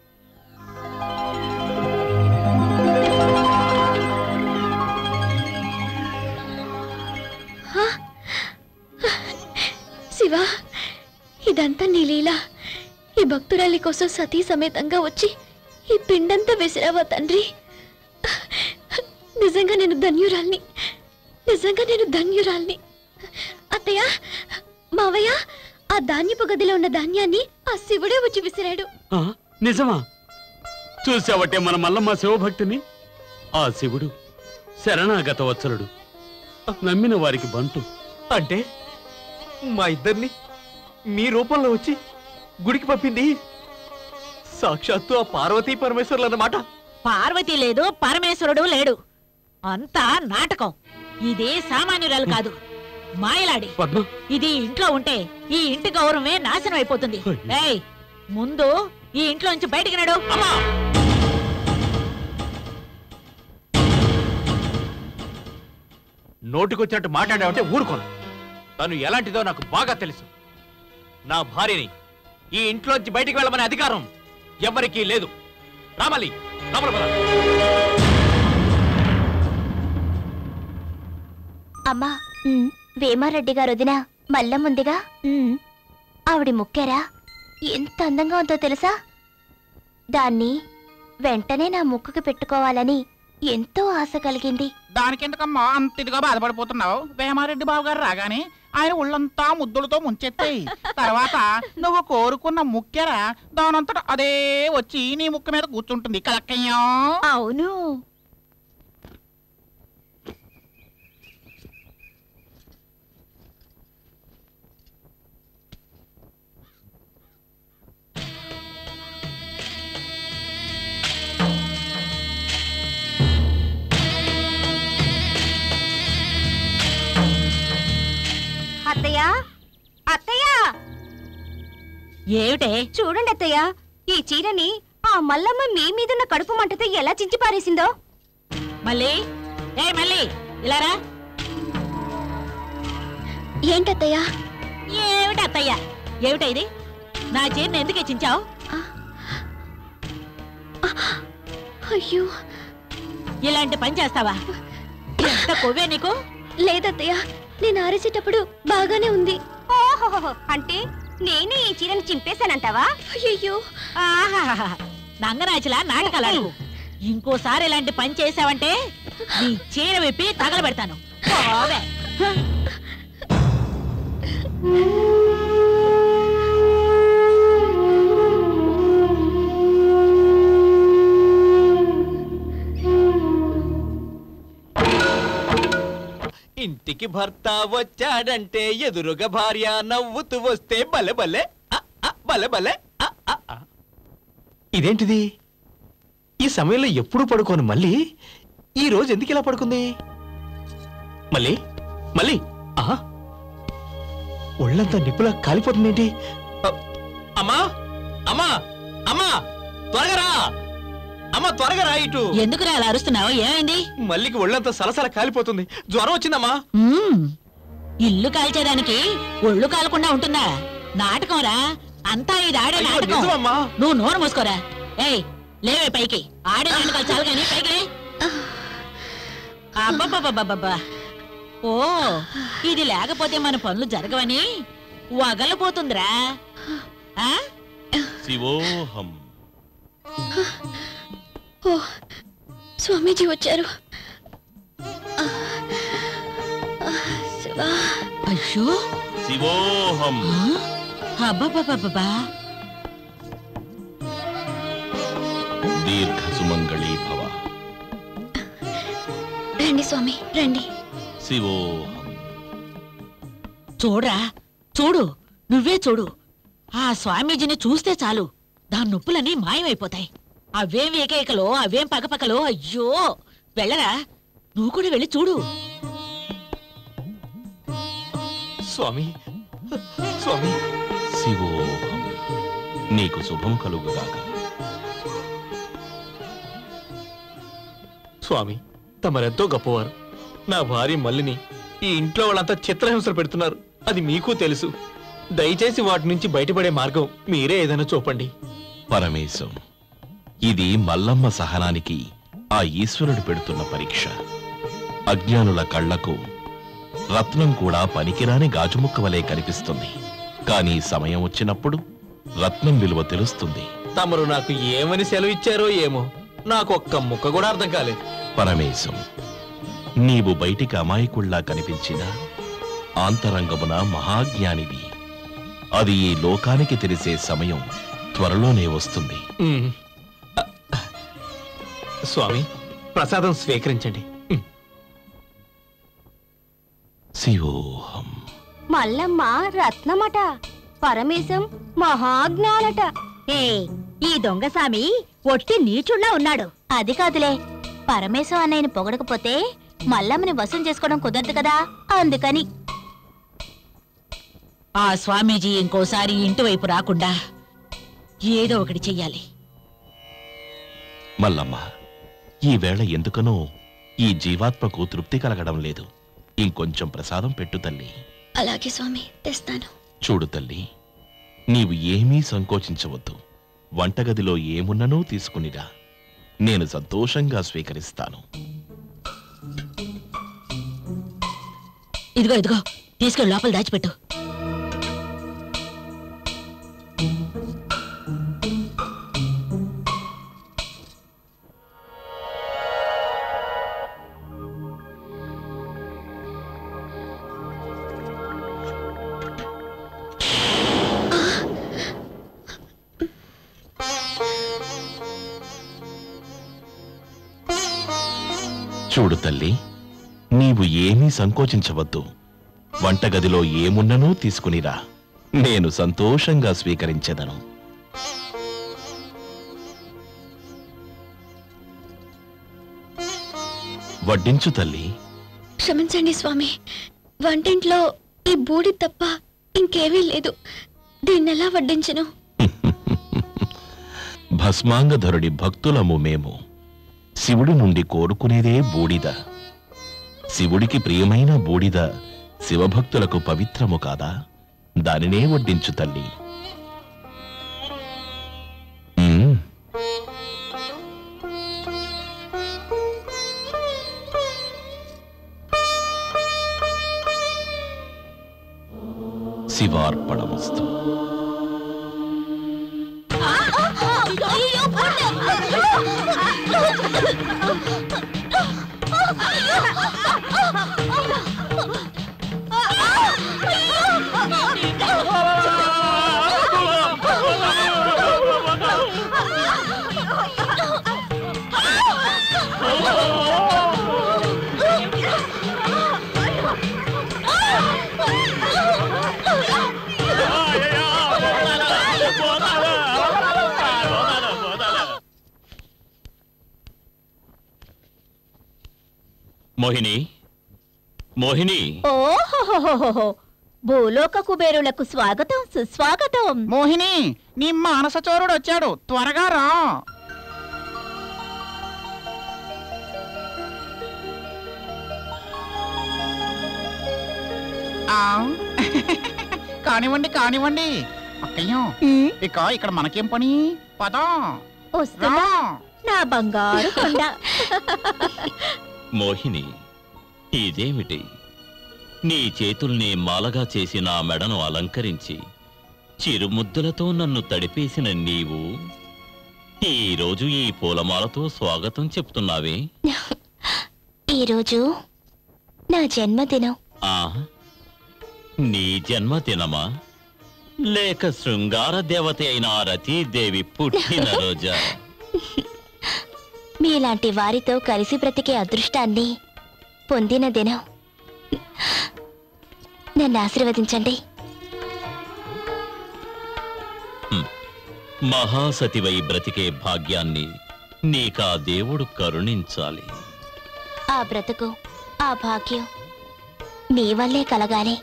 శివ ఇదంతా నీ లీల ఈ భక్తురాలి కోసం సతీ సమేతంగా వచ్చి ఈ పిండంతా విసిరావా తండ్రి నిజంగా నేను ధన్యురాల్ని నిజంగా నేను ధన్యురాల్ని అత్తయ్య మావయ్య ఆ ధాన్యపు గదిలో ఉన్న ధాన్యాన్ని ఆ శివుడే వచ్చి విసిరాడు ఆ, నిజమా చూసావటే మన మల్లమ్మ శివభక్తిని ఆ శివుడు శరణాగత వత్సలుడు నమ్మిన వారికి బంటు అంటే మా ఇద్దరిని మీ రూపంలో వచ్చి గుడికి పంపింది సాక్షాత్తు ఆ పార్వతీ పరమేశ్వర్లు అన్నమాట పార్వతి లేదు పరమేశ్వరుడు లేడు అంతా నాటకం ఇదే సామాన్యురాలు కాదు మాయలాడి పద్మ ఇది ఇంట్లో ఉంటే ఈ ఇంటి గౌరవమే నాశనం అయిపోతుంది ఏయ్ ముందు ఈ ఇంట్లో నుంచి బయటికి నడు అమ్మా నోటికొచ్చినట్టు మాట్లాడావంటే ఊరుకోను తను ఎలాంటిదో నాకు బాగా తెలుసు నా భార్యని ఈ ఇంట్లోంచి బయటికి వెళ్ళమనే అధికారం ఎవరికీ లేదు రామలి లోపల పద. అమ్మా వేమారెడ్డి గారు వదిన మల్లముందిగా ఆవిడ ముక్కెరా ఎంత అందంగా ఉందో తెలుసా దాన్ని వెంటనే నా ముక్కుకి పెట్టుకోవాలని ఎంతో ఆశ కలిగింది దానికెందుకమ్మా అంత ఇదిగా బాధపడిపోతున్నావు వేమారెడ్డి బాబు గారు రాగానే ఆయన ఒళ్ళంతా ముద్దులతో ముంచెత్తాయి తర్వాత నువ్వు కోరుకున్న ముక్కెర దానంతట అదే వచ్చి నీ ముక్కు మీద కూర్చుంటుంది కలక్కయ్యా అవును అత్తయ్య అత్తయ్య ఏమిటే చూడండి అత్తయ్య ఈ చీరని ఆ మల్లమ్మ మీ మీదున్న కడుపు మంటతో ఎలా చించి పారేసిందో మళ్ళీ ఏ మళ్ళీ ఇలారా ఏంటత్తయ్యా ఏమిటి అత్తయ్య ఏమిటా ఇది నా చీరని ఎందుకు హెచ్చించావు అయ్యో ఇలాంటి పని చేస్తావా ఎంత కొవ్వే నీకు లేదత్తయ్య నేను ఆరేసేటప్పుడు బాగానే ఉంది ఓహోహో అంటే నేనే ఈ చీరని చింపేశానంటావా అయ్యో ఆహాహాహా. నంగనాచిలా నాటకాలు ఇంకోసారి ఇలాంటి పని చేసావంటే నీ చీర విప్పి తగలబెడతాను పోవే. ఇంటికి భర్త వచ్చాడంటే ఎదురుగా భార్య నవ్వుతూ వస్తే బలే బలే ఆ, ఆ, బలే బలే ఆ, ఆ, ఆ. ఇదేంటిది ఈ సమయంలో ఎప్పుడు పడుకోను మళ్ళీ ఈ రోజు ఎందుకు ఇలా పడుకుంది మళ్ళీ మళ్ళీ ఆహా ఒళ్ళంతా నిప్పులా కాలిపోతుందేంటి ఆ, అమ్మా అమ్మా అమ్మా త్వరగా రా అమ్మా త్వరగా రా ఇటు ఎందుకురా అలా అరుస్తున్నావు ఏమైంది మల్లికి ఒళ్ళంతా సలసల కాలిపోతుంది జ్వరం వచ్చిందమ్మా మ్మ్. ఇల్లు కాల్చేదానికి ఒళ్ళు కాలకుండా ఉంటుందా నాటకం రా అంతా ఇది ఆడే అయ్యో, నాటకం నిజమమ్మా? నువ్వు నోరు మూసుకోరా ఏయ్ లేవే పైకి ఆడే నాటకాలు చాలు కానీ పైకి లే. అబ్బబ్బబ్బబ్బబ్బా ఓ ఇది లేకపోతే మన పనులు జరగవని వగలపోతుందిరా ఆ? శివోహం ఓ స్వామీజీ వచ్చారు ఆ, ఆ, శివా అయ్యో శివోహం అబ్బబ్బబ్బబ్బా దీర్ఘ సుమంగళీ భవ రండి స్వామి రండి శివోహం చూడరా చూడు నువ్వే చూడు ఆ స్వామీజీని చూస్తే చాలు దాని నొప్పులన్నీ మాయమైపోతాయి అవేం ఏకైకలో అవేం పకపకలో అయ్యో వెళ్ళరా నువ్వు కూడా వెళ్ళి చూడు స్వామి స్వామి శివోహం నీకు శుభం కలుగుగాక స్వామి తమరెంతో గొప్పవారు నా భార్య మల్లిని ఈ ఇంట్లో వాళ్ళంతా చిత్రహింసలు పెడుతున్నారు అది మీకు తెలుసు దయచేసి వాటి నుంచి బయటపడే మార్గం మీరే ఏదైనా చూపండి పరమేశం ఇది మల్లమ్మ సహనానికి ఆ ఈశ్వరుడు పెడుతున్న పరీక్ష అజ్ఞానుల కళ్లకు రత్నం కూడా పనికిరాని గాజుముక్క వలె కనిపిస్తుంది కానీ సమయం వచ్చినప్పుడు రత్నం విలువ తెలుస్తుంది తమరు నాకు ఏమని సెలవు ఇచ్చారో ఏమో నాకు ఒక్క ముక్క కూడా అర్థం కాలేదు పరమేశం నీవు బయటికి అమాయకుళ్లా కనిపించినా ఆంతరంగమున మహాజ్ఞానివి అది ఈ లోకానికి తెలిసే సమయం త్వరలోనే వస్తుంది ఉమ్. స్వామి ప్రసాదం స్వీకరించండి ఉమ్. శివోహం మల్లమ్మ రత్నమట పరమేశం మహాజ్ఞానట ఏ ఈ దొంగసామి ఒట్టి నీచుళ్ళా ఉన్నాడు అది కాదులే పరమేశం అన్నయ్యని పొగడకపోతే మల్లమ్మని వసూలు చేసుకోవడం కుదరదు కదా అందుకని ఆ స్వామీజీ ఇంకోసారి ఇంటి వైపు రాకుండా ఏదో ఒకటి చెయ్యాలి మల్లమ్మ ఈ వేళ ఎందుకనో ఈ జీవాత్మకు తృప్తి కలగడం లేదు ఇంకొంచెం ప్రసాదం పెట్టు తల్లి అలాగే స్వామి తెస్తాను చూడు తల్లి నీవు ఏమీ సంకోచించవద్దు వంటగదిలో ఏమున్ననూ తీసుకునిరా నేను సంతోషంగా స్వీకరిస్తాను ఇదిగో ఇదిగో తీసుకెళ్ళి లోపల దాచిపెట్టు చూడు తల్లి నీవు ఏమీ సంకోచించవద్దు వంటగదిలో ఏమున్ననూ తీసుకునిరా నేను సంతోషంగా స్వీకరించెదను వడ్డించు తల్లి క్షమించండి స్వామి వంటింట్లో ఈ బూడి తప్ప ఇంకేమీ లేదు దీన్నెలా వడ్డించను భస్మాంగధరుడి భక్తులము మేము శివుడి నుండి కోరుకునేదే బూడిద శివుడికి ప్రియమైన బూడిద శివభక్తులకు పవిత్రము కాదా దానినే వడ్డించు తల్లి మ్మ్. శివార్పణమస్తు మోహిని మోహిని ఓహోహోహోహో భూలోక కుబేరులకు స్వాగతం సుస్వాగతం మోహిని నీ మానస చోరుడు వచ్చాడు త్వరగా రా ఆ, కానివ్వండి కానివ్వండి అక్కయ్యం ఇక ఇక్కడ మనకేం పని పదం వస్తున్నా నా బంగారు కొండ మోహిని ఇదేమిటి నీ చేతుల్ని మాలగా చేసి నా మెడను అలంకరించి చిరుముద్దులతో నన్ను తడిపేసిన నీవు ఈ రోజు ఈ పూలమాలతో స్వాగతం చెప్తున్నావే ఈరోజు నా జన్మదినం ఆ నీ జన్మదినమా లేక శృంగార దేవత అయిన ఆ రతీదేవి పుట్టిన రోజా మీలాంటి వారితో కలిసి బ్రతికే అదృష్టాన్ని పొందిన దినం నన్ను ఆశీర్వదించండి మహాసతివై బ్రతికే భాగ్యాన్ని నీకా దేవుడు కరుణించాలి ఆ బ్రతుకు ఆ భాగ్యం నీ వల్లే కలగాలి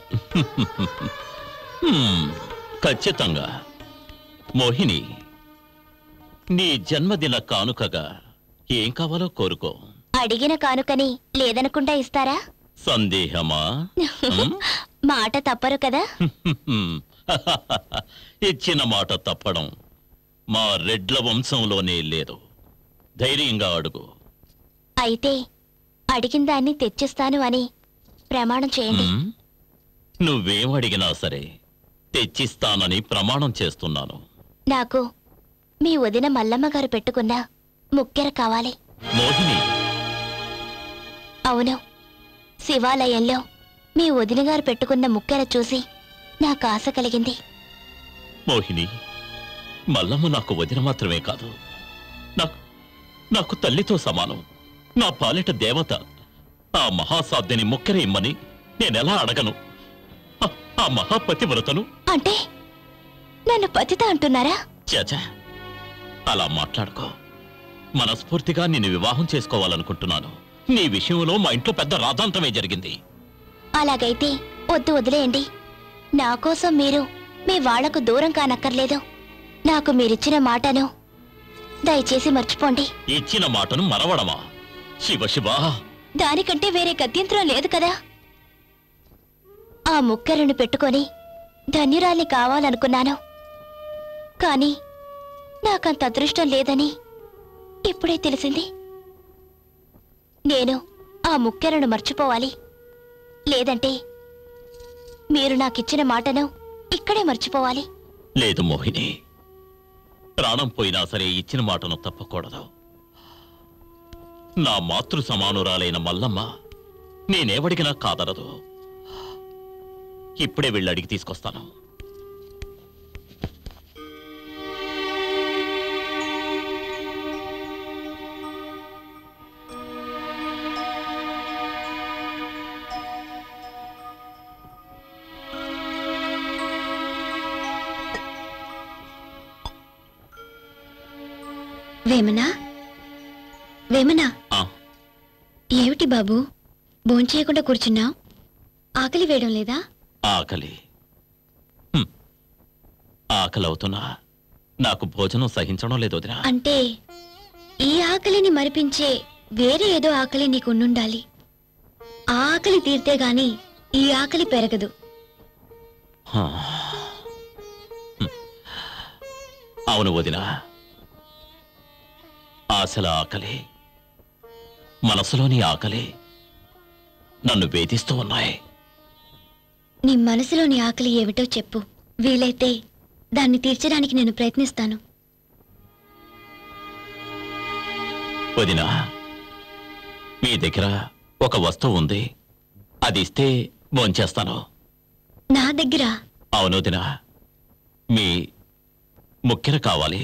హ్మ్, ఖచ్చితంగా మోహిని నీ జన్మదిన కానుకగా ఏం కావాలో కోరుకో అడిగిన కానుకని లేదనకుండా ఇస్తారా సందేహమా హ్మ్? మాట తప్పరు కదా హ్మ్. ఇచ్చిన మాట తప్పడం మా రెడ్ల వంశంలోనే లేదు ధైర్యంగా అడుగు అయితే అడిగిన దాన్ని తెచ్చిస్తాను అని ప్రమాణం చేయండి హ్మ్? నువ్వేం అడిగినా సరే తెచ్చిస్తానని ప్రమాణం చేస్తున్నాను నాకు మీ వదిన మల్లమ్మ గారు పెట్టుకున్న ముక్కెర కావాలి మోహిని అవును శివాలయంలో మీ వదిన గారు పెట్టుకున్న ముక్కెర చూసి నాకు ఆశ కలిగింది మోహిని మల్లమ్మ నాకు వదిన మాత్రమే కాదు నాకు నాకు తల్లితో సమానం నా పాలిట దేవత ఆ మహాసాధ్యని ముక్కెర ఇమ్మని నేనెలా అడగను ఆ- ఆ మహాపతివ్రతను అంటే నన్ను పతిత అంటున్నారా చాచా అలా మాట్లాడుకో మనస్ఫూర్తిగా నిన్ను వివాహం చేసుకోవాలనుకుంటున్నాను నీ విషయంలో మా ఇంట్లో పెద్ద రాధాంతమే జరిగింది అలాగైతే వద్దు వదిలేయండి నా కోసం మీరు మీ వాళ్లకు దూరం కానక్కర్లేదు నాకు మీరిచ్చిన మాటను దయచేసి మర్చిపోండి ఇచ్చిన మాటను మరవడమా శివ శివ దానికంటే వేరే గత్యంతరం లేదు కదా ఆ ముక్కెరను పెట్టుకొని ధన్యురాలి కావాలనుకున్నాను కానీ నాకంత అదృష్టం లేదని ఇప్పుడే తెలిసింది నేను ఆ ముక్కెరను మర్చిపోవాలి లేదంటే మీరు నాకిచ్చిన మాటను ఇక్కడే మర్చిపోవాలి లేదు మోహిని ప్రాణం పోయినా సరే ఇచ్చిన మాటను తప్పకూడదు నా మాతృ సమానురాలైన మల్లమ్మ నేనేవడిగినా కాదరదు ఇప్పుడే వెళ్ళి అడిగి తీసుకొస్తాను వేమనా వేమనా ఆ. ఏమిటి బాబు భోంచేయకుండా కూర్చున్నావు ఆకలి వేయడం లేదా ఆకలి హ్మ్. ఆకలి అవుతున్నా నాకు భోజనం సహించడం లేదు వదినా అంటే ఈ ఆకలిని మరిపించే వేరే ఏదో ఆకలి నీకు ఉండుండాలి ఆ ఆకలి తీరితే గాని ఈ ఆకలి పెరగదు హా. హ్మ్. అవును వదినా ఆశల ఆకలి మనసులోని ఆకలి నన్ను వేధిస్తూ ఉన్నాయి నీ మనసులోని ఆకలి ఏమిటో చెప్పు వీలైతే దాన్ని తీర్చడానికి నేను ప్రయత్నిస్తాను వదినా మీ దగ్గర ఒక వస్తువు ఉంది అది ఇస్తే భోంచేస్తాను నా దగ్గర అవును వదినా మీ ముక్కెర కావాలి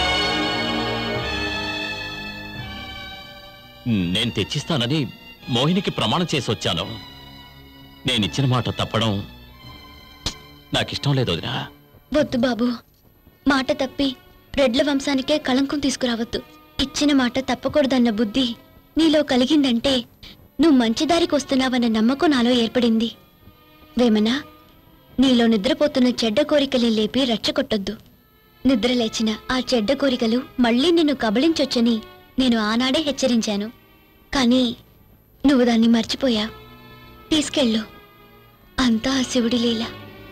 నేను తెచ్చిస్తానని మోహినికి ప్రమాణం చేసి వచ్చాను నేనిచ్చిన మాట తప్పడం నాకిష్టం లేదు వదినా వద్దు బాబు మాట తప్పి రెడ్ల వంశానికే కళంకం తీసుకురావద్దు ఇచ్చిన మాట తప్పకూడదన్న బుద్ధి నీలో కలిగిందంటే నువ్వు మంచి దారికి వస్తున్నావన్న నమ్మకం నాలో ఏర్పడింది వేమనా నీలో నిద్రపోతున్న చెడ్డ కోరికల్ని లేపి రెచ్చగొట్టొద్దు నిద్ర లేచిన ఆ చెడ్డ కోరికలు మళ్ళీ నిన్ను కబళించొచ్చని నేను ఆనాడే హెచ్చరించాను కానీ నువ్వు దాన్ని మర్చిపోయా తీసుకెళ్ళు అంతా ఆ శివుడి లీల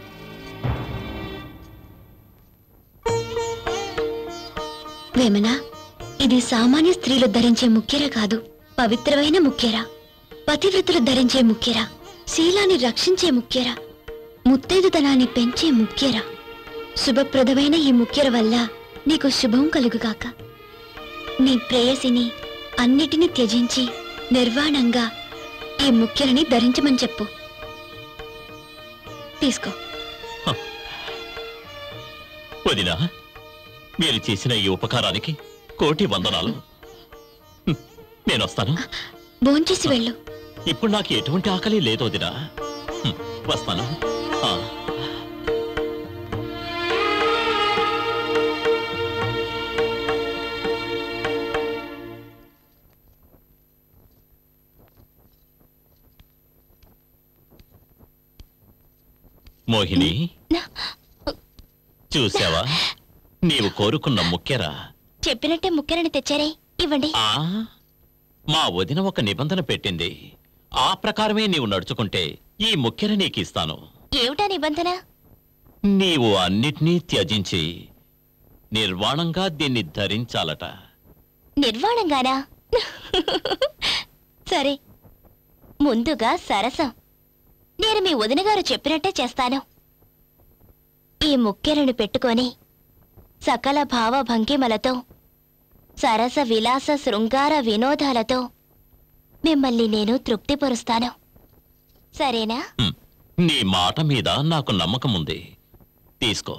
వేమనా ఇది సామాన్య స్త్రీలు ధరించే ముఖ్యర కాదు పవిత్రమైన ముఖ్యర పతివ్రతులు ధరించే ముఖ్యర శీలాన్ని రక్షించే ముఖ్యర ముత్తైదుతనాన్ని పెంచే ముఖ్యర శుభప్రదమైన ఈ ముఖ్యర వల్ల నీకు శుభం కలుగుగాక నీ ప్రేయసిని అన్నిటినీ త్యజించి నిర్వాణంగా ఈ ముఖ్యరని ధరించమని చెప్పు తీసుకో వదినా మీరు చేసిన ఈ ఉపకారానికి కోటి వందనాలు హ్మ్, నేనొస్తాను భోంచేసి వెళ్ళు ఇప్పుడు నాకు ఎటువంటి ఆకలి లేదు వదినా హ్మ్, వస్తాను ఆ. మోహిని చూసావా నీవు కోరుకున్న ముక్కెరా చెప్పినట్టే ముక్కెరని తెచ్చారే ఇవ్వండి ఆ మా వదిన ఒక నిబంధన పెట్టింది ఆ ప్రకారమే నీవు నడుచుకుంటే ఈ ముక్కెర నీకిస్తాను ఏమిటా నిబంధన నీవు అన్నిటినీ త్యజించి నిర్వాణంగా దీన్ని ధరించాలట నిర్వాణంగానా సరే ముందుగా సరసం నేను మీ వదిన గారు చెప్పినట్టే చేస్తాను ఈ ముక్కెలను పెట్టుకొని సకల భావ భంగిమలతో సరస విలాస శృంగార వినోదాలతో మిమ్మల్ని నేను తృప్తిపరుస్తాను సరేనా నీ మాట మీద నాకు నమ్మకం ఉంది తీసుకో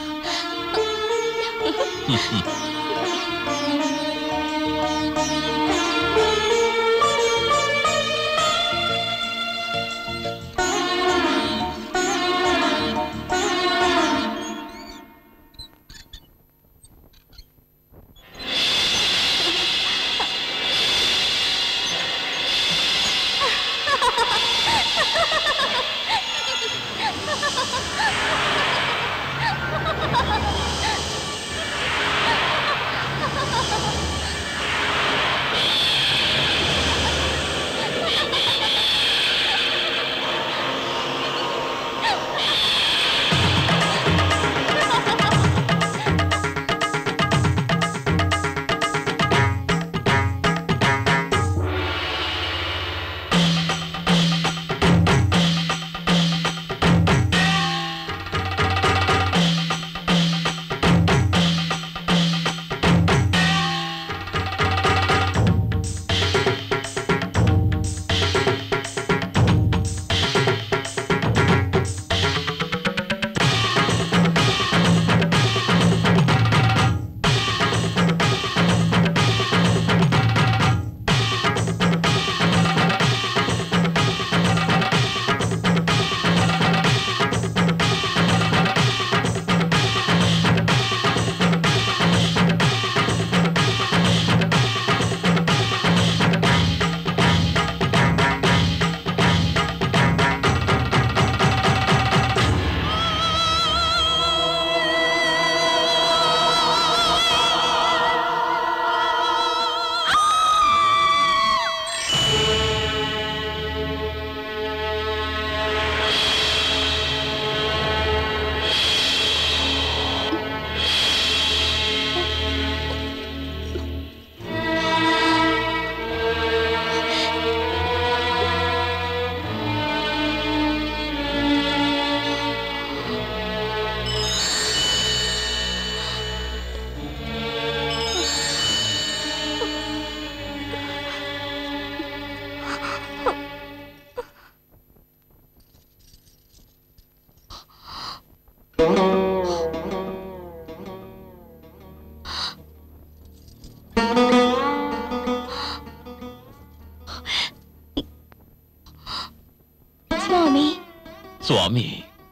స్వామి స్వామి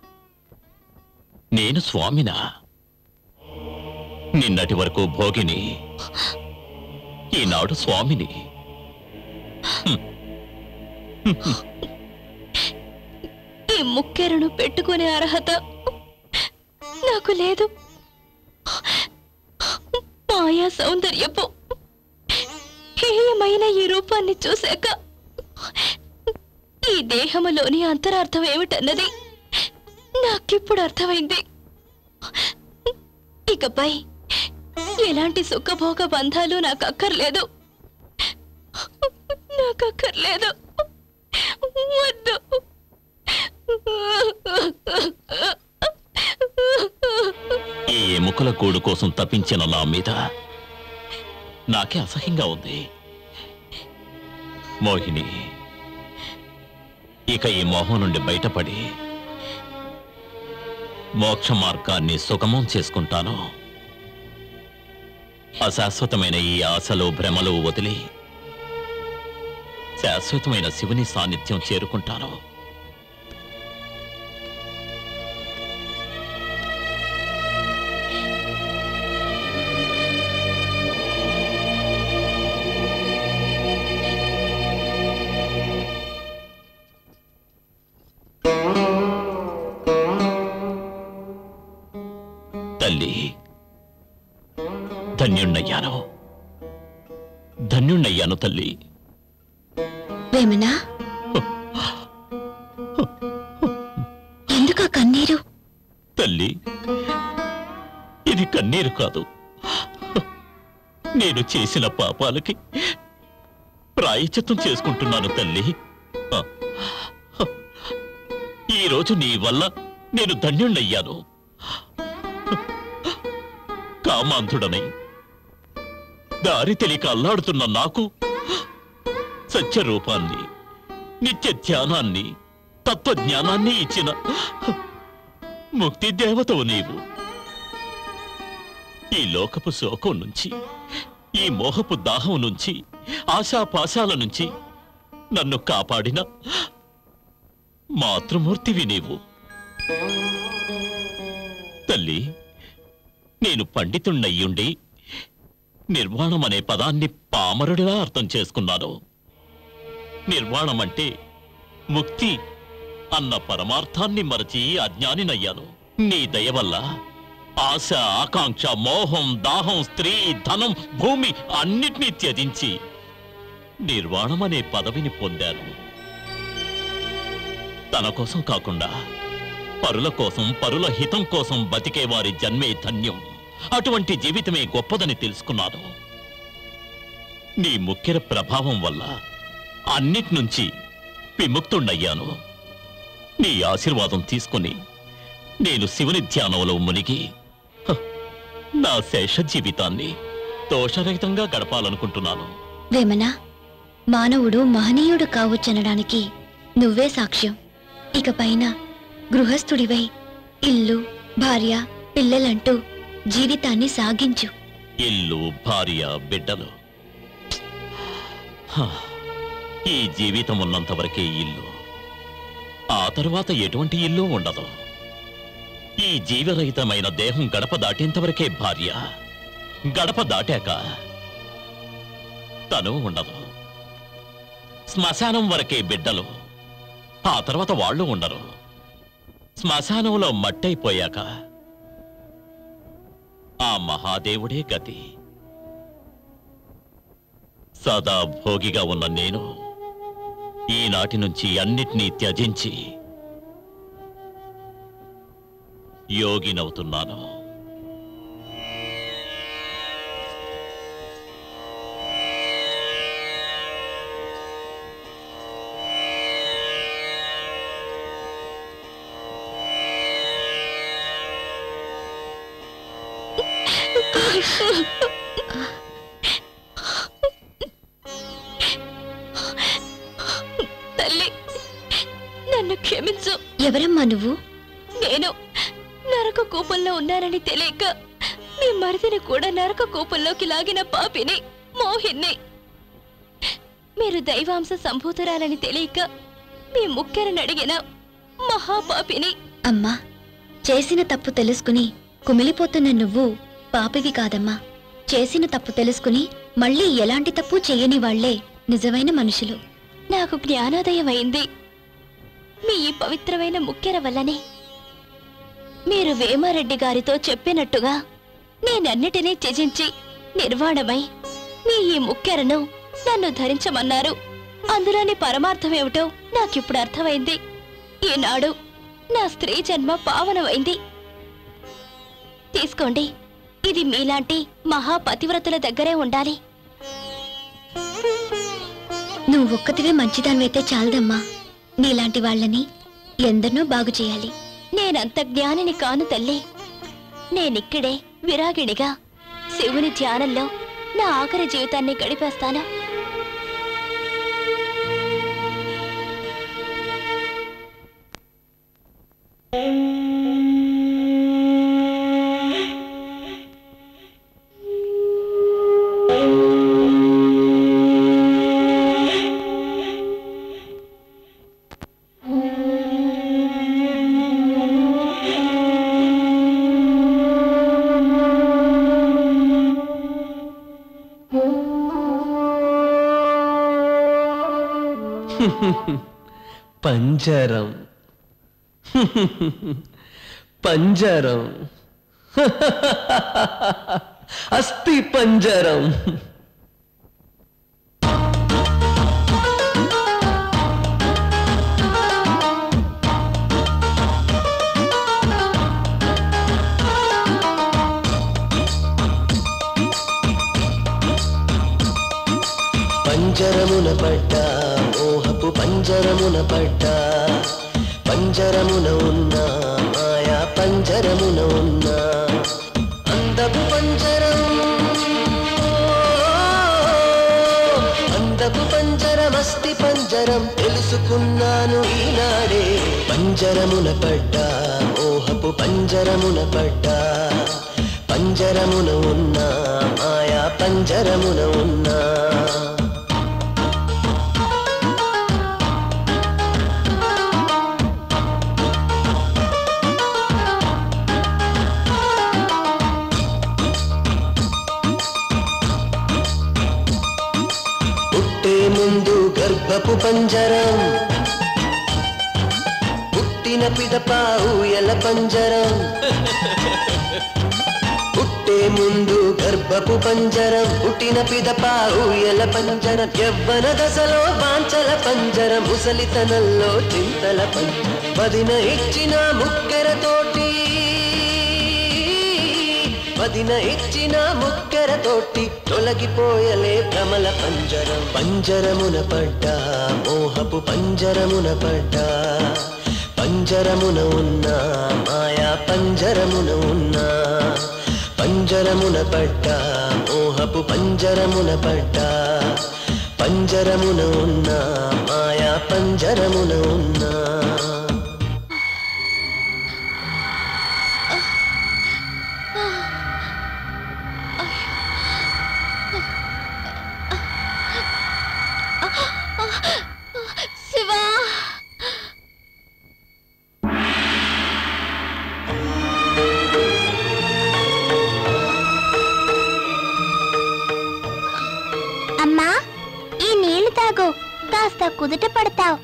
నేను స్వామినా నిన్నటి వరకు భోగిని ఈనాడు స్వామిని ఈ ముక్కెరను పెట్టుకునే అర్హత నాకు లేదు మాయా సౌందర్యపు హేయమైన ఈ రూపాన్ని చూశాక ఈ దేహములోని అంతరార్థం ఏమిటన్నది నాకిప్పుడు అర్థమైంది ఇకపై ఎలాంటి సుఖభోగ బంధాలు నాకు అక్కర్లేదు నాకు అక్కర్లేదు వద్దు ఈ ఎముకల కూడు కోసం తప్పించిన నా మీద నాకే అసహ్యంగా ఉంది మోహిని ఇక ఈ మోహం నుండి బయటపడి మోక్ష మార్గాన్ని సుగమం చేసుకుంటాను అశాశ్వతమైన ఈ ఆశలు భ్రమలు వదిలి శాశ్వతమైన శివుని సాన్నిధ్యం చేరుకుంటాను ధన్యుణ్ణయ్యాను ధన్యుణ్ణయ్యాను తల్లి వేమనా ఎందుకా కన్నీరు తల్లి ఇది కన్నీరు కాదు నేను చేసిన పాపాలకి ప్రాయచిత్తం చేసుకుంటున్నాను తల్లి ఈరోజు నీ వల్ల నేను ధన్యుణ్ణయ్యాను కామాంధుడనై దారి తెలియక అల్లాడుతున్న నాకు సత్య రూపాన్ని నిత్య ధ్యానాన్ని తత్వజ్ఞానాన్ని ఇచ్చిన ముక్తి దేవతవు నీవు ఈ లోకపు శోకం నుంచి ఈ మోహపు దాహం నుంచి ఆశాపాశాల నుంచి నన్ను కాపాడిన మాతృమూర్తివి నీవు తల్లి నేను పండితుణ్ణయ్యుండి నిర్వాణం అనే పదాన్ని పామరుడిలా అర్థం చేసుకున్నాను నిర్వాణం అంటే ముక్తి అన్న పరమార్థాన్ని మరచి అజ్ఞానినయ్యాను నీ దయ వల్ల ఆశ ఆకాంక్ష మోహం దాహం స్త్రీ ధనం భూమి అన్నిటినీ త్యజించి నిర్వాణం అనే పదవిని పొందాను తన కోసం కాకుండా పరుల కోసం పరుల హితం కోసం బతికే వారి జన్మే ధన్యం అటువంటి జీవితమే గొప్పదని తెలుసుకున్నాను నీ ముఖ్య ప్రభావం వల్ల అన్నిటి నుంచి విముక్తుణ్ణయ్యాను నీ ఆశీర్వాదం తీసుకుని నేను శివుని ధ్యానంలో మునిగి హ, నా శేష జీవితాన్ని దోషరహితంగా గడపాలనుకుంటున్నాను వేమనా మానవుడు మహనీయుడు కావచ్చనడానికి నువ్వే సాక్ష్యం ఇక పైన గృహస్థుడివై ఇల్లు భార్య పిల్లలంటూ జీవితాన్ని సాగించు ఇల్లు భార్య బిడ్డలు హ, ఈ జీవితం ఉన్నంత వరకే ఇల్లు ఆ తరువాత ఎటువంటి ఇల్లు ఉండదు ఈ జీవరహితమైన దేహం గడప దాటేంతవరకే భార్య గడప దాటాక తను ఉండదు శ్మశానం వరకే బిడ్డలు ఆ తర్వాత వాళ్ళు ఉండరు శ్మశానంలో మట్టయిపోయాక ఆ మహాదేవుడే గతి సదా భోగిగా ఉన్న నేను ఈనాటి నుంచి అన్నిటినీ త్యజించి యోగినవుతున్నాను తల్లి నన్ను క్షమించు ఎవరమ్మా నువ్వు నేను నరక కూపంలో ఉన్నానని తెలియక మీ మరిదిని కూడా నరక కూపంలోకి లాగిన పాపిని మోహిన్ని మీరు దైవాంశ సంభూతురాలని తెలియక మీ ముఖ్యరని అడిగిన మహాపాపిని అమ్మా చేసిన తప్పు తెలుసుకుని కుమిలిపోతున్న నువ్వు పాపివి కాదమ్మా చేసిన తప్పు తెలుసుకుని మళ్ళీ ఎలాంటి తప్పు చేయని వాళ్లే నిజమైన మనుషులు నాకు జ్ఞానోదయం అయింది మీ ఈ పవిత్రమైన ముఖ్యర వల్లనే మీరు వేమారెడ్డి గారితో చెప్పినట్టుగా నేనన్నిటినీ త్యజించి నిర్వాణమై మీ ఈ ముఖ్యరను నన్ను ధరించమన్నారు అందులోని పరమార్థమేమిటో నాకిప్పుడు అర్థమైంది ఈనాడు నా స్త్రీ జన్మ పావనమైంది తీసుకోండి ఇది మీలాంటి మహాపతివ్రతుల దగ్గరే ఉండాలి నువ్వు ఒక్కతివే మంచిదానివైతే చాలదమ్మా నీలాంటి వాళ్ళని ఎందరినో బాగు చేయాలి నేనంత జ్ఞానిని కాను తల్లి నేనిక్కడే విరాగిణిగా శివుని ధ్యానంలో నా ఆఖరి జీవితాన్ని గడిపేస్తాను పంజరం పంజరం అస్థి పంజరం పంజరమున పడ్డా మోహపు పంజరమున పడ్డా పంజరమున ఉన్నా మాయా పంజరమున ఉన్నా అందపు పంజరం అందపు పంజరమస్తి పంజరం తెలుసుకున్నాను ఈనాడే పంజరమున పడ్డా మోహపు పంజరమున పడ్డా పంజరమున ఉన్నా మాయా పంజరమున ఉన్నా పుట్టే ముందు గర్భపు పంజరం పుట్టిన పిదప ఊయల పంజరం పుట్టే ముందు గర్భపు పంజరం పుట్టిన పిదప ఊయల పంజరం యవ్వన దశలో వాంచల పంజరం ముసలితనంలో చింతల పంజరం వదిన ఇచ్చిన ముక్కెరతోటి వదిన ఇచ్చిన ముక్కెరతోటి తొలగిపోయలే భ్రమల పంజరం పంజరమున పడ్డా మోహపు పంజరమున పడ్డా పంజరమున ఉన్నా మాయా పంజరమున ఉన్నా పంజరమున పడ్డా మోహపు పంజరమున పడ్డా పంజరమున ఉన్నా మాయా పంజరమున ఉన్నా శివా అమ్మా ఈ నీళ్లు తాగు కాస్త కుదుట పడతావు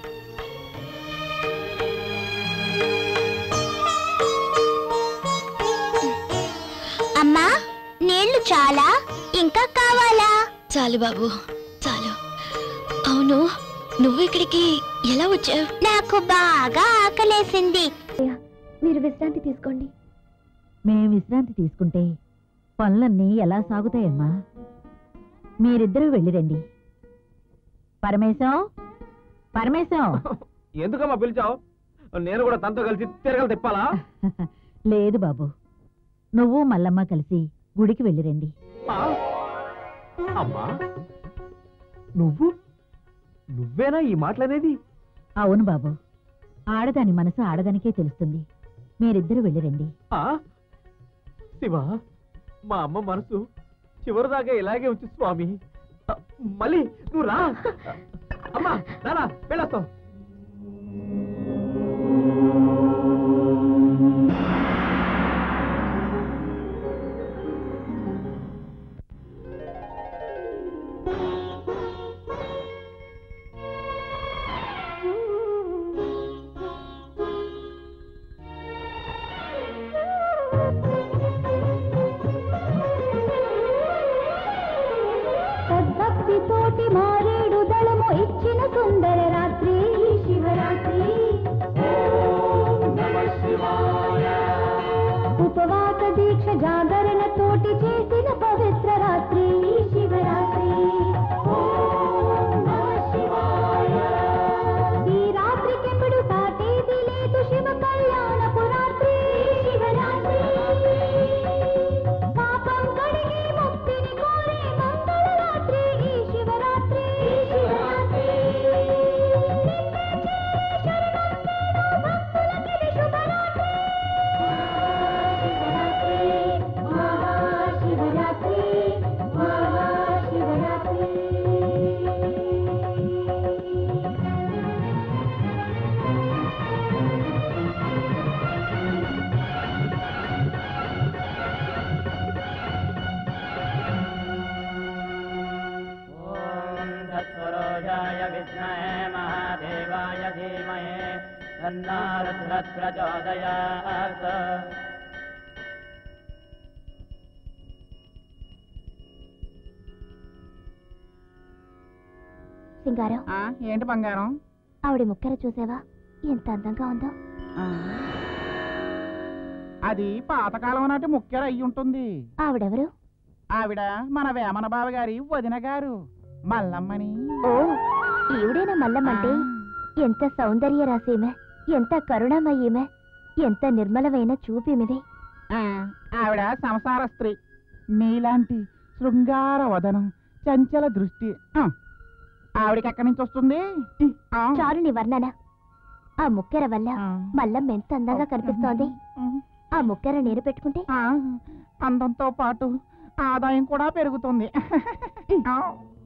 అమ్మా నీళ్లు చాలా ఇంకా కావాలా చాలు బాబు చాలు అవును నువ్వు ఇక్కడికి ఎలా వచ్చావు నాకు బాగా ఆకలేసింది మీరు విశ్రాంతి తీసుకోండి మేం విశ్రాంతి తీసుకుంటే పనులన్నీ ఎలా సాగుతాయమ్మా మీరిద్దరూ వెళ్ళిరండి పరమేశం పరమేశం ఎందుకమ్మా పిలిచావు నేను కూడా తనతో కలిసి తిరగలు తిప్పాలా లేదు బాబు నువ్వు మల్లమ్మ కలిసి గుడికి వెళ్ళిరండి ఆ? అమ్మా నువ్వు నువ్వేనా ఈ మాటలనేది అవును బాబు ఆడదాని మనసు ఆడదానికే తెలుస్తుంది మీరిద్దరూ వెళ్ళిరండి ఆ? శివ మా అమ్మ మనసు చివరిదాకా ఇలాగే ఉంచు స్వామి ఆ, మళ్ళీ నువ్వు రా అమ్మా రారా వెళ్ళొస్తాం సద్భక్తితోటి మారేడు దళము ఇచ్చిన సుందర రాత్రి శివరాత్రి ఉపవాస దీక్ష జాగరణ తోటి చేసిన పవిత్ర రాత్రి శివరాత్రి ఈ రాత్రికెప్పుడు సాటేది లేదు శివ కళ్యాణపు రాత్రి శివరాత్రి పాపం కడిగి ముక్తిని కోరే మంగళరాత్రి ఈ శివరాత్రి శివరాత్రి శివరాత్రి మహాశివరాత్రి तत्पुरुषाय विद्महे महादेवाय धीमहि तन्नो रुद्रः प्रचोदयात् సింగారం ఆ, ఏంటి బంగారం ఆవిడ ముక్కెర చూసావా ఎంత అందంగా ఉందో ఆ. అది పాతకాలం నాటి ముఖ్యర అయి ఉంటుంది ఆవిడెవరు ఆవిడ మన వేమన బావ గారి వదిన గారు మల్లమ్మని ఓ ఈవిడేనా మల్లమ్మంటే ఎంత సౌందర్య రాసేమే ఎంత కరుణమయ్యేమే ఎంత నిర్మలమైన చూపిమిది ఆ, ఆవిడ సంసార స్త్రీ నీలాంటి శృంగార వదనం చంచల దృష్టి ఆ. ఆవిడకి ఎక్కడి నుంచి వస్తుంది ఆ. చాలు నీ వర్ణన ఆ ముక్కెర వల్ల మల్లమ్మ ఎంత అందంగా కనిపిస్తోంది ఆ ముక్కెర నేను పెట్టుకుంటే ఆ, అందంతో పాటు ఆదాయం కూడా పెరుగుతుంది ఆ.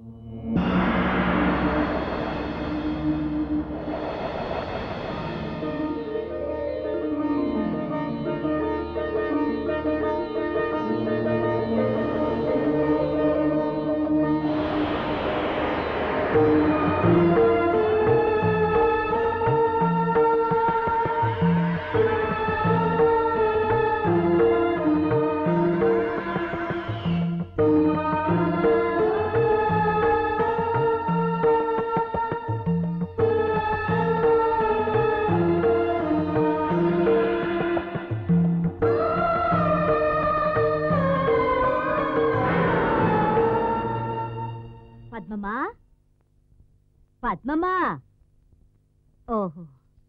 పద్మమ్మా పద్మమ్మా ఓహో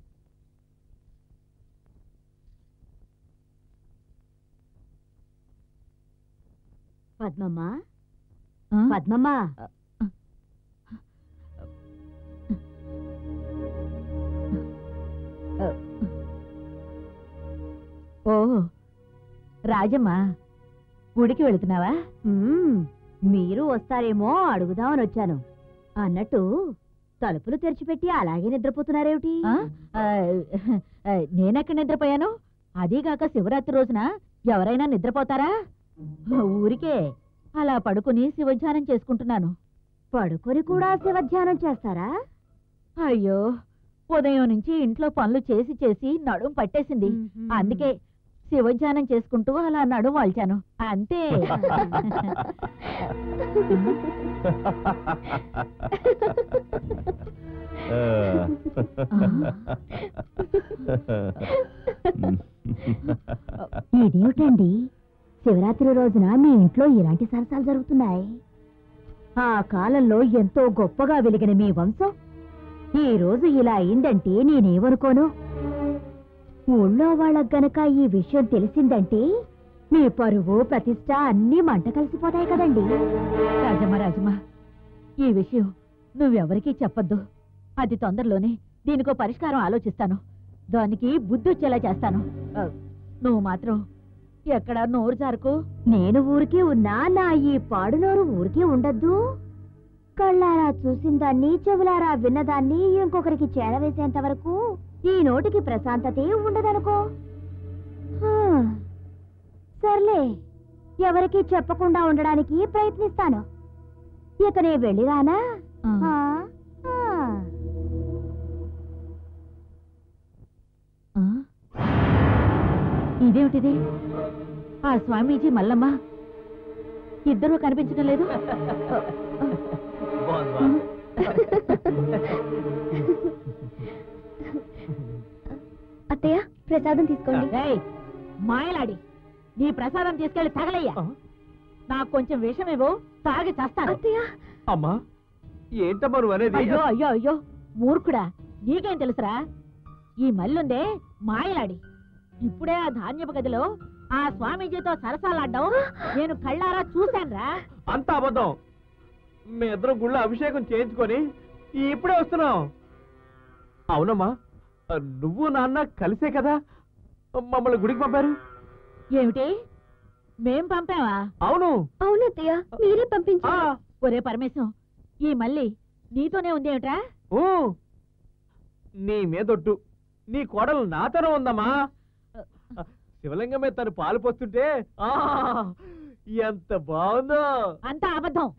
పద్మమ్మా పద్మమ్మా ఓ రాజమ్మ గుడికి వెళుతున్నావా మ్మ్, మీరు వస్తారేమో అడుగుదామని వచ్చాను అన్నట్టు తలుపులు తెరిచిపెట్టి అలాగే నిద్రపోతున్నారేమిటి ఆ? ఆ, ఆ, నేనెక్కడ నిద్రపోయాను అదీగాక శివరాత్రి రోజున ఎవరైనా నిద్రపోతారా ఊరికే అలా పడుకుని శివధ్యానం చేసుకుంటున్నాను పడుకొని కూడా శివధ్యానం చేస్తారా అయ్యో ఉదయం నుంచి ఇంట్లో పనులు చేసి చేసి నడుం పట్టేసింది అందుకే శివధ్యానం చేసుకుంటూ అలా నడుం వాల్చాను అంతే ఇదేమిటండి శివరాత్రి రోజున మీ ఇంట్లో ఇలాంటి సరసాలు జరుగుతున్నాయి ఆ కాలంలో ఎంతో గొప్పగా వెలిగిన మీ వంశం ఈ రోజు ఇలా అయిందంటే నేనేమనుకోను ఊళ్ళో వాళ్ళకు గనక ఈ విషయం తెలిసిందంటే మీ పరువు ప్రతిష్ట అన్నీ మంట కలిసిపోతాయి కదండి రాజమ్మ రాజమ్మ ఈ విషయం నువ్వెవరికీ చెప్పొద్దు అది తొందరలోనే దీనికో పరిష్కారం ఆలోచిస్తాను దానికి బుద్ధి వచ్చేలా చేస్తాను ఆ, నువ్వు మాత్రం ఎక్కడ నోరు జారుకు నేను ఊరికే ఉన్నా నా ఈ పాడునోరు ఊరికే ఉండద్దు కళ్ళారా చూసిందాన్ని చెవులారా విన్నదాన్ని ఇంకొకరికి చేరవేసేంత వరకు ఈ నోటికి ప్రశాంతతే ఉండదనుకో హా, సర్లే ఎవరికి చెప్పకుండా ఉండడానికి ప్రయత్నిస్తాను ఇక నే వెళ్ళిరానా ఆ, ఆ. ఆ? ఇదేమిటిది ఆ స్వామీజీ మల్లమ్మ ఇద్దరూ కనిపించడం లేదు అత్తయ్య ప్రసాదం తీసుకోండి ఏయ్, మాయలాడి నీ ప్రసాదం తీసుకెళ్లి తగలయ్యా నాకు కొంచెం విషం ఇవ్వు తాగి చేస్తాను అమ్మా ఏంటమ్మా నువ్వు అనేది అయ్యో అయ్యో అయ్యో మూర్ఖుడా నీకేం తెలుసురా ఈ మల్లుందే మాయలాడి ఇప్పుడే ఆ ధాన్యపు గదిలో ఆ స్వామీజీతో సరసాలాడ్డం నేను కళ్ళారా చూశానురా అంత అబద్ధం మీ ఇద్దరం గుళ్ళో అభిషేకం చేయించుకొని ఇప్పుడే వస్తున్నాం అవునమ్మా నువ్వు నాన్న కలిసే కదా మమ్మల్ని గుడికి పంపారు ఏమిటి మేం పంపావా అవును అవును అత్తయ్య మీరే పంపించారు ఒరే పరమేశం ఈ మళ్ళీ నీతోనే ఉంది ఏమిట్రా ఊ, నీ మీదొట్టు నీ కోడలు నాతోనే ఉందమ్మా శివలింగం మీద తను పాలు పోస్తుంటే ఆ, ఎంత బాగుందో అంతా అబద్ధం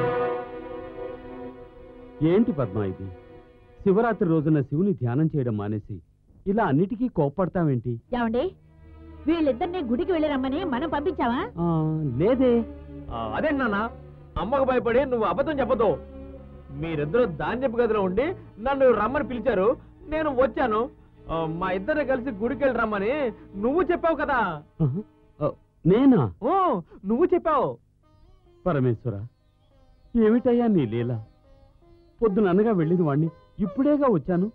ఏంటి పద్మ ఇది శివరాత్రి రోజున శివుని ధ్యానం చేయడం మానేసి ఇలా అన్నిటికీ కోప్పడతావేంటి ఏమండి వీళ్ళిద్దరిని గుడికి వెళ్ళి రమ్మని మనం పంపించావా ఆ, లేదే ఆ, అదే నాన్న అమ్మకు భయపడి నువ్వు అబద్ధం చెప్పదు మీరిద్దరూ ధాన్యపు గదిలో ఉండి నన్ను రమ్మని పిలిచారు నేను వచ్చాను ఆ, మా ఇద్దరిని కలిసి గుడికి వెళ్ళి రమ్మని నువ్వు చెప్పావు కదా నేనా ఓ నువ్వు చెప్పావు పరమేశ్వర ఏమిటయ్యా నీ లీల పొద్దున అనగా వెళ్ళిన వాణ్ణి ఇప్పుడేగా వచ్చాను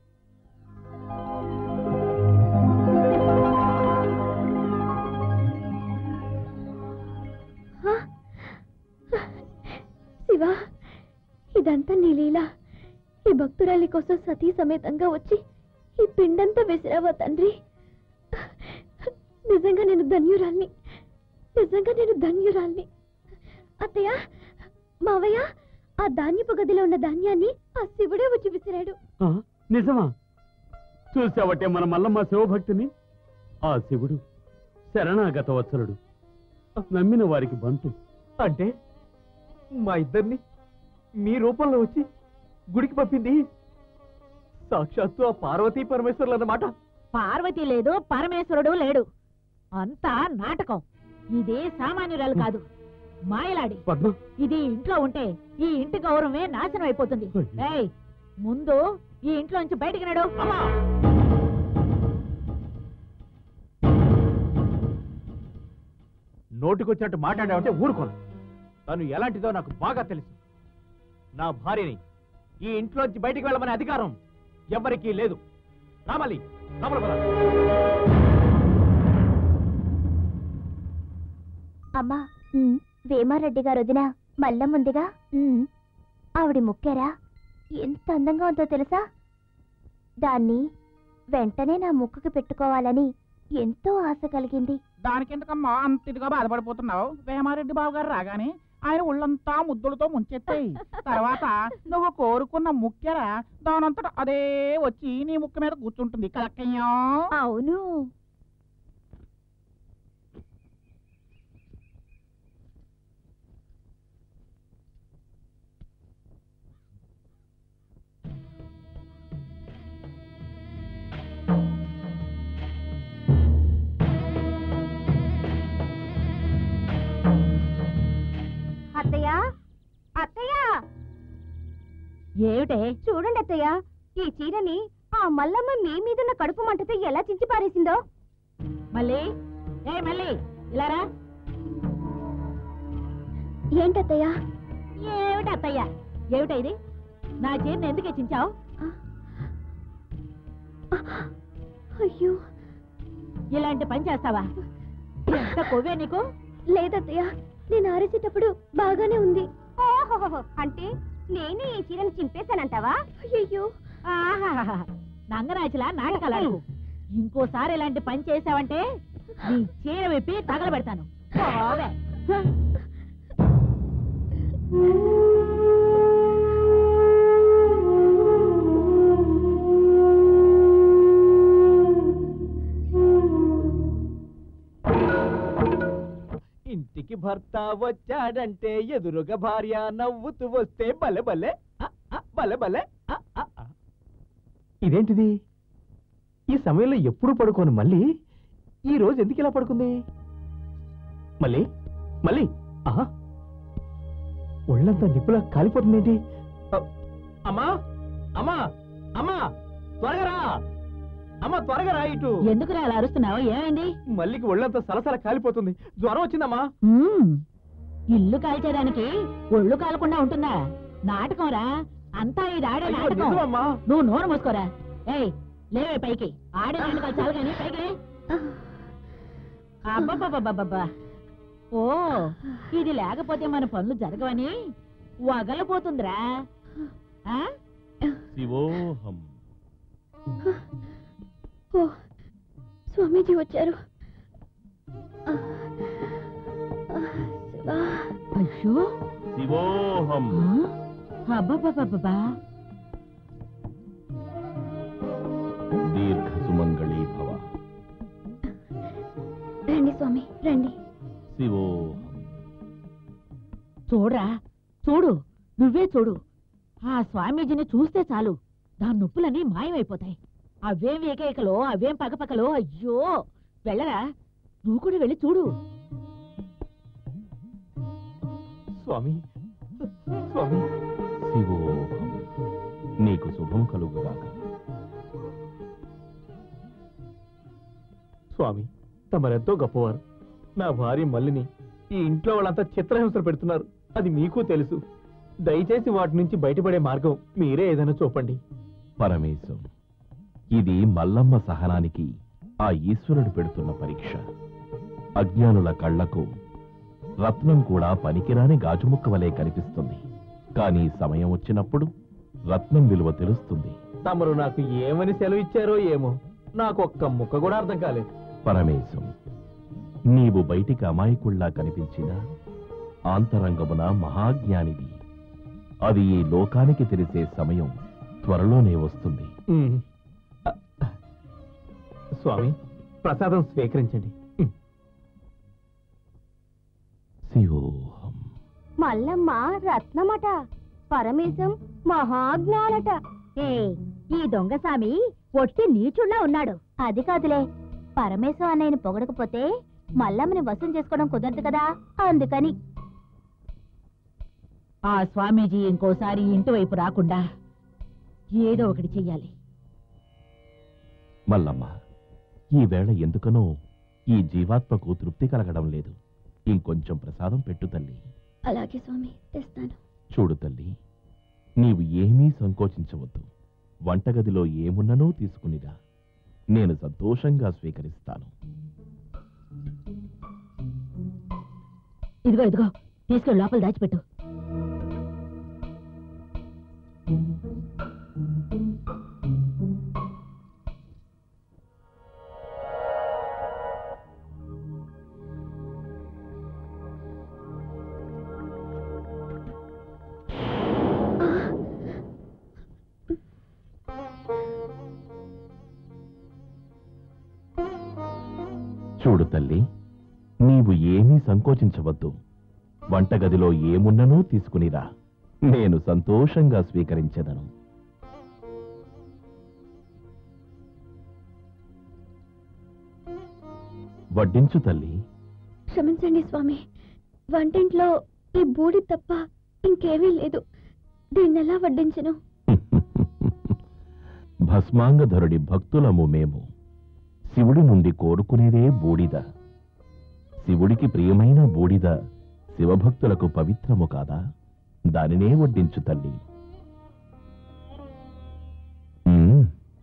శివ ఇదంతా నీ లీల ఈ భక్తురాలి కోసం సతీ సమేతంగా వచ్చి ఈ పిండంతా విసిరావా తండ్రి నిజంగా నేను ధన్యురాల్ని నిజంగా నేను ధన్యురాల్ని అత్తయ్య మావయ్య ఆ ధాన్యపు గదిలో ఉన్న ధాన్యాన్ని ఆ శివుడే వచ్చి విసిరాడు ఆ, నిజమా చూసావటే మన మల్లమ్మ శివభక్తిని ఆ శివుడు శరణాగత వత్సలుడు నమ్మిన వారికి బంటు అంటే మా ఇద్దరిని మీ రూపంలో వచ్చి గుడికి పంపింది సాక్షాత్తు ఆ పార్వతీ పరమేశ్వరులు అన్నమాట పార్వతి లేదు పరమేశ్వరుడు లేడు అంతా నాటకం ఇది సామాన్యురాలు కాదు మాయలాడి పద్మ ఇది ఇంట్లో ఉంటే ఈ ఇంటి గౌరవమే నాశనం అయిపోతుంది ఏయ్ ముందు ఈ ఇంట్లో నుంచి బయటికి నడు నోటికొచ్చినట్టు మాట్లాడావంటే ఊరుకోను తను ఎలాంటిదో నాకు బాగా తెలుసు నా భార్యని ఈ ఇంట్లోంచి బయటికి వెళ్ళమనే అధికారం ఎవరికీ లేదు రామలి రామల పద. అమ్మా వేమారెడ్డి గారు వదిన మల్లముందిగా ఆవిడ ముక్కారా ఎంత అందంగా ఉందో తెలుసా దాన్ని వెంటనే నా ముక్కుకి పెట్టుకోవాలని ఎంతో ఆశ కలిగింది దానికెందుకమ్మా అంత ఇదిగా బాధపడిపోతున్నావు వేమారెడ్డి బాబు గారు రాగానే ఆయన ఒళ్ళంతా ముద్దులతో ముంచెత్తాయి తర్వాత నువ్వు కోరుకున్న ముక్కెర దానంతట అదే వచ్చి నీ ముక్కు మీద కూర్చుంటుంది కలక్కయ్యా అవును అత్తయ్య అత్తయ్య ఏమిటే చూడండి అత్తయ్య ఈ చీరని ఆ మల్లమ్మ మీ మీదున్న కడుపు మంటతో ఎలా చించి పారేసిందో మళ్ళీ ఏ మళ్ళీ ఇలా రా ఏంటత్తయ్యా ఏమిటి అత్తయ్య ఏమిట ఇది నా చీరని ఎందుకు హెచ్చించావు అయ్యో ఇలాంటి పని చేస్తావా ఎంత కొవ్వే నీకు లేదత్తయ్య నేను ఆరేసేటప్పుడు బాగానే ఉంది ఓహోహో అంటే నేనే ఈ చీరని చింపేశానంటావా అయ్యో ఆహాహాహా. నంగరాజులా నాటకాలు ఇంకోసారి ఇలాంటి పని చేసావంటే నీ చీర విప్పి తగలబెడతాను పోవే. ఇంటికి భర్త వచ్చాడంటే ఎదురుగా భార్య నవ్వుతూ వస్తే బలె బలె ఆ, ఆ, బలె బలె ఆ, ఆ, ఆ. ఇదేంటిది ఈ సమయంలో ఎప్పుడు పడుకోను మళ్ళీ ఈ రోజు ఎందుకు ఇలా పడుకుంది మళ్ళీ మళ్ళీ ఆహా ఒళ్ళంతా నిప్పులా కాలిపోతుందేంటి ఆ, అమ్మా అమ్మా అమ్మా త్వరగా రా అమ్మా త్వరగా రా ఇటు ఎందుకురా అలా అరుస్తున్నావు ఏమైంది మల్లికి ఒళ్ళంతా సలసల కాలిపోతుంది జ్వరం వచ్చిందమ్మా మ్మ్. ఇల్లు కాల్చేదానికి ఒళ్ళు కాలకుండా ఉంటుందా నాటకం రా అంతా ఇది ఆడే అయ్యో, నాటకం నిజమమ్మా? నువ్వు నోరు మూసుకోరా ఏయ్ లేవే పైకి ఆడే నాటకాలు చాలు కానీ పైకి లే. అబ్బబ్బబ్బబ్బబ్బా ఓ ఇది లేకపోతే మన పనులు జరగవని వగలపోతుందిరా ఆ? శివోహం ఓ స్వామీజీ వచ్చారు ఆ, ఆ, శివా అయ్యో శివోహం అబ్బబ్బబ్బబ్బా దీర్ఘ సుమంగళీ భవ రండి స్వామి రండి శివోహం చూడరా చూడు నువ్వే చూడు ఆ స్వామీజీని చూస్తే చాలు దాని నొప్పులన్నీ మాయమైపోతాయి అవేం ఏకైకలో అవేం పగపకలో అయ్యో వెళ్ళరా నువ్వు కూడా వెళ్ళి చూడు స్వామి స్వామి శివోహం నీకు శుభం కలుగుగాక స్వామి తమరెంతో గొప్పవారు నా భార్య మల్లిని ఈ ఇంట్లో వాళ్ళంతా చిత్రహింసలు పెడుతున్నారు అది మీకు తెలుసు దయచేసి వాటి నుంచి బయటపడే మార్గం మీరే ఏదైనా చూపండి పరమేశం ఇది మల్లమ్మ సహనానికి ఆ ఈశ్వరుడు పెడుతున్న పరీక్ష అజ్ఞానుల కళ్లకు రత్నం కూడా పనికిరాని గాజుముక్క వలె కనిపిస్తుంది కానీ సమయం వచ్చినప్పుడు రత్నం విలువ తెలుస్తుంది తమరు నాకు ఏమని సెలవు ఇచ్చారో ఏమో నాకు ఒక్క ముక్క కూడా అర్థం కాలేదు పరమేశం నీవు బయటికి అమాయకుల్లా కనిపించినా ఆంతరంగమున మహాజ్ఞానివి అది ఈ లోకానికి తెలిసే సమయం త్వరలోనే వస్తుంది ఉమ్. స్వామి ప్రసాదం స్వీకరించండి శివోహం మల్లమ్మ రత్నమట పరమేశం మహాజ్ఞానట ఏ ఈ దొంగసామి ఒట్టి నీచుల్లా ఉన్నాడు అది కాదులే పరమేశం అన్నయ్యని పొగడకపోతే మల్లమ్మని వశం చేసుకోవడం కుదరదు కదా అందుకని ఆ స్వామీజీ ఇంకోసారి ఇంటి వైపు రాకుండా ఏదో ఒకటి చెయ్యాలి మల్లమ్మ ఈ వేళ ఎందుకనో ఈ జీవాత్మకు తృప్తి కలగడం లేదు ఇంకొంచెం ప్రసాదం పెట్టు తల్లి అలాగే స్వామి తెస్తాను చూడు తల్లి నీవు ఏమీ సంకోచించవద్దు వంటగదిలో ఏమున్ననో తీసుకునిరా నేను సంతోషంగా స్వీకరిస్తాను ఇదిగో ఇదిగో తీసుకెళ్ళి లోపల దాచిపెట్టు చూడు తల్లి నీవు ఏమీ సంకోచించవద్దు వంటగదిలో ఏమున్ననో తీసుకునిరా నేను సంతోషంగా స్వీకరించెదను వడ్డించు తల్లి క్షమించండి స్వామి వంటింట్లో ఈ బూడి తప్ప ఇంకేమీ లేదు దీన్నెలా వడ్డించను భస్మాంగధరుడి భక్తులము మేము శివుడి నుండి కోరుకునేదే బూడిద శివుడికి ప్రియమైన బూడిద శివభక్తులకు పవిత్రము కాదా దానినే వడ్డించు తల్లి ఉమ్,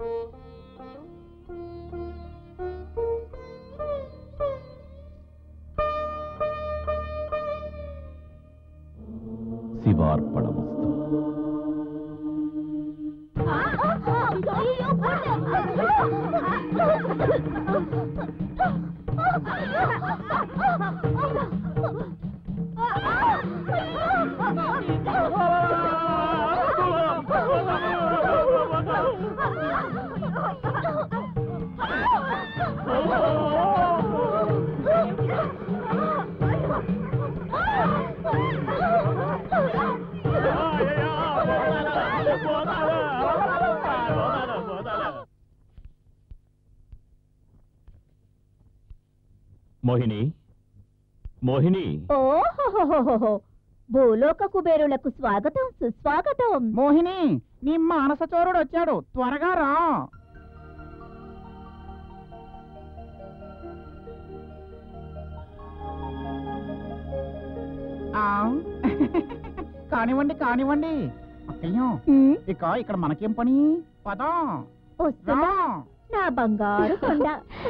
శివార్పణమస్తు మోహిని మోహిని ఓహోహోహోహో భూలోక కుబేరులకు స్వాగతం సుస్వాగతం మోహిని నీ మానస చోరుడు వచ్చాడు త్వరగా రా ఆ, కానివ్వండి కానివ్వండి అక్కయ్య ఇక ఇక్కడ మనకేం పని పదా వస్తున్నా నా బంగారు కొండ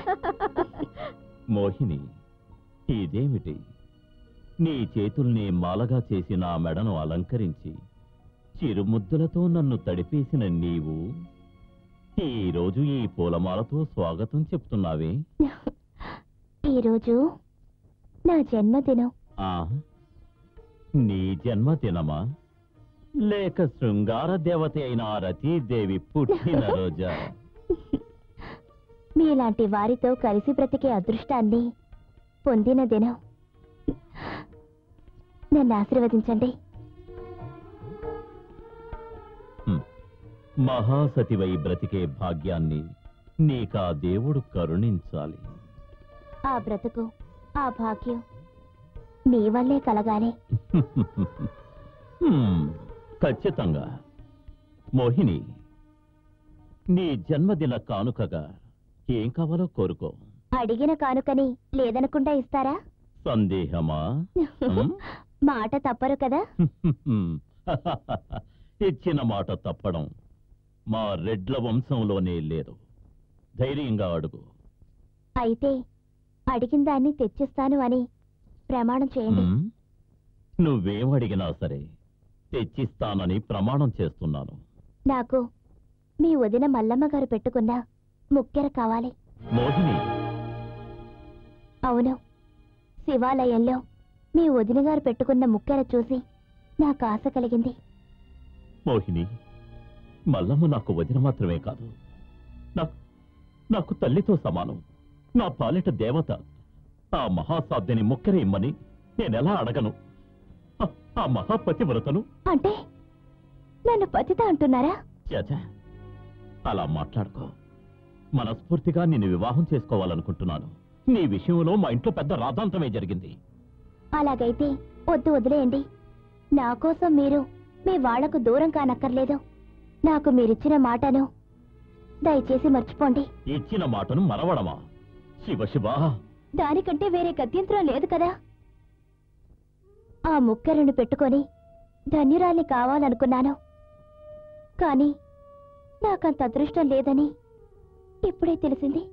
మోహిని ఇదేమిటి నీ చేతుల్ని మాలగా చేసి నా మెడను అలంకరించి చిరుముద్దులతో నన్ను తడిపేసిన నీవు ఈ రోజు ఈ పూలమాలతో స్వాగతం చెప్తున్నావే ఈరోజు నా జన్మదినం ఆ నీ జన్మదినమా లేక శృంగార దేవత అయిన ఆ రతీదేవి పుట్టిన రోజా మీలాంటి వారితో కలిసి బ్రతికే అదృష్టాన్ని పొందిన దినం నన్ను ఆశీర్వదించండి మహాసతివై బ్రతికే భాగ్యాన్ని నీకా దేవుడు కరుణించాలి ఆ బ్రతుకు ఆ భాగ్యం మీ వల్లే కలగాలి హ్మ్, ఖచ్చితంగా మోహిని నీ జన్మదిన కానుకగా ఏం కావాలో కోరుకో అడిగిన కానుకని లేదనకుండా ఇస్తారా సందేహమా ఉమ్? మాట తప్పరు కదా ఇచ్చిన మాట తప్పడం మా రెడ్ల వంశంలోనే లేదు ధైర్యంగా అడుగు అయితే అడిగిన దాన్ని తెచ్చిస్తాను అని ప్రమాణం చేయండి ఉమ్? నువ్వేం అడిగినా సరే తెచ్చిస్తానని ప్రమాణం చేస్తున్నాను నాకు మీ వదిన మల్లమ్మ గారు పెట్టుకున్న ముక్కెర కావాలి మోహిని అవును శివాలయంలో మీ వదిన గారు పెట్టుకున్న ముక్కెర చూసి నాకు ఆశ కలిగింది మోహిని మల్లమ్మ నాకు వదిన మాత్రమే కాదు నాకు నాకు తల్లితో సమానం నా పాలిట దేవత ఆ మహాసాధ్యని ముక్కెర ఇమ్మని నేనెలా అడగను ఆ- ఆ మహాపతివ్రతను అంటే నన్ను పతిత అంటున్నారా చాచా అలా మాట్లాడుకో మనస్ఫూర్తిగా నిన్ను వివాహం చేసుకోవాలనుకుంటున్నాను నీ విషయంలో మా ఇంట్లో పెద్ద రాధాంతమే జరిగింది అలాగైతే వద్దు వదిలేయండి నా కోసం మీరు మీ వాళ్లకు దూరం కానక్కర్లేదు నాకు మీరిచ్చిన మాటను దయచేసి మర్చిపోండి ఇచ్చిన మాటను మరవడమా శివ శివ దానికంటే వేరే గత్యంతరం లేదు కదా ఆ ముక్కెరను పెట్టుకొని ధన్యురాల్ని కావాలనుకున్నాను కానీ నాకంత అదృష్టం లేదని ఇప్పుడే తెలిసింది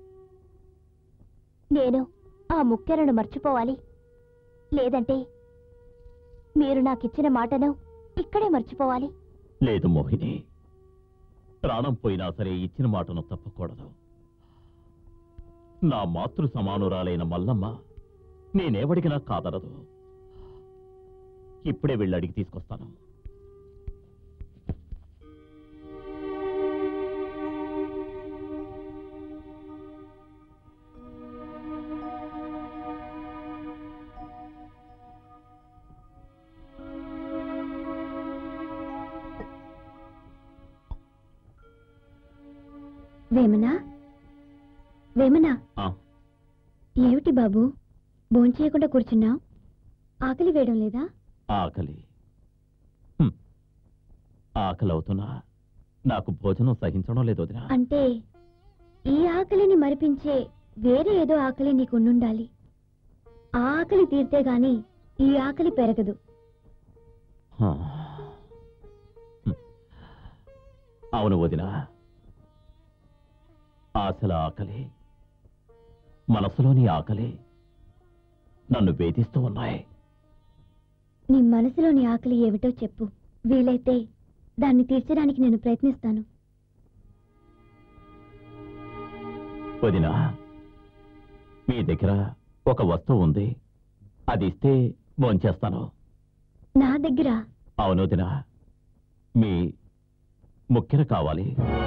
నేను ఆ ముక్కెరను మర్చిపోవాలి లేదంటే మీరు నాకిచ్చిన మాటను ఇక్కడే మర్చిపోవాలి లేదు మోహిని ప్రాణం పోయినా సరే ఇచ్చిన మాటను తప్పకూడదు నా మాతృ సమానురాలైన మల్లమ్మ నేనేవడిగినా కాదరదు ఇప్పుడే వెళ్ళి అడిగి తీసుకొస్తాను వేమనా వేమనా ఆ. ఏమిటి బాబు భోంచేయకుండా కూర్చున్నావు ఆకలి వేయడం లేదా ఆకలి హ్మ్. ఆకలి అవుతున్నా నాకు భోజనం సహించడం లేదు వదినా అంటే ఈ ఆకలిని మరిపించే వేరే ఏదో ఆకలి నీకు ఉండాలి ఆ ఆకలి తీరితే గాని ఈ ఆకలి పెరగదు హా. హ్మ్. అవును వదినా ఆశల ఆకలి మనసులోని ఆకలి నన్ను వేధిస్తూ ఉన్నాయి నీ మనసులోని ఆకలి ఏమిటో చెప్పు వీలైతే దాన్ని తీర్చడానికి నేను ప్రయత్నిస్తాను వదినా మీ దగ్గర ఒక వస్తువు ఉంది అది ఇస్తే భోంచేస్తాను నా దగ్గర అవును వదినా మీ ముఖ్యర కావాలి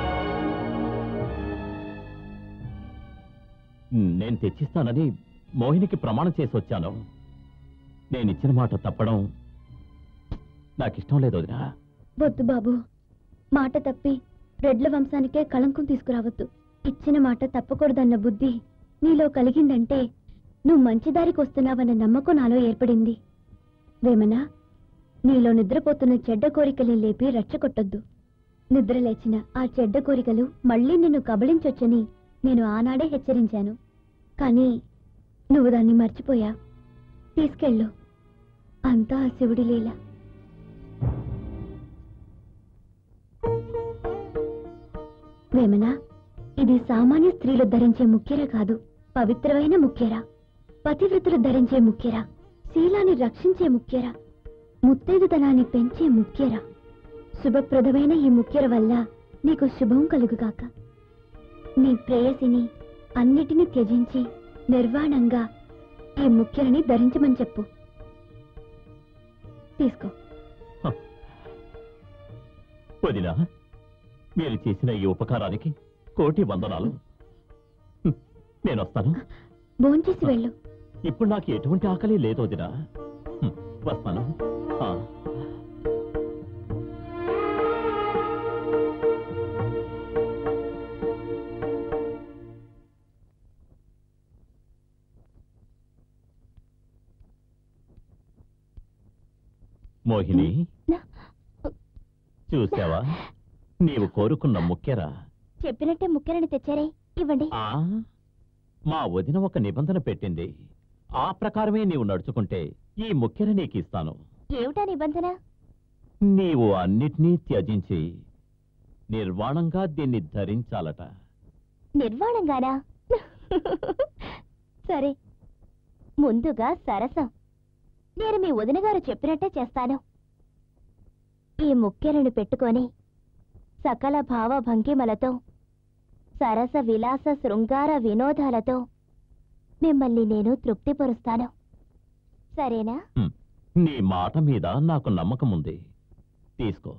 నేను తెచ్చిస్తానని మోహినికి ప్రమాణం చేసి వచ్చాను నేను ఇచ్చిన మాట తప్పడం నాకిష్టం లేదు వదినా వద్దు బాబు మాట తప్పి రెడ్ల వంశానికే కళంకం తీసుకురావద్దు ఇచ్చిన మాట తప్పకూడదన్న బుద్ధి నీలో కలిగిందంటే నువ్వు మంచి దారికి వస్తున్నావన్న నమ్మకం నాలో ఏర్పడింది వేమనా నీలో నిద్రపోతున్న చెడ్డ కోరికల్ని లేపి రెచ్చగొట్టొద్దు నిద్ర లేచిన ఆ చెడ్డ కోరికలు మళ్ళీ నిన్ను కబళించొచ్చని నేను ఆనాడే హెచ్చరించాను కానీ నువ్వు దాన్ని మర్చిపోయా తీసుకెళ్ళు అంతా ఆ శివుడి లీల వేమన ఇది సామాన్య స్త్రీలు ధరించే ముఖ్యర కాదు పవిత్రమైన ముఖ్యర పతివ్రతులు ధరించే ముఖ్యర శీలాన్ని రక్షించే ముఖ్యర ముత్తైదుతనాన్ని పెంచే ముఖ్యర శుభప్రదమైన ఈ ముఖ్యర వల్ల నీకు శుభం కలుగుగాక నీ ప్రేయసిని అన్నిటినీ త్యజించి నిర్వాణంగా ఈ ముఖ్యరని ధరించమని చెప్పు తీసుకో వదినా మీరు చేసిన ఈ ఉపకారానికి కోటి వందనాలు హ్మ్, నేను వస్తాను భోంచేసి వెళ్ళు ఇప్పుడు నాకు ఎటువంటి ఆకలి లేదు వదినా హ్మ్, వస్తాను ఆ. మోహిని చూసావా నీవు కోరుకున్న ముఖ్యరా చెప్పినట్టే ముక్కెరని తెచ్చారే ఇవ్వండి ఆ మా వదిన ఒక నిబంధన పెట్టింది ఆ ప్రకారమే నీవు నడుచుకుంటే ఈ ముఖ్యర నీకు ఇస్తాను ఏమిటా నిబంధన నీవు అన్నిటినీ త్యజించి నిర్వాణంగా దీన్ని ధరించాలట నిర్వాణంగానా సరే ముందుగా సరసం నేను మీ వదిన గారు చెప్పినట్టే చేస్తాను ఈ ముక్కెరను పెట్టుకొని సకల భావ భంగిమలతో సరస విలాస శృంగార వినోదాలతో మిమ్మల్ని నేను తృప్తిపరుస్తాను సరేనా నీ మాట మీద నాకు నమ్మకం ఉంది తీసుకో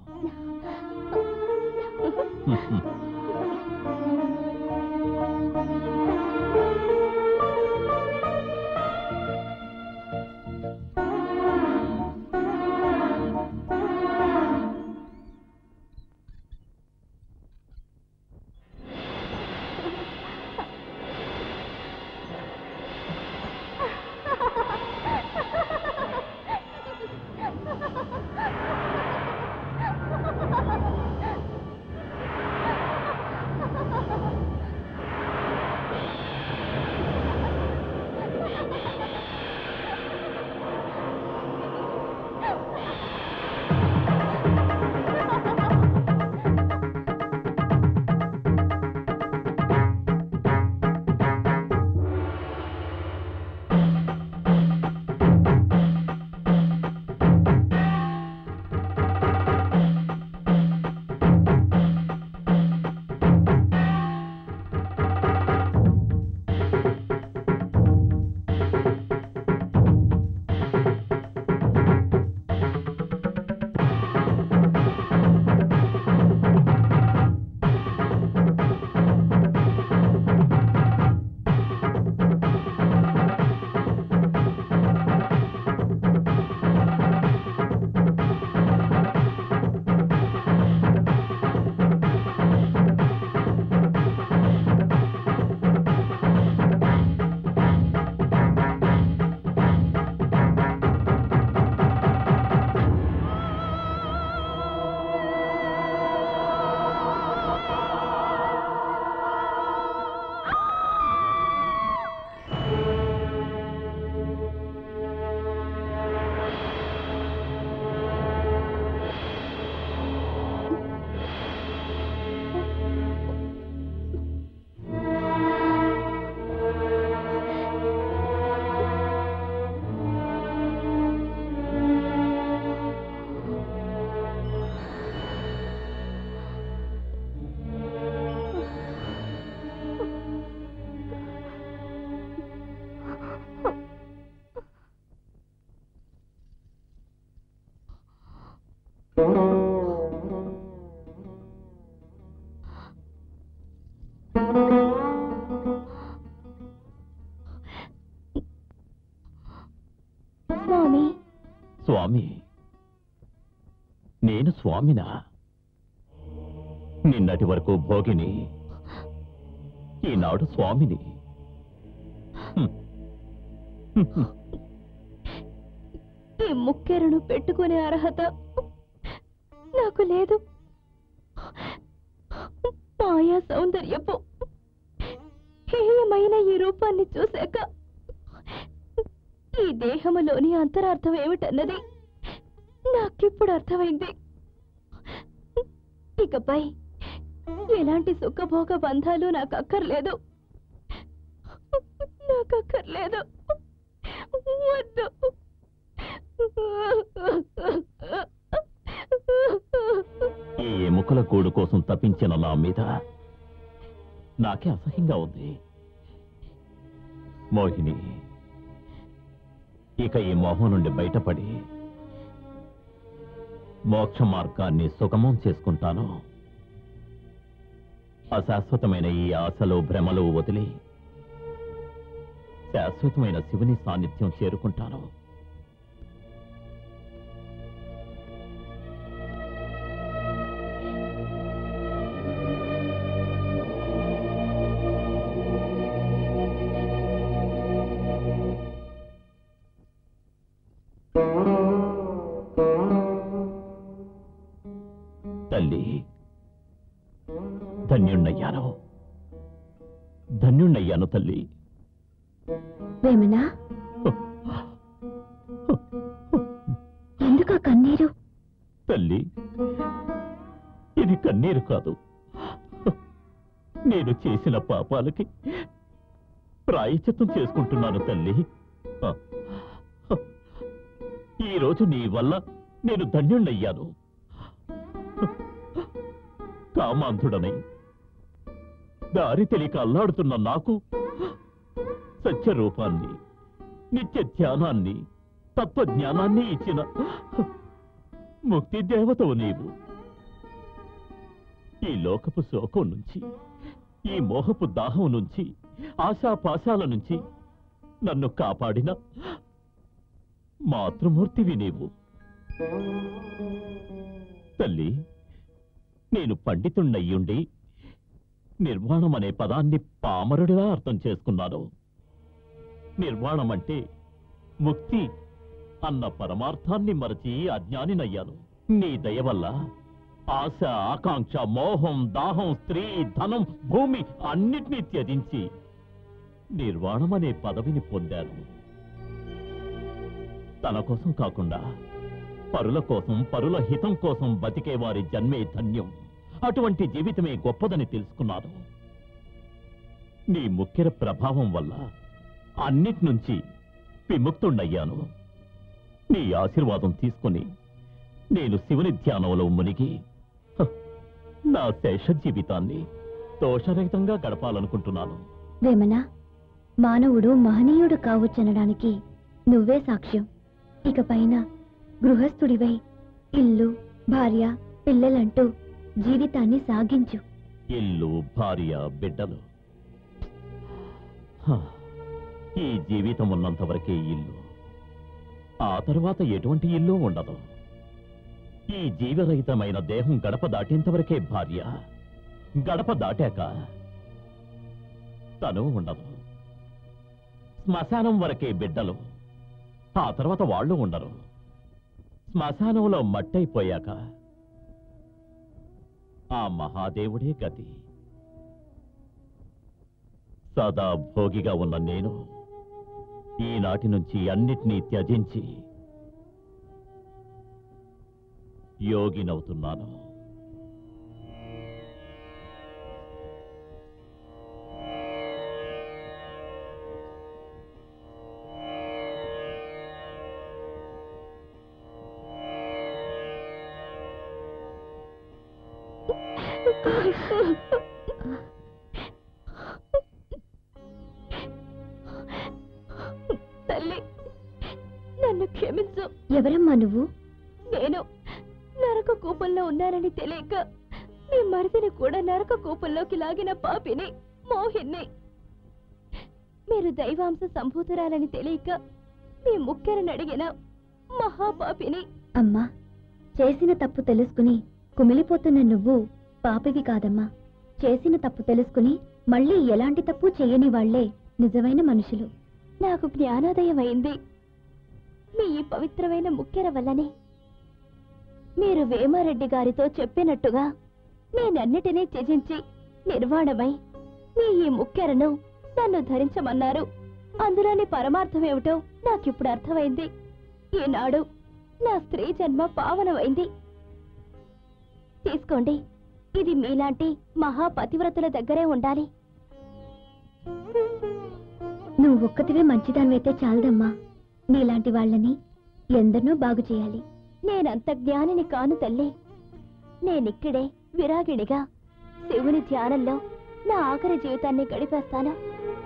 స్వామి స్వామి నేను స్వామినా నిన్నటి వరకు భోగిని ఈనాడు స్వామిని హ్మ్. ఈ ముక్కెరను పెట్టుకునే అర్హత నాకు లేదు మాయా సౌందర్యపు హేయమైన ఈ రూపాన్ని చూశాక ఈ దేహములోని అంతరార్థం ఏమిటన్నది నాకిప్పుడు అర్థమైంది ఇకపై ఎలాంటి సుఖభోగ బంధాలు నాకు అక్కర్లేదు నాకు అక్కర్లేదు వద్దు ఈ ఎముకల కూడు కోసం తప్పించిన నా మీద నాకే అసహ్యంగా ఉంది మోహిని ఇక ఈ మోహం నుండి బయటపడి మోక్ష మార్గాన్ని సుగమం చేసుకుంటాను అశాశ్వతమైన ఈ ఆశలు భ్రమలు వదిలి శాశ్వతమైన శివుని సాన్నిధ్యం చేరుకుంటాను తల్లి ధన్యుణ్ణయ్యాను ధన్యుణ్ణయ్యాను తల్లి వేమనా ఎందుకు ఆ కన్నీరు తల్లి ఇది కన్నీరు కాదు నేను చేసిన పాపాలకి ప్రాయచిత్తం చేసుకుంటున్నాను తల్లి ఈరోజు నీ వల్ల నేను ధన్యుణ్ణయ్యాను కామాంధుడనై దారి తెలియక అల్లాడుతున్న నాకు సత్య రూపాన్ని నిత్య ధ్యానాన్ని తత్వజ్ఞానాన్ని ఇచ్చిన ముక్తి దేవతవు నీవు ఈ లోకపు శోకం నుంచి ఈ మోహపు దాహం నుంచి ఆశాపాశాల నుంచి నన్ను కాపాడిన మాతృమూర్తివి నీవు తల్లి నేను పండితుణ్ణయ్యుండి నిర్వాణం అనే పదాన్ని పామరుడిలా అర్థం చేసుకున్నాను నిర్వాణం అంటే ముక్తి అన్న పరమార్థాన్ని మరచి అజ్ఞానినయ్యాను నీ దయ వల్ల ఆశ ఆకాంక్ష మోహం దాహం స్త్రీ ధనం భూమి అన్నిటినీ త్యజించి నిర్వాణం అనే పదవిని పొందాను తన కోసం కాకుండా పరుల కోసం పరుల హితం కోసం బతికే వారి జన్మే ధన్యం అటువంటి జీవితమే గొప్పదని తెలుసుకున్నాను నీ ముఖ్య ప్రభావం వల్ల అన్నిటి నుంచి విముక్తుండయ్యాను నీ ఆశీర్వాదం తీసుకుని నేను శివుని ధ్యానంలో మునిగి హ, నా శేష జీవితాన్ని దోషరహితంగా గడపాలనుకుంటున్నాను వేమనా మానవుడు మహనీయుడు కావచ్చనడానికి నువ్వే సాక్ష్యం ఇక పైన గృహస్థుడివై ఇల్లు భార్య పిల్లలంటూ జీవితాన్ని సాగించు ఇల్లు భార్య బిడ్డలు హ, ఈ జీవితం ఉన్నంత వరకే ఇల్లు ఆ తరువాత ఎటువంటి ఇల్లు ఉండదు ఈ జీవరహితమైన దేహం గడప దాటేంత వరకే భార్య గడప దాటాక తను ఉండదు శ్మశానం వరకే బిడ్డలు ఆ తర్వాత వాళ్ళు ఉండరు శ్మశానంలో మట్టయిపోయాక ఆ మహాదేవుడే గతి సదా భోగిగా ఉన్న నేను ఈనాటి నుంచి అన్నిటినీ త్యజించి యోగినవుతున్నాను తల్లి నన్ను క్షమించు ఎవరమ్మా నువ్వు నేను నరక కూపంలో ఉన్నానని తెలియక మీ మరిదిని కూడా నరక కూపంలోకి లాగిన పాపిని మోహిన్ని మీరు దైవాంశ సంభూతురాలని తెలియక మీ ముఖ్యరని అడిగిన మహాపాపిని అమ్మా చేసిన తప్పు తెలుసుకుని కుమిలిపోతున్న నువ్వు పాపివి కాదమ్మా చేసిన తప్పు తెలుసుకుని మళ్ళీ ఎలాంటి తప్పు చేయని వాళ్లే నిజమైన మనుషులు నాకు జ్ఞానోదయం అయింది మీ ఈ పవిత్రమైన ముఖ్యర వల్లనే మీరు వేమారెడ్డి గారితో చెప్పినట్టుగా నేనన్నిటినీ త్యజించి నిర్వాణమై మీ ఈ ముఖ్యరను నన్ను ధరించమన్నారు అందులోని పరమార్థం ఏమిటో నాకిప్పుడు అర్థమైంది ఈనాడు నా స్త్రీ జన్మ పావనమైంది తీసుకోండి ఇది మీలాంటి మహాపతివ్రతుల దగ్గరే ఉండాలి నువ్వు ఒక్కతివే మంచిదానివైతే చాలదమ్మా నీలాంటి వాళ్ళని ఎందరినో బాగు చేయాలి నేనంత జ్ఞానిని కాను తల్లి నేనిక్కడే విరాగిణిగా శివుని ధ్యానంలో నా ఆఖరి జీవితాన్ని గడిపేస్తాను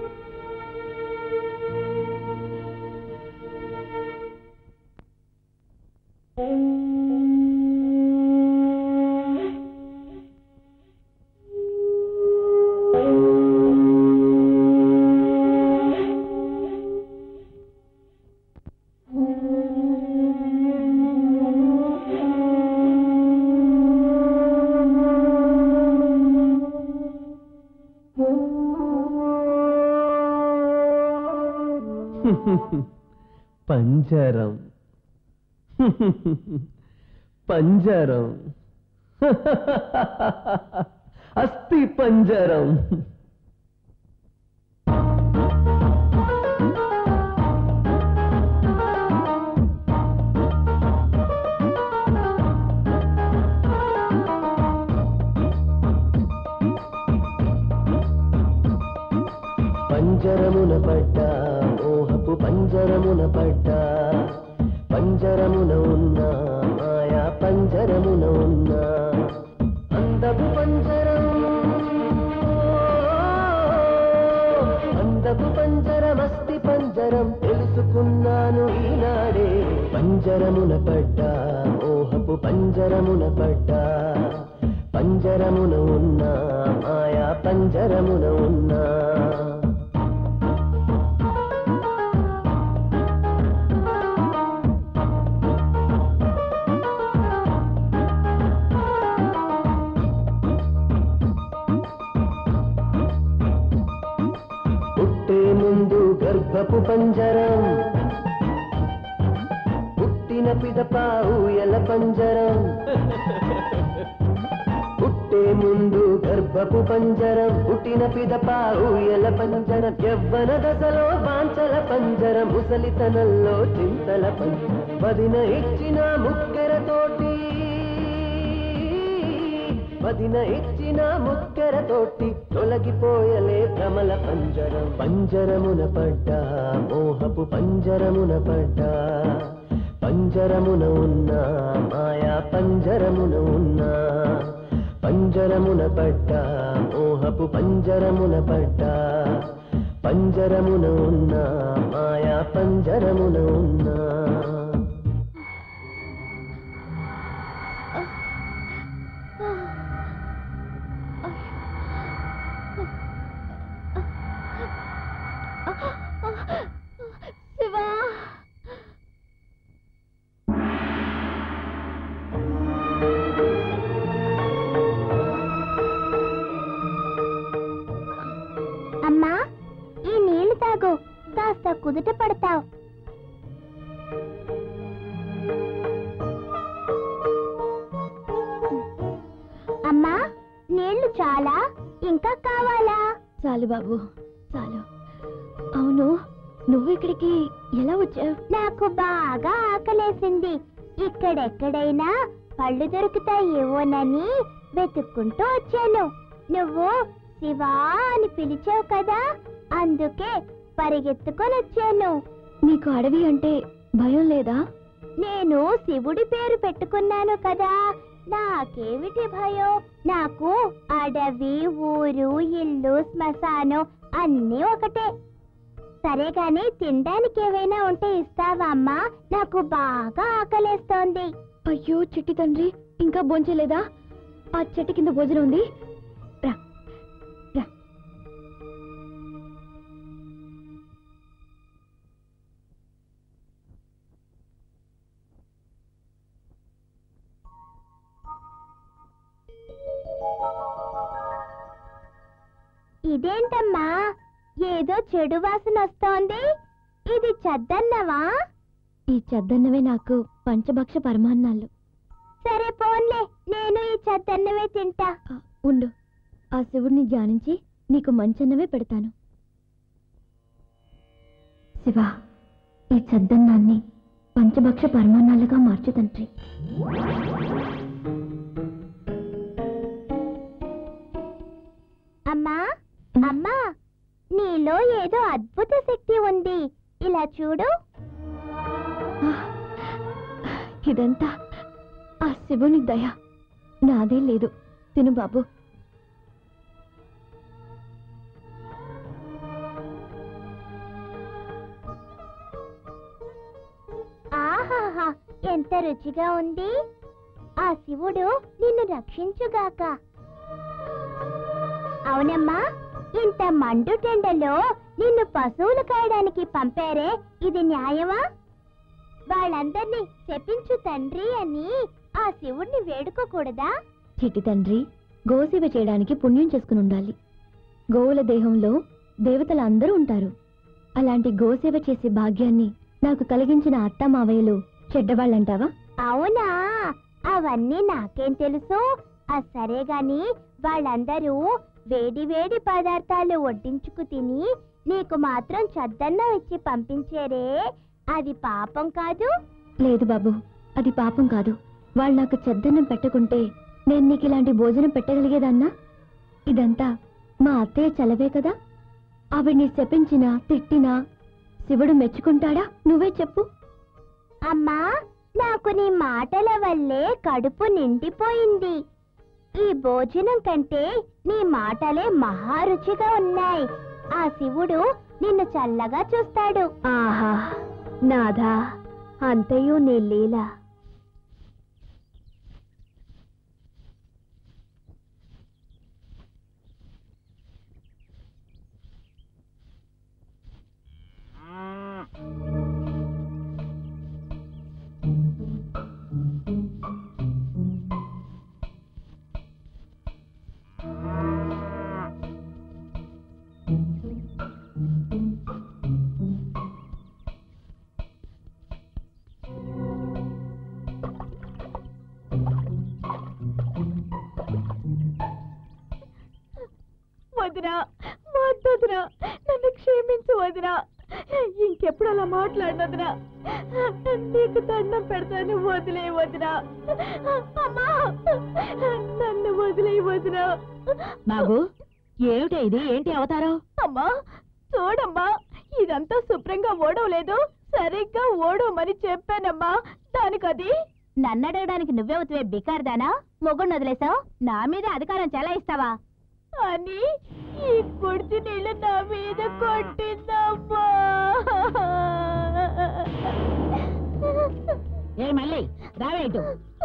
పంజరం పంజరం అస్థి పంజరం పంజరమున పడ్డా మోహపు పంజరమున పడ్డా పంజరమున ఉన్నా మాయా పంజరమున ఉన్నా అందపు పంజరం అందపు పంజరమస్తి పంజరం తెలుసుకున్నాను ఈనాడే పంజరమున పడ్డా మోహపు పంజరమున పడ్డా పంజరమున ఉన్నా మాయా పంజరమున ఉన్నా పుట్టే ముందు గర్భపు పంజరం పుట్టిన పిదప ఊయల పంజరం పుట్టే ముందు గర్భపు పంజరం పుట్టిన పిదప ఊయల పంజరం యవ్వన దశలో బాంచల పంజరం ముసలితనంలో చింతల పంజరం వదిన ఇచ్చిన ముక్కెరతోటి వదిన ఇచ్చిన ముక్కెరతోటి తొలగిపోయలే భ్రమల పంజరం పంజరమున పడ్డా మోహపు పంజరమున పడ్డా పంజరమున ఉన్నా మాయా పంజరమున ఉన్నా పంజరమున పడ్డా మోహపు పంజరమున పడ్డా పంజరమున ఉన్నా మాయా పంజరమున ఉన్నా శివా అమ్మా ఈ నీళ్లు తాగు కాస్త కుదుట పడతావు అమ్మా నీళ్లు చాలా ఇంకా కావాలా చాలు బాబు చాలు అవును నువ్వు ఇక్కడికి ఎలా వచ్చావు నాకు బాగా ఆకలేసింది ఇక్కడెక్కడైనా పళ్ళు దొరుకుతాయేమోనని వెతుక్కుంటూ వచ్చాను నువ్వు శివా అని పిలిచావు కదా అందుకే పరిగెత్తుకొని వచ్చాను నీకు అడవి అంటే భయం లేదా నేను శివుడి పేరు పెట్టుకున్నాను కదా నాకేమిటి భయం నాకు అడవి ఊరు ఇల్లు శ్మశానం అన్నీ ఒకటే సరే గాని తినడానికి ఏవైనా ఉంటే ఇస్తావా అమ్మా నాకు బాగా ఆకలేస్తోంది అయ్యో చిట్టి తండ్రి ఇంకా భోంచలేదా ఆ చెట్టు కింద భోజనం ఉంది రా రా ఇదేంటమ్మా ఏదో చెడు వాసన వస్తోంది ఇది చద్దన్నవా ఈ చెద్దన్నవే నాకు పంచభక్ష పరమాన్నాలు సరే పోన్లే నేను ఈ చద్దన్నవే తింటా ఉండు ఆ శివుడిని ధ్యానించి నీకు మంచన్నవే పెడతాను శివ ఈ చద్దన్నాన్ని పంచభక్ష పరమాన్నాలుగా మార్చు తండ్రి అమ్మా అమ్మా నీలో ఏదో అద్భుత శక్తి ఉంది ఇలా చూడు ఇదంతా ఆ శివుని దయ నాదే లేదు తిను బాబు ఆహాహా ఎంత రుచిగా ఉంది ఆ శివుడు నిన్ను రక్షించుగాక అవునమ్మా ఇంత మండుటెండలో నిన్ను పశువులు కాయడానికి పంపారే ఇది న్యాయమా వాళ్ళందర్నీ శపించు తండ్రి అని ఆ శివుణ్ణి వేడుకోకూడదా చిట్టి తండ్రి గోసేవ చేయడానికి పుణ్యం చేసుకుని ఉండాలి గోవుల దేహంలో దేవతలు అందరూ ఉంటారు అలాంటి గోసేవ చేసే భాగ్యాన్ని నాకు కలిగించిన అత్త మావయ్యలు చెడ్డవాళ్ళంటావా అవునా అవన్నీ నాకేం తెలుసు ఆ సరే గాని వాళ్ళందరూ వేడి వేడి పదార్థాలు వడ్డించుకు తిని నీకు మాత్రం చద్దన్నం ఇచ్చి పంపించేరే అది పాపం కాదు లేదు బాబు అది పాపం కాదు వాళ్ళు నాకు చెద్దన్నం పెట్టకుంటే నేను నీకు ఇలాంటి భోజనం పెట్టగలిగేదన్నా ఇదంతా మా అత్తయ్య చలవే కదా ఆవిడ్ని శపించినా తిట్టినా శివుడు మెచ్చుకుంటాడా నువ్వే చెప్పు అమ్మా నాకు నీ మాటల వల్లే కడుపు నిండిపోయింది ఈ భోజనం కంటే నీ మాటలే మహారుచిగా ఉన్నాయి ఆ శివుడు నిన్ను చల్లగా చూస్తాడు ఆహా నాథా అంతయు నీ లీల వదినా వద్దొదినా నన్ను క్షమించు వదినా ఇంకెప్పుడు అలా మాట్లాడదునా నీకు దండం పెడతాను వదిలే వదినా అమ్మా నన్ను వదిలే వదినా నాగు ఏమిటే ఇది ఏంటి అవతారం అమ్మా చూడమ్మా ఇదంతా శుభ్రంగా ఓడవలేదు సరిగ్గా ఓడవమని చెప్పానమ్మా దానికది నన్నడగడానికి నువ్వే బికార్దానా మొగుడిని వదిలేసావు నా మీద అధికారం చెలాయిస్తావా అని ఈ కుడితి నీళ్ళు నా మీద కొట్టిందమ్మా ఏ మళ్ళీ రావేటు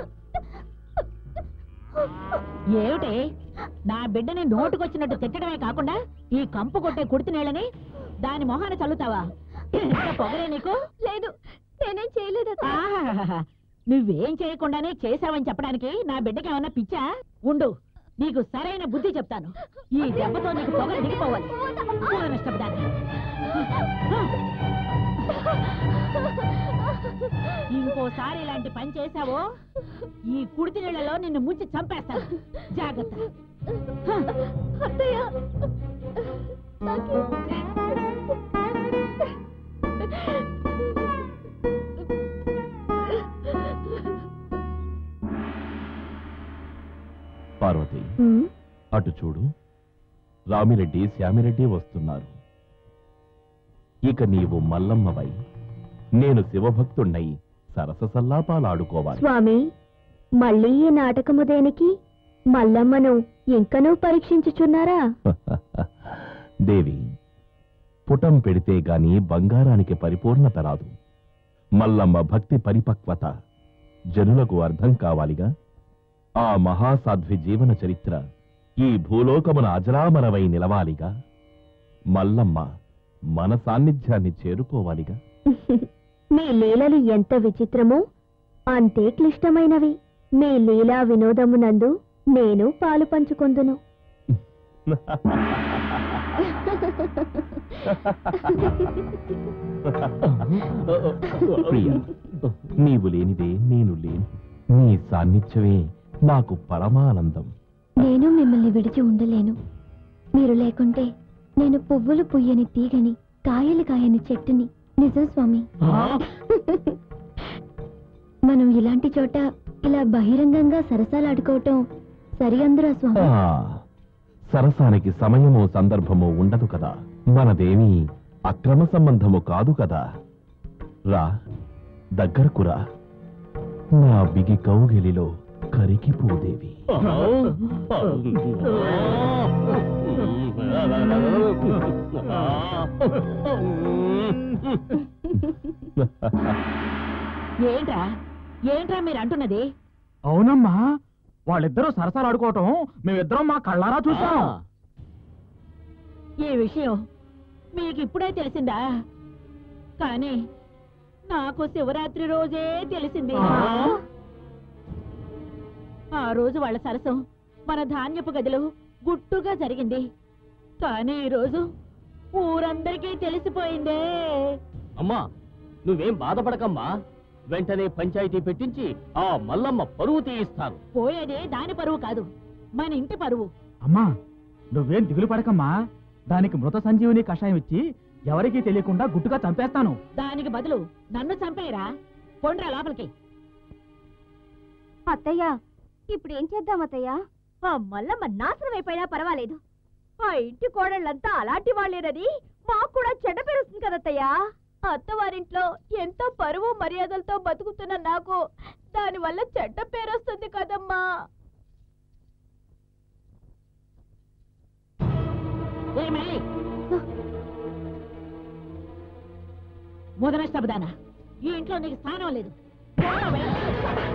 ఏమిటి నా బిడ్డని నోటుకొచ్చినట్టు తిట్టడమే కాకుండా ఈ కంపు కొట్టే కుడితి నీళ్ళని దాని మొహాన చల్లుతావా ఎంత పొగరే నీకు లేదు నేనేం చేయలేదు ఆహాహాహా. నువ్వేం చేయకుండానే చేశావని చెప్పడానికి నా బిడ్డకి ఏమన్నా పిచ్చా ఉండు నీకు సరైన బుద్ధి చెప్తాను ఈ దెబ్బతో నీకు పొగ దిగిపోవాలి నష్టపడాలి ఇంకోసారి ఇలాంటి పని చేశావో ఈ కుడితి నీళ్ళలో నిన్ను ముంచి చంపేస్తాను జాగ్రత్త అత్తయ్య పార్వతి అటు చూడు రామిరెడ్డి శ్యామిరెడ్డి వస్తున్నారు ఇక నీవు మల్లమ్మవై నేను శివభక్తుణ్ణై సరస సల్లాపాలాడుకోవాలి స్వామి మళ్ళీ ఈ నాటకము దేనికి మల్లమ్మను ఇంకనూ పరీక్షించుచున్నారా దేవి పుటం పెడితే గాని బంగారానికి పరిపూర్ణత రాదు మల్లమ్మ భక్తి పరిపక్వత జనులకు అర్థం కావాలిగా ఆ మహాసాధ్వి జీవన చరిత్ర ఈ భూలోకమున అజరామరమై నిలవాలిగా మల్లమ్మ మన సాన్నిధ్యాన్ని చేరుకోవాలిగా మీ లీలలు ఎంత విచిత్రమో అంతే క్లిష్టమైనవి మీ లీలా వినోదమునందు నేను పాలు పంచుకొందును ప్రియ నీవు లేనిదే నేను లేను నీ సాన్నిధ్యమే నాకు పరమానందం నేను మిమ్మల్ని విడిచి ఉండలేను మీరు లేకుంటే నేను పువ్వులు పుయ్యని తీగని కాయలు కాయని చెట్టుని నిజం స్వామి మనం ఇలాంటి చోట ఇలా బహిరంగంగా సరసాలాడుకోవటం సరి అందరా స్వామి ఆ, సరసానికి సమయము సందర్భము ఉండదు కదా మనదేమీ అక్రమ సంబంధము కాదు కదా రా దగ్గరకు రా నా బిగి కౌగిలిలో కరిగిపోదేవి ఏంట్రా ఏంట్రా మీరు అంటున్నది అవునమ్మా వాళ్ళిద్దరూ సరసాలు ఆడుకోవటం మేమిద్దరం మా కళ్ళారా చూసాం ఈ విషయం మీకు ఇప్పుడే తెలిసిందా కానీ నాకు శివరాత్రి రోజే తెలిసింది ఆ రోజు వాళ్ళ సరసం మన ధాన్యపు గదిలో గుట్టుగా జరిగింది కానీ ఈ రోజు ఊరందరికీ తెలిసిపోయిందే అమ్మా నువ్వేం బాధపడకమ్మా వెంటనే పంచాయతీ పెట్టించి ఆ మల్లమ్మ పరువు తీయిస్తాను పోయేది దాని పరువు కాదు మన ఇంటి పరువు అమ్మా నువ్వేం దిగులు పడకమ్మా దానికి మృత సంజీవిని కషాయం ఇచ్చి ఎవరికీ తెలియకుండా గుట్టుగా చంపేస్తాను దానికి బదులు నన్ను చంపేరా పొండ్రా లోపలికి అత్తయ్య ఇప్పుడు ఏం చేద్దాం అత్తయ్య ఆ మల్లమ్మ నాశనం అయిపోయినా పర్వాలేదు ఆ ఇంటి కోడళ్ళంతా అలాంటి వాళ్ళేనని మాకు కూడా చెడ్డ పేరుస్తుంది కదత్తయ్య అత్తవారింట్లో ఎంతో పరువు మర్యాదలతో బతుకుతున్న నాకు దానివల్ల చెడ్డ పేరు వస్తుంది కదమ్మా ఏమై ముదనష్టపదానా ఈ ఇంట్లో నీకు స్థానం లేదు పోరా బయటికి.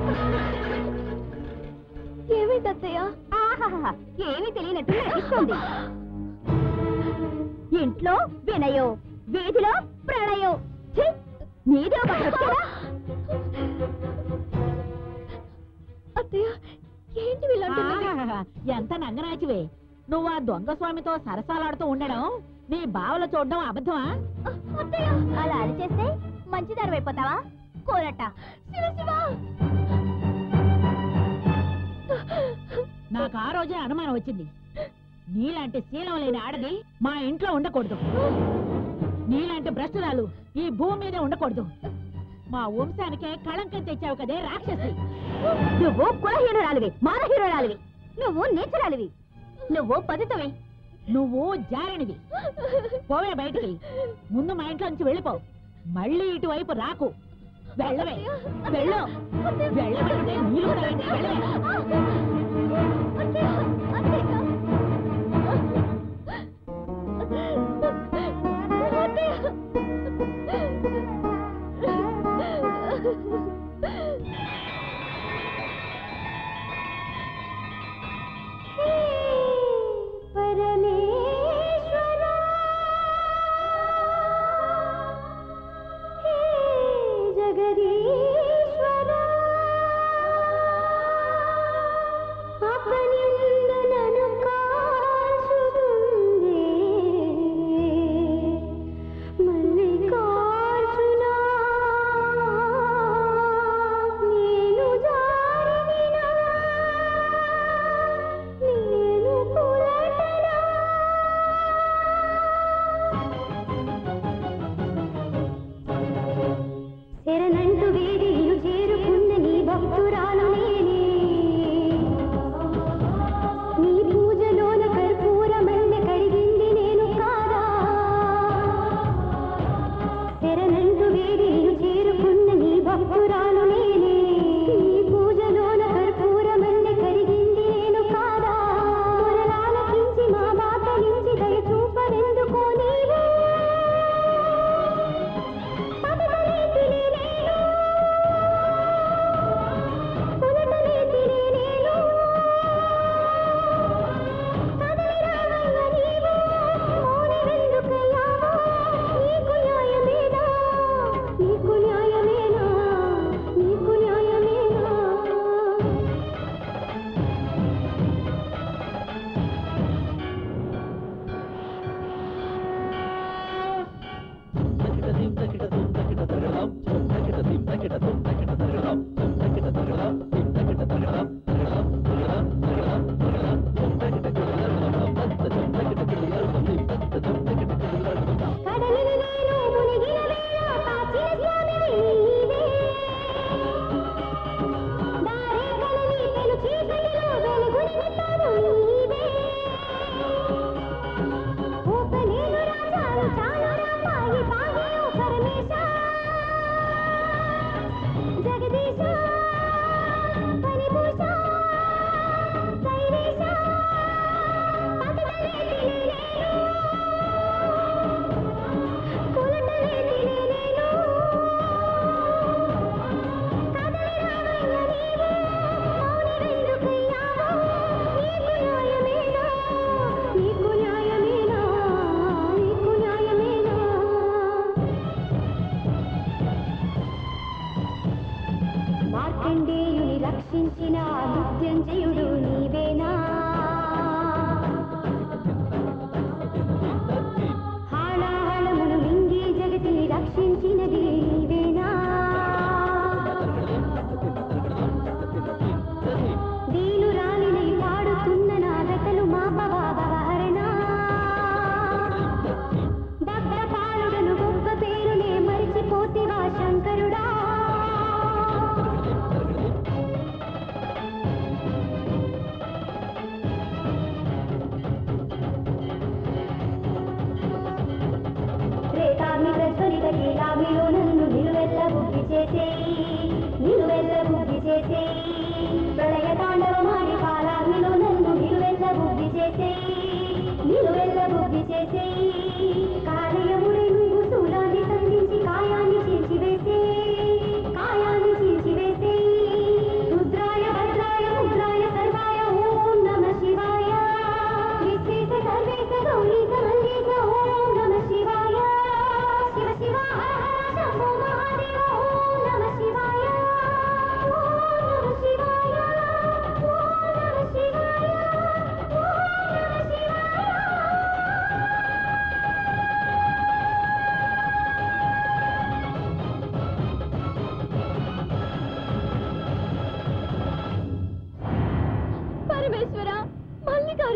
ఏమైంది అత్తయ్య ఏమీ తెలియనట్టు నటిస్తుంది ఇంట్లో వినయో వీధిలో ప్రణయో ఛీ! నీదే ఒక హత్యరా? అత్తయ్య ఏంటి ఆహాహాహా, ఎంత నంగనాచివే నువ్వు ఆ దొంగ స్వామితో సరసాలాడుతూ ఉండడం నీ బావలు చూడడం అబద్ధమా అత్తయ్య అలా అరిచేస్తే మంచిదారు అయిపోతావా కోరట శివ శివ నాకు ఆ రోజే అనుమానం వచ్చింది నీలాంటి శీలం లేని ఆడది మా ఇంట్లో ఉండకూడదు నీలాంటి భ్రష్టురాలు ఈ భూమి మీద ఉండకూడదు మా వంశానికే కళంకం తెచ్చావు కదే రాక్షసి నువ్వు కులహీనురాలివి మానహీనురాలివి నువ్వు నీచరాలివి నువ్వు పతితవి నువ్వు జారణివి పోవే బయటికి ముందు మా ఇంట్లో నుంచి వెళ్ళిపో మళ్ళీ ఇటువైపు రాకు వెళ్ళవే వెళ్ళు వెళ్ళమంటే నీళ్ళు తాగండి, వెళ్ళవే పరమేశ్వర హే జగదీశ్వర అపర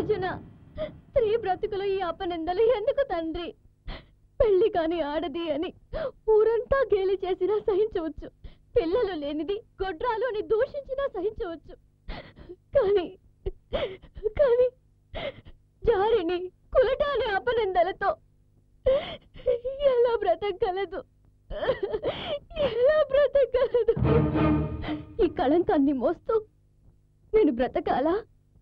మల్లికార్జున స్త్రీ బ్రతుకులు ఈ అపనిందలు ఎందుకు తండ్రి పెళ్లి కాని ఆడది అని ఊరంతా గేలి చేసినా సహించవచ్చు పిల్లలు లేనిది గొడ్రాలు అని దూషించినా సహించవచ్చు కానీ కానీ జారిని కులట అనే అపనిందలతో ఎలా బ్రతకగలదు ఎలా బ్రతకగలదు ఈ కళంకాన్ని మోస్తూ నేను బ్రతకాలా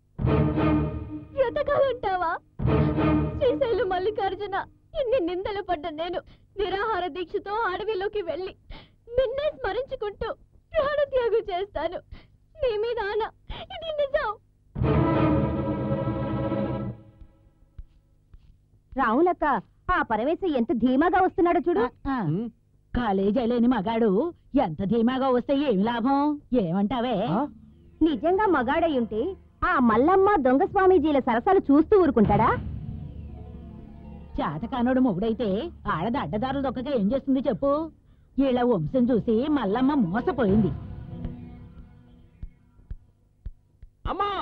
బ్రతకాలంటావా శ్రీశైలం మల్లికార్జున ఇన్ని నిందలు పడ్డ నేను నిరాహార దీక్షతో అడవిలోకి వెళ్ళి నిన్నే స్మరించుకుంటూ ప్రాణత్యాగం చేస్తాను నీ మీద ఆన ఇది నిజం రావులక్క ఆ పరమేశ ఎంత ధీమాగా వస్తున్నాడో చూడు కాలేజీ లేని మగాడు ఎంత ధీమాగా వస్తే ఏమి లాభం ఏమంటావే నిజంగా మగాడై ఉంటే ఆ మల్లమ్మ దొంగ స్వామీజీల సరసాలు చూస్తూ ఊరుకుంటాడా చేతకానుడు మొగుడైతే ఆడది అడ్డదారులు దొక్కక ఏం చేస్తుంది చెప్పు ఇలా వంశం చూసి మల్లమ్మ మోసపోయింది అమ్మా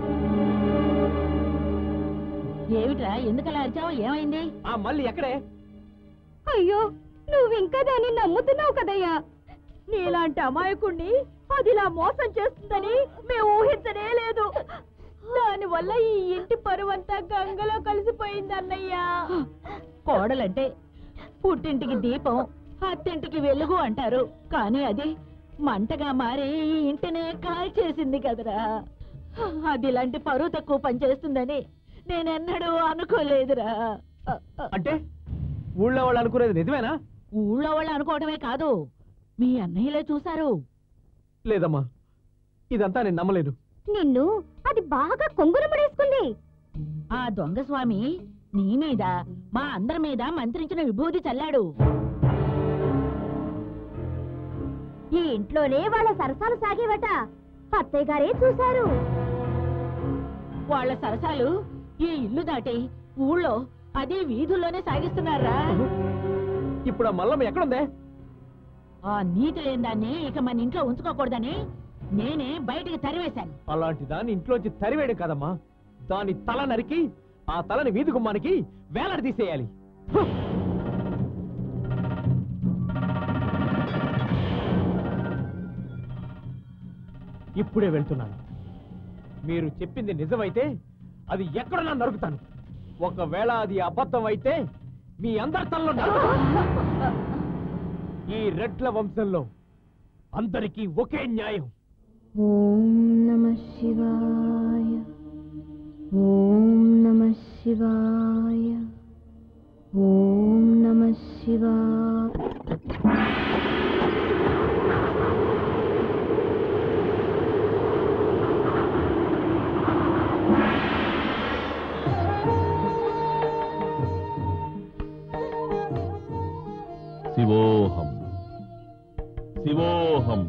ఏమిట్రా ఎందుకలా అరిచావు ఏమైంది ఆ మళ్ళీ ఎక్కడే అయ్యో నువ్వు ఇంకా దాన్ని నమ్ముతున్నావు కదయ్యా నీలాంటి అమాయకుణ్ణి అదిలా మోసం చేస్తుందని మేము ఊహించనే లేదు దానివల్ల ఈ ఇంటి పరువంతా గంగలో కలిసిపోయింది అన్నయ్యా కోడలంటే పుట్టింటికి దీపం అత్తింటికి వెలుగు అంటారు కానీ అది మంటగా మారి ఈ ఇంటినే కాల్చేసింది కదరా అది ఇలాంటి పరువు తక్కువ పనిచేస్తుందని నేనెన్నడూ అనుకోలేదురా అంటే ఊళ్ళో వాళ్ళు అనుకునేది నిజమేనా ఊళ్ళో వాళ్ళు అనుకోవడమే కాదు మీ అన్నయ్యలే చూశారు లేదమ్మా ఇదంతా నేను నమ్మలేను నిన్ను అది బాగా కొంగురముడేసుకుంది ఆ దొంగ స్వామి నీ మీద మా అందరి మీద మంత్రించిన విభూతి చల్లాడు ఈ ఇంట్లోనే వాళ్ళ సరసాలు సాగేవట అత్తయ్య గారే చూశారు వాళ్ళ సరసాలు ఈ ఇల్లు దాటి ఊళ్ళో అదే వీధుల్లోనే సాగిస్తున్నారా ఇప్పుడు ఆ మల్లమ్మ ఎక్కడుందే ఆ నీతి లేని దాన్ని ఇక మన ఇంట్లో ఉంచుకోకూడదని నేనే బయటికి తరివేశాను అలాంటి దాన్ని ఇంట్లోంచి తరివేయడం కదమ్మా దాని తల నరికి ఆ తలని వీధి గుమ్మానికి వేలాడి తీసేయాలి హ్! ఇప్పుడే వెళ్తున్నాను మీరు చెప్పింది నిజమైతే అది ఎక్కడన్నా నరుకుతాను ఒకవేళ అది అబద్ధం అయితే మీ అందరి తలలో నరుకుతాను. ఈ రెడ్ల వంశంలో అందరికీ ఒకే న్యాయం ఓం నమ శివాయ ఓం నమ శివాయ ఓం నమ శివాయ శివోహం శివోహం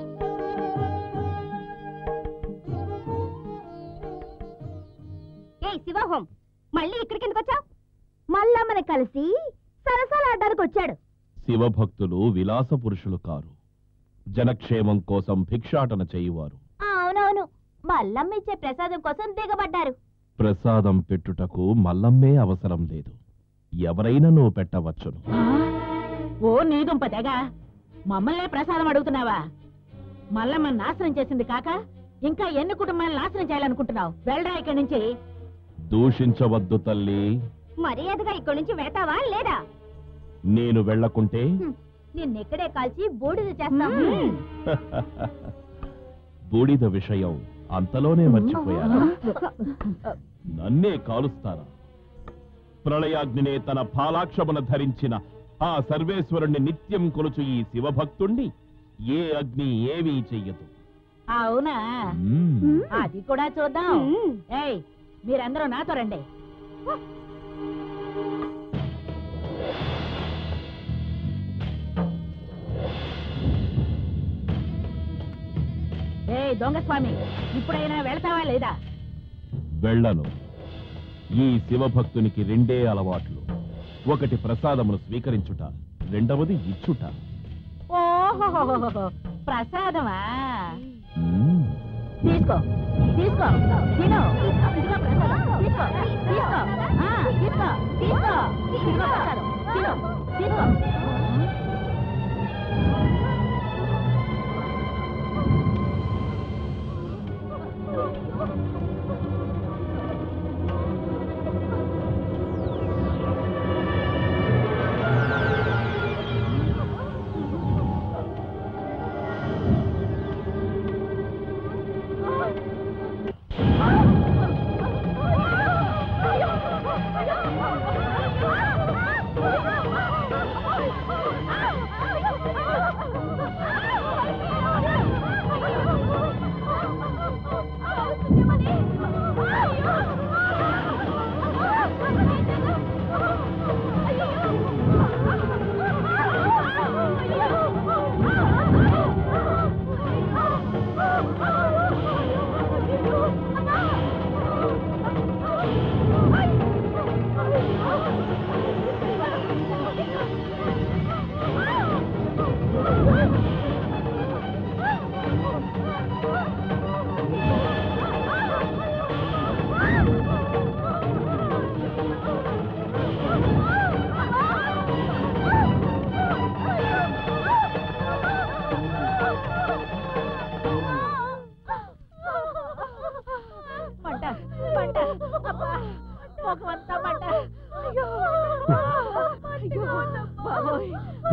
ఏయ్ శివహోం మళ్ళీ ఇక్కడికి ఎందుకు వచ్చావు మల్లమ్మని కలిసి సరసాలాడడానికి వచ్చాడు శివభక్తులు విలాస పురుషులు కారు జనక్షేమం కోసం భిక్షాటన చేయువారు అవునవును మల్లమ్మ ఇచ్చే ప్రసాదం కోసం దిగబడ్డారు ప్రసాదం పెట్టుటకు మల్లమ్మే అవసరం లేదు ఎవరైనా నువ్వు పెట్టవచ్చును ఓ నీ దుంపదగా మమ్మల్నే ప్రసాదం అడుగుతున్నావా మల్లమ్మ నాశనం చేసింది కాక ఇంకా ఎన్ని కుటుంబాలను నాశనం చేయాలనుకుంటున్నావు వెళ్ళరా ఇక్కడి నుంచి దూషించవద్దు తల్లి మర్యాదగా ఇక్కడి నుంచి వెళతావా లేదా నేను వెళ్లకుంటే నిన్నెక్కడే కాల్చి బూడిద చేస్తాం బూడిద విషయం అంతలోనే మర్చిపోయారా నన్నే కాలుస్తారా ప్రళయాగ్నినే తన పాలాక్షమున ధరించిన ఆ సర్వేశ్వరుణ్ణి నిత్యం కొలుచు ఈ శివభక్తుణ్ణి ఏ అగ్ని ఏమీ చెయ్యదు అవునా మ్మ్. అది కూడా చూద్దాం ఏయ్ మీరందరూ నాతో రండి ఏయ్ దొంగ స్వామి ఇప్పుడైనా వెళ్తావా లేదా వెళ్ళను ఈ శివభక్తునికి రెండే అలవాట్లు ఒకటి ప్రసాదమును స్వీకరించుట రెండవది ఇచ్చుట ఓహో ప్రసాదమా మ్మ్. తీసుకో తీసుకో తిను ఇదిగో ప్రసాదం మంట అబ్బా ముఖమంతా మంట అయ్యో అయ్యో బాబోయ్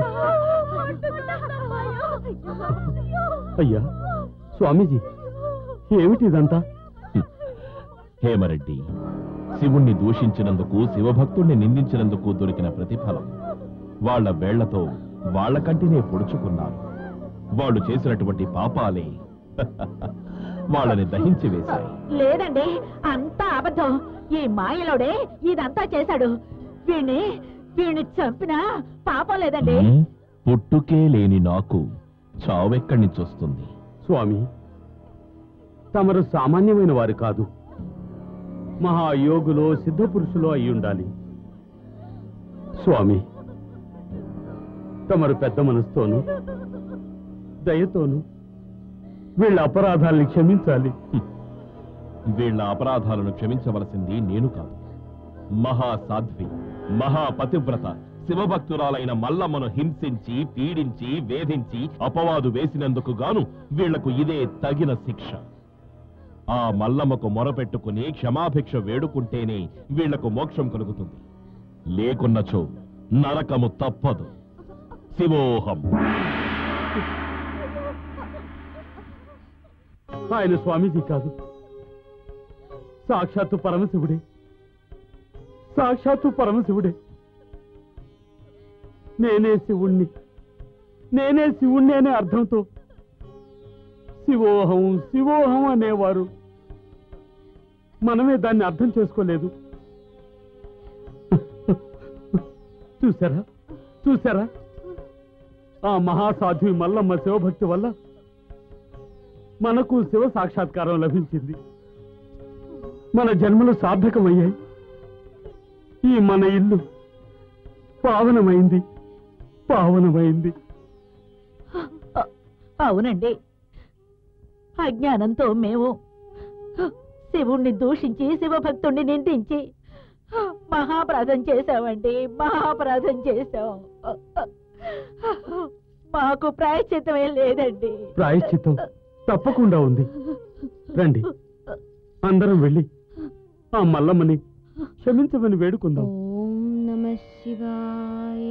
అయ్యా స్వామీజీ ఏమిటి ఇదంతా హేమరెడ్డి శివుణ్ణి దూషించినందుకు శివభక్తుణ్ణి నిందించినందుకు దొరికిన ప్రతిఫలం వాళ్ళ వేళ్లతో వాళ్ళ కంటినే పొడుచుకున్నారు వాళ్ళు చేసినటువంటి పాపాలే వాళ్ళని దహించి వేశాయి లేదండి అంతా అబద్ధం ఈ మాయలోడే ఇదంతా చేశాడు వీణ్ణి వీణ్ణి చంపినా పాపం లేదండి హ్మ్? పుట్టుకే లేని నాకు చావెక్కడి నుంచి వస్తుంది స్వామి తమరు సామాన్యమైన వారు కాదు మహాయోగులో సిద్ధపురుషులో అయి ఉండాలి స్వామి తమరు పెద్ద మనసుతోనూ దయతోనూ వీళ్ళ అపరాధాల్ని క్షమించాలి వీళ్ళ అపరాధాలను క్షమించవలసింది నేను కాదు మహాసాధ్వి మహాపతివ్రత శివభక్తురాలైన మల్లమ్మను హింసించి పీడించి వేధించి అపవాదు వేసినందుకు గాను వీళ్లకు ఇదే తగిన శిక్ష ఆ మల్లమ్మకు మొరపెట్టుకుని క్షమాభిక్ష వేడుకుంటేనే వీళ్లకు మోక్షం కలుగుతుంది లేకున్నచో నరకము తప్పదు శివోహం ఆయన స్వామీజీ కాదు సాక్షాత్తు పరమశివుడే సాక్షాత్తు పరమశివుడే నేనే శివుణ్ణి నేనే శివుణ్ణి అనే అర్థంతో శివోహం శివోహం అనేవారు మనమే దాన్ని అర్థం చేసుకోలేదు చూసారా చూసారా ఆ మహాసాధ్వి మల్లమ్మ శివభక్తి వల్ల మనకు శివ సాక్షాత్కారం లభించింది మన జన్మలు సార్థకమయ్యాయి ఈ మన ఇల్లు పావనమైంది పావనమైంది అవునండి అజ్ఞానంతో మేము శివుణ్ణి దూషించి శివభక్తుణ్ణి నిందించి మహాపరాధం చేశామండి మహాపరాధం చేశాం మాకు ప్రాయశ్చిత్తమే లేదండి ప్రాయశ్చిత్తం తప్పకుండా ఉంది రండి అందరం వెళ్ళి ఆ మల్లమ్మని క్షమించమని వేడుకుందాం ఓం నమ శివాయ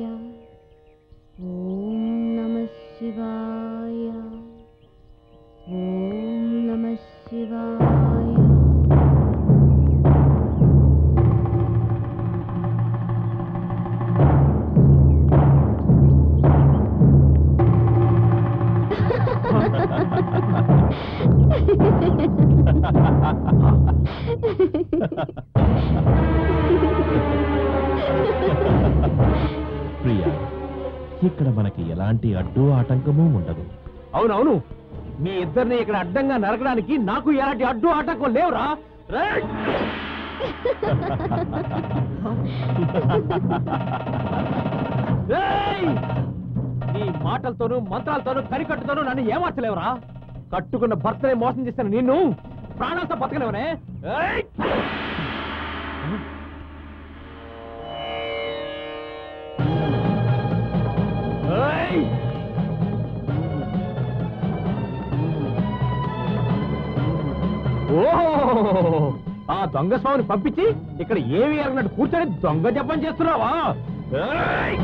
ఓం నమ శివాయ ఓం నమ శివాయ ప్రియా ఇక్కడ మనకి ఎలాంటి అడ్డు ఆటంకము ఉండదు అవునవును మీ ఇద్దరిని ఇక్కడ అడ్డంగా నరకడానికి నాకు ఎలాంటి అడ్డు ఆటంకం లేవురా రేయ్! రేయ్! నీ మాటలతోనూ మంత్రాలతోనూ కరికట్టుతోనూ నన్ను ఏమార్చలేవురా కట్టుకున్న భర్తనే మోసం చేస్తాను నిన్ను ప్రాణాలతో బతకలేవనే ఏయ్! ఏయ్! ఓహో ఆ దొంగ స్వామిని పంపించి ఇక్కడ ఏమి ఎరగనట్టు కూర్చొని దొంగ జపం చేస్తున్నావా ఏయ్!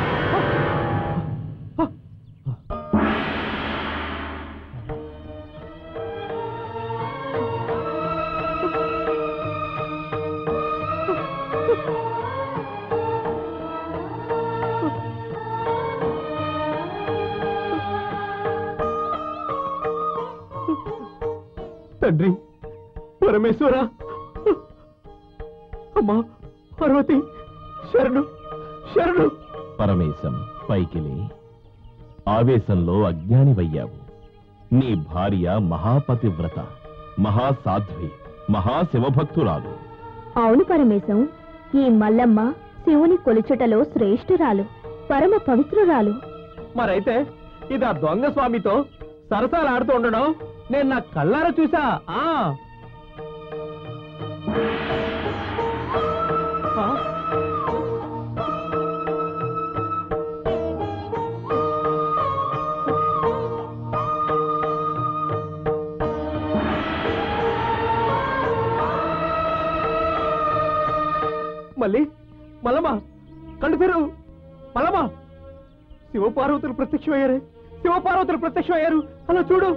తండ్రి పరమేశ్వర అమ్మా పార్వతి శరణు శరణు పరమేశం పైకిలే ఆవేశంలో అజ్ఞానివయ్యావు నీ భార్య మహాపతివ్రత మహాసాధ్వి మహాశివభక్తురాలు అవును పరమేశం ఈ మల్లమ్మ శివుని కొలుచుటలో శ్రేష్ఠురాలు పరమ పవిత్రురాలు మరైతే ఇది ఆ దొంగ స్వామితో సరసాలు ఆడుతూ ఉండడం నేను నా కళ్ళారా చూసా ఆ ఆ? మళ్ళీ మల్లమ్మ కళ్ళు తెరు మల్లమ్మ శివపార్వతులు ప్రత్యక్షమయ్యారే శివపార్వతులు ప్రత్యక్షమయ్యారు అలా చూడు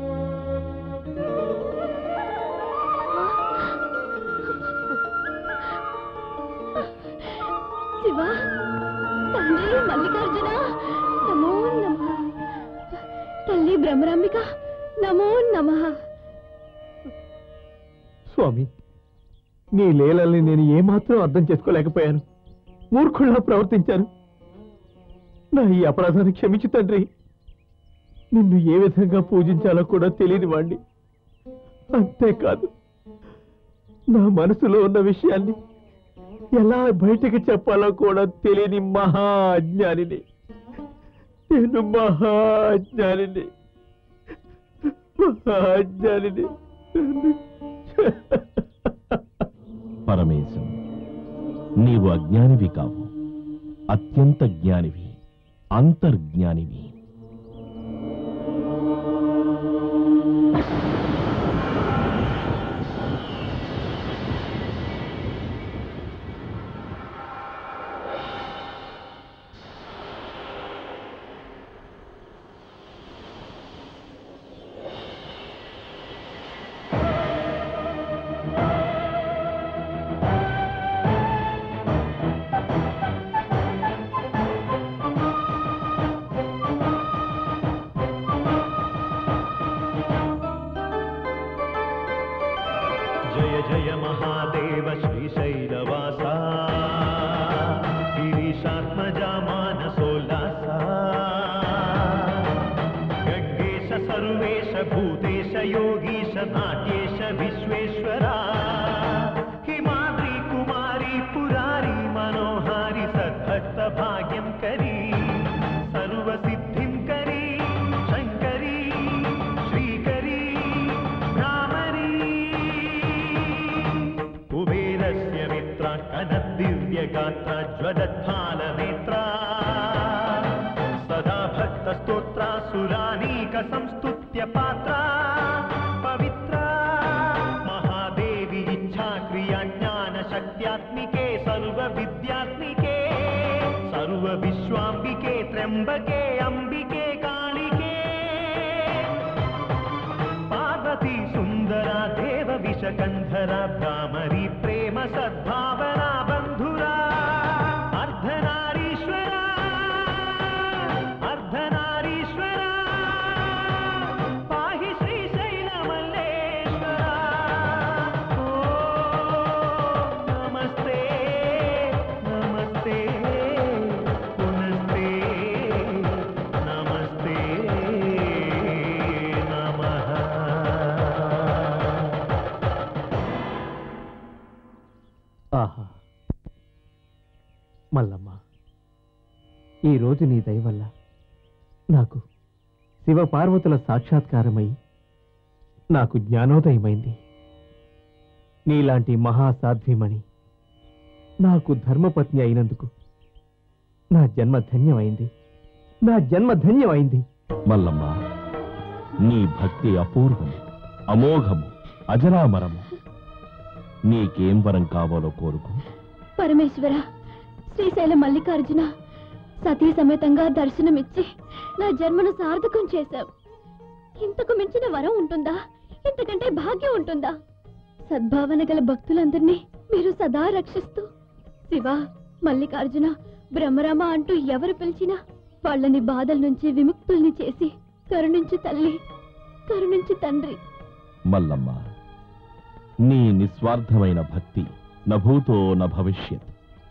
శివ తండ్రి మల్లికార్జున నమో నమ తల్లి భ్రమరాంబిక నమో నమ స్వామి నీ లీలల్ని నేను ఏమాత్రం అర్థం చేసుకోలేకపోయాను మూర్ఖుల్లా ప్రవర్తించాను నా ఈ అపరాధాన్ని క్షమించు తండ్రి నిన్ను ఏ విధంగా పూజించాలో కూడా తెలియని వాణ్ణి అంతేకాదు నా మనసులో ఉన్న విషయాన్ని ఎలా బయటికి చెప్పాలో కూడా తెలియని మహా అజ్ఞానిని నేను మహా అజ్ఞానిని మహా అజ్ఞానిని పరమేశం నీవు అజ్ఞానివి కావు అత్యంత జ్ఞానివి అంతర్జ్ఞానివి जय जय महादेव श्रीशैलवासा गिरीशात्मजा मानसोल्लासा गड्गेश सर्वेश भूतेश योगीश नाट्येश विश्वेश्वरा हिमाद्री कुमारी पुरारी मनोहारी सद्भक्त भाग्यं करी सर्वसिद्धिं करी शङ्करी श्रीकरी भ्रामरी कुबेरस्य मित्रा कनद्दिव्यगात्रा ज्वलद्भालनेत्रा सदा भक्तस्तोत्रा सुरानीकसंस्तुत्य पात्रा पवित्रा महादेवी इच्छा क्रिया ज्ञानशक्त्यात्मिके सर्वविद्यात्मिके सर्वविश्वाम्बिके त्र्यम्बके अम्बिके कालिके पार्वती सुन्दरा देव विषकण्ठरा भ्रामरी प्रेम सद्भावना बन्धुरा अर्धनारीश्वरा अर्धनारीश्वरा पाहि श्रीशैलमल्लेश्वरा ॐ नमस्ते नमस्ते पुनस्ते नमस्ते ఆహా మల్లమ్మ ఈరోజు నీ దయ వల్ల నాకు శివ పార్వతుల సాక్షాత్కారమై నాకు జ్ఞానోదయమైంది నీలాంటి మహాసాధ్వీమణి నాకు ధర్మపత్ని అయినందుకు నా జన్మ ధన్యమైంది నా జన్మ ధన్యమైంది మల్లమ్మ నీ భక్తి అపూర్వము అమోఘము అజరామరము నీకేం వరం కావాలో కోరుకో పరమేశ్వర శ్రీశైల మల్లికార్జున సతీ సమేతంగా దర్శనమిచ్చి నా జన్మను సార్థకం చేశావు ఇంతకు మించిన వరం ఉంటుందా ఇంతకంటే భాగ్యం ఉంటుందా సద్భావన గల భక్తులందరినీ మీరు సదా రక్షిస్తూ శివ మల్లికార్జున బ్రహ్మరామ అంటూ ఎవరు పిలిచినా వాళ్ళని బాధల నుంచి విముక్తుల్ని చేసి కరుణించు తల్లి కరుణించు తండ్రి మల్లమ్మ నీ నిస్వార్థమైన భక్తి నభూతో న భవిష్యత్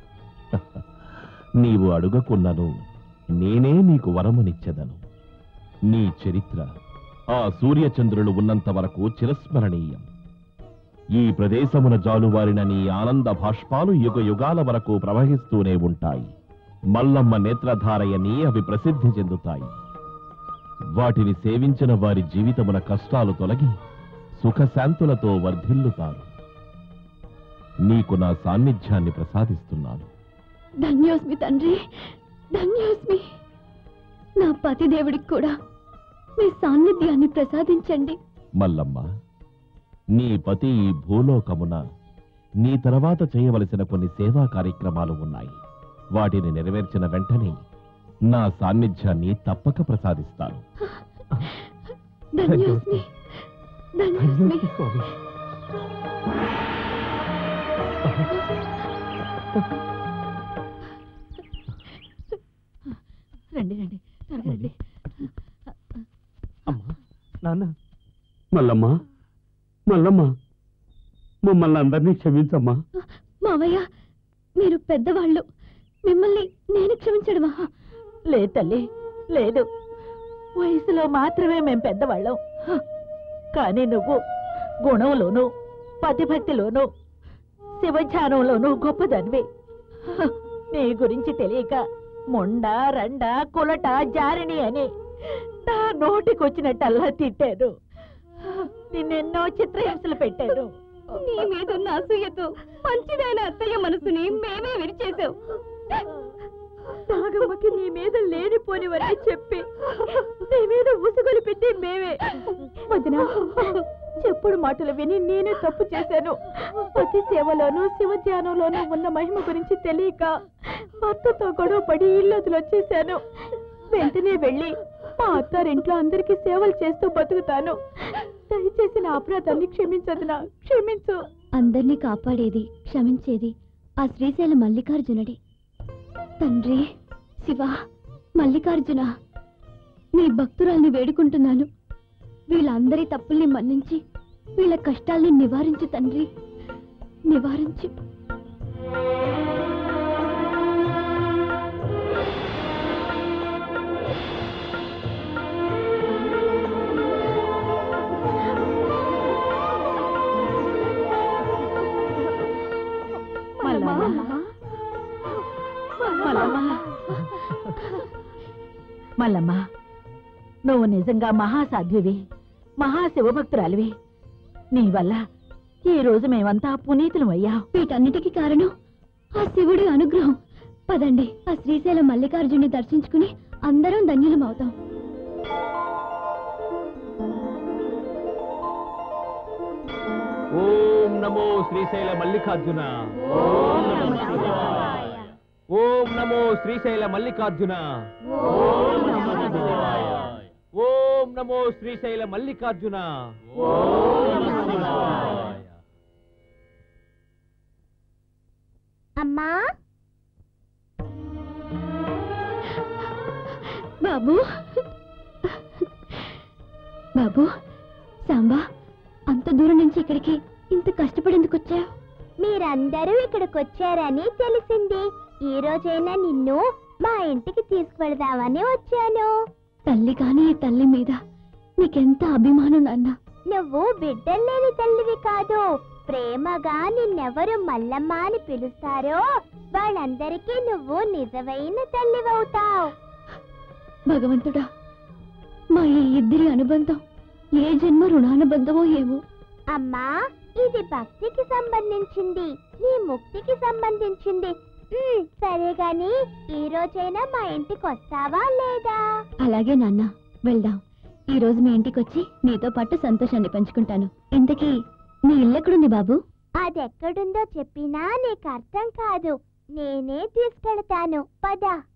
నీవు అడుగకున్నను నేనే నీకు వరమునిచ్చెదను నీ చరిత్ర ఆ సూర్యచంద్రులు ఉన్నంత వరకు చిరస్మరణీయం ఈ ప్రదేశమున జాలువారిన నీ ఆనంద భాష్పాలు యుగ యుగాల వరకు ప్రవహిస్తూనే ఉంటాయి మల్లమ్మ నేత్రధారయని అవి ప్రసిద్ధి చెందుతాయి వాటిని సేవించిన వారి జీవితమున కష్టాలు తొలగి సుఖశాంతులతో వర్ధిల్లుతారు నీకు నా సాన్నిధ్యాన్ని ప్రసాదిస్తున్నాను ధన్యోస్మి తండ్రి ధన్యోస్మి నా పతిదేవుడికి కూడా మీ సాన్నిధ్యాన్ని ప్రసాదించండి మల్లమ్మ నీ పతి ఈ భూలోకమున నీ తర్వాత చేయవలసిన కొన్ని సేవా కార్యక్రమాలు ఉన్నాయి వాటిని నెరవేర్చిన వెంటనే నా సాన్నిధ్యాన్ని తప్పక ప్రసాదిస్తాను ధన్యోస్మి ధన్యోస్మి రండి రండి త్వరగా రండి నాన్న మల్లమ్మ మల్లమ్మ మమ్మల్ని అందరినీ క్షమించమ్మా మావయ్య మీరు పెద్దవాళ్ళు మిమ్మల్ని నేను క్షమించడమా లేదు తల్లి లేదు వయసులో మాత్రమే మేం పెద్దవాళ్ళం హ, కానీ నువ్వు గుణంలోనూ పతిభక్తిలోనూ శివధ్యానంలోనూ గొప్పదానివి హ, నీ గురించి తెలియక మొండ రండ కులట జారిణి అని నా నోటికొచ్చినట్టల్లా తిట్టాను హ, నిన్నెన్నో చిత్రహింసలు పెట్టాను నీ మీద ఉన్న అసూయతో మంచిదైన అత్తయ్య మనసుని మేమే విరిచేశాం నాగమ్మకి నీ మీద లేనిపోనివని చెప్పి నీ మీద ఉసుగొలు పెట్టి మేమే వదిన చెప్పుడు మాటలు విని నేనే తప్పు చేశాను ప్రతి సేవలోనూ శివ ధ్యానంలోనూ ఉన్న మహిమ గురించి తెలియక భర్తతో గొడవ పడి ఇల్లు వచ్చేసాను వెంటనే వెళ్ళి మా అత్తారింట్లో అందరికీ సేవలు చేస్తూ బతుకుతాను దయచేసి నా అపరాధాన్ని క్షమించదునా క్షమించు అందరినీ కాపాడేది క్షమించేది ఆ శ్రీశైల మల్లికార్జునుడే తండ్రి శివ మల్లికార్జున నీ భక్తురాల్ని వేడుకుంటున్నాను వీళ్ళందరి తప్పుల్ని మన్నించి వీళ్ళ కష్టాల్ని నివారించు తండ్రి నివారించు మల్లమ్మ నువ్వు నిజంగా మహాసాధ్యువి మహాశివభక్తురాలివి నీ వల్ల ఈ రోజు మేమంతా పునీతులం అయ్యా వీటన్నిటికీ కారణం ఆ శివుడి అనుగ్రహం పదండి ఆ శ్రీశైల మల్లికార్జున్ని దర్శించుకుని అందరం ధన్యులం అవుతాం ఓం నమో శ్రీశైల మల్లికార్జున ఓం నమో శ్రీశైల మల్లికార్జున ఓం నమో శ్రీశైల మల్లికార్జున అమ్మా బాబు బాబు సాంబా అంత దూరం నుంచి ఇక్కడికి ఇంత కష్టపడేందుకు వచ్చా మీరందరూ ఇక్కడికి వచ్చారని తెలిసింది ఈ రోజైనా నిన్ను మా ఇంటికి తీసుకువెళదామని వచ్చాను తల్లి కాని ఈ తల్లి మీద నీకెంత అభిమానం నాన్న నువ్వు బిడ్డల్లేని తల్లివి కాదు ప్రేమగా నిన్నెవరు మల్లమ్మ అని పిలుస్తారో వాళ్ళందరికీ నువ్వు నిజమైన తల్లివవుతావు భగవంతుడా మా ఈ ఇద్దరి అనుబంధం ఏ జన్మ రుణానుబంధమో ఏమో అమ్మా ఇది భక్తికి సంబంధించింది నీ ముక్తికి సంబంధించింది ఉమ్, సరే గాని ఈ రోజైనా మా ఇంటికి వస్తావా లేదా అలాగే నాన్న వెళ్దాం ఈ రోజు మీ ఇంటికి వచ్చి నీతో పాటు సంతోషాన్ని పంచుకుంటాను ఇంతకీ మీ ఇల్లెక్కడుంది బాబు అదెక్కడుందో చెప్పినా నీకు అర్థం కాదు నేనే తీసుకెళ్తాను పద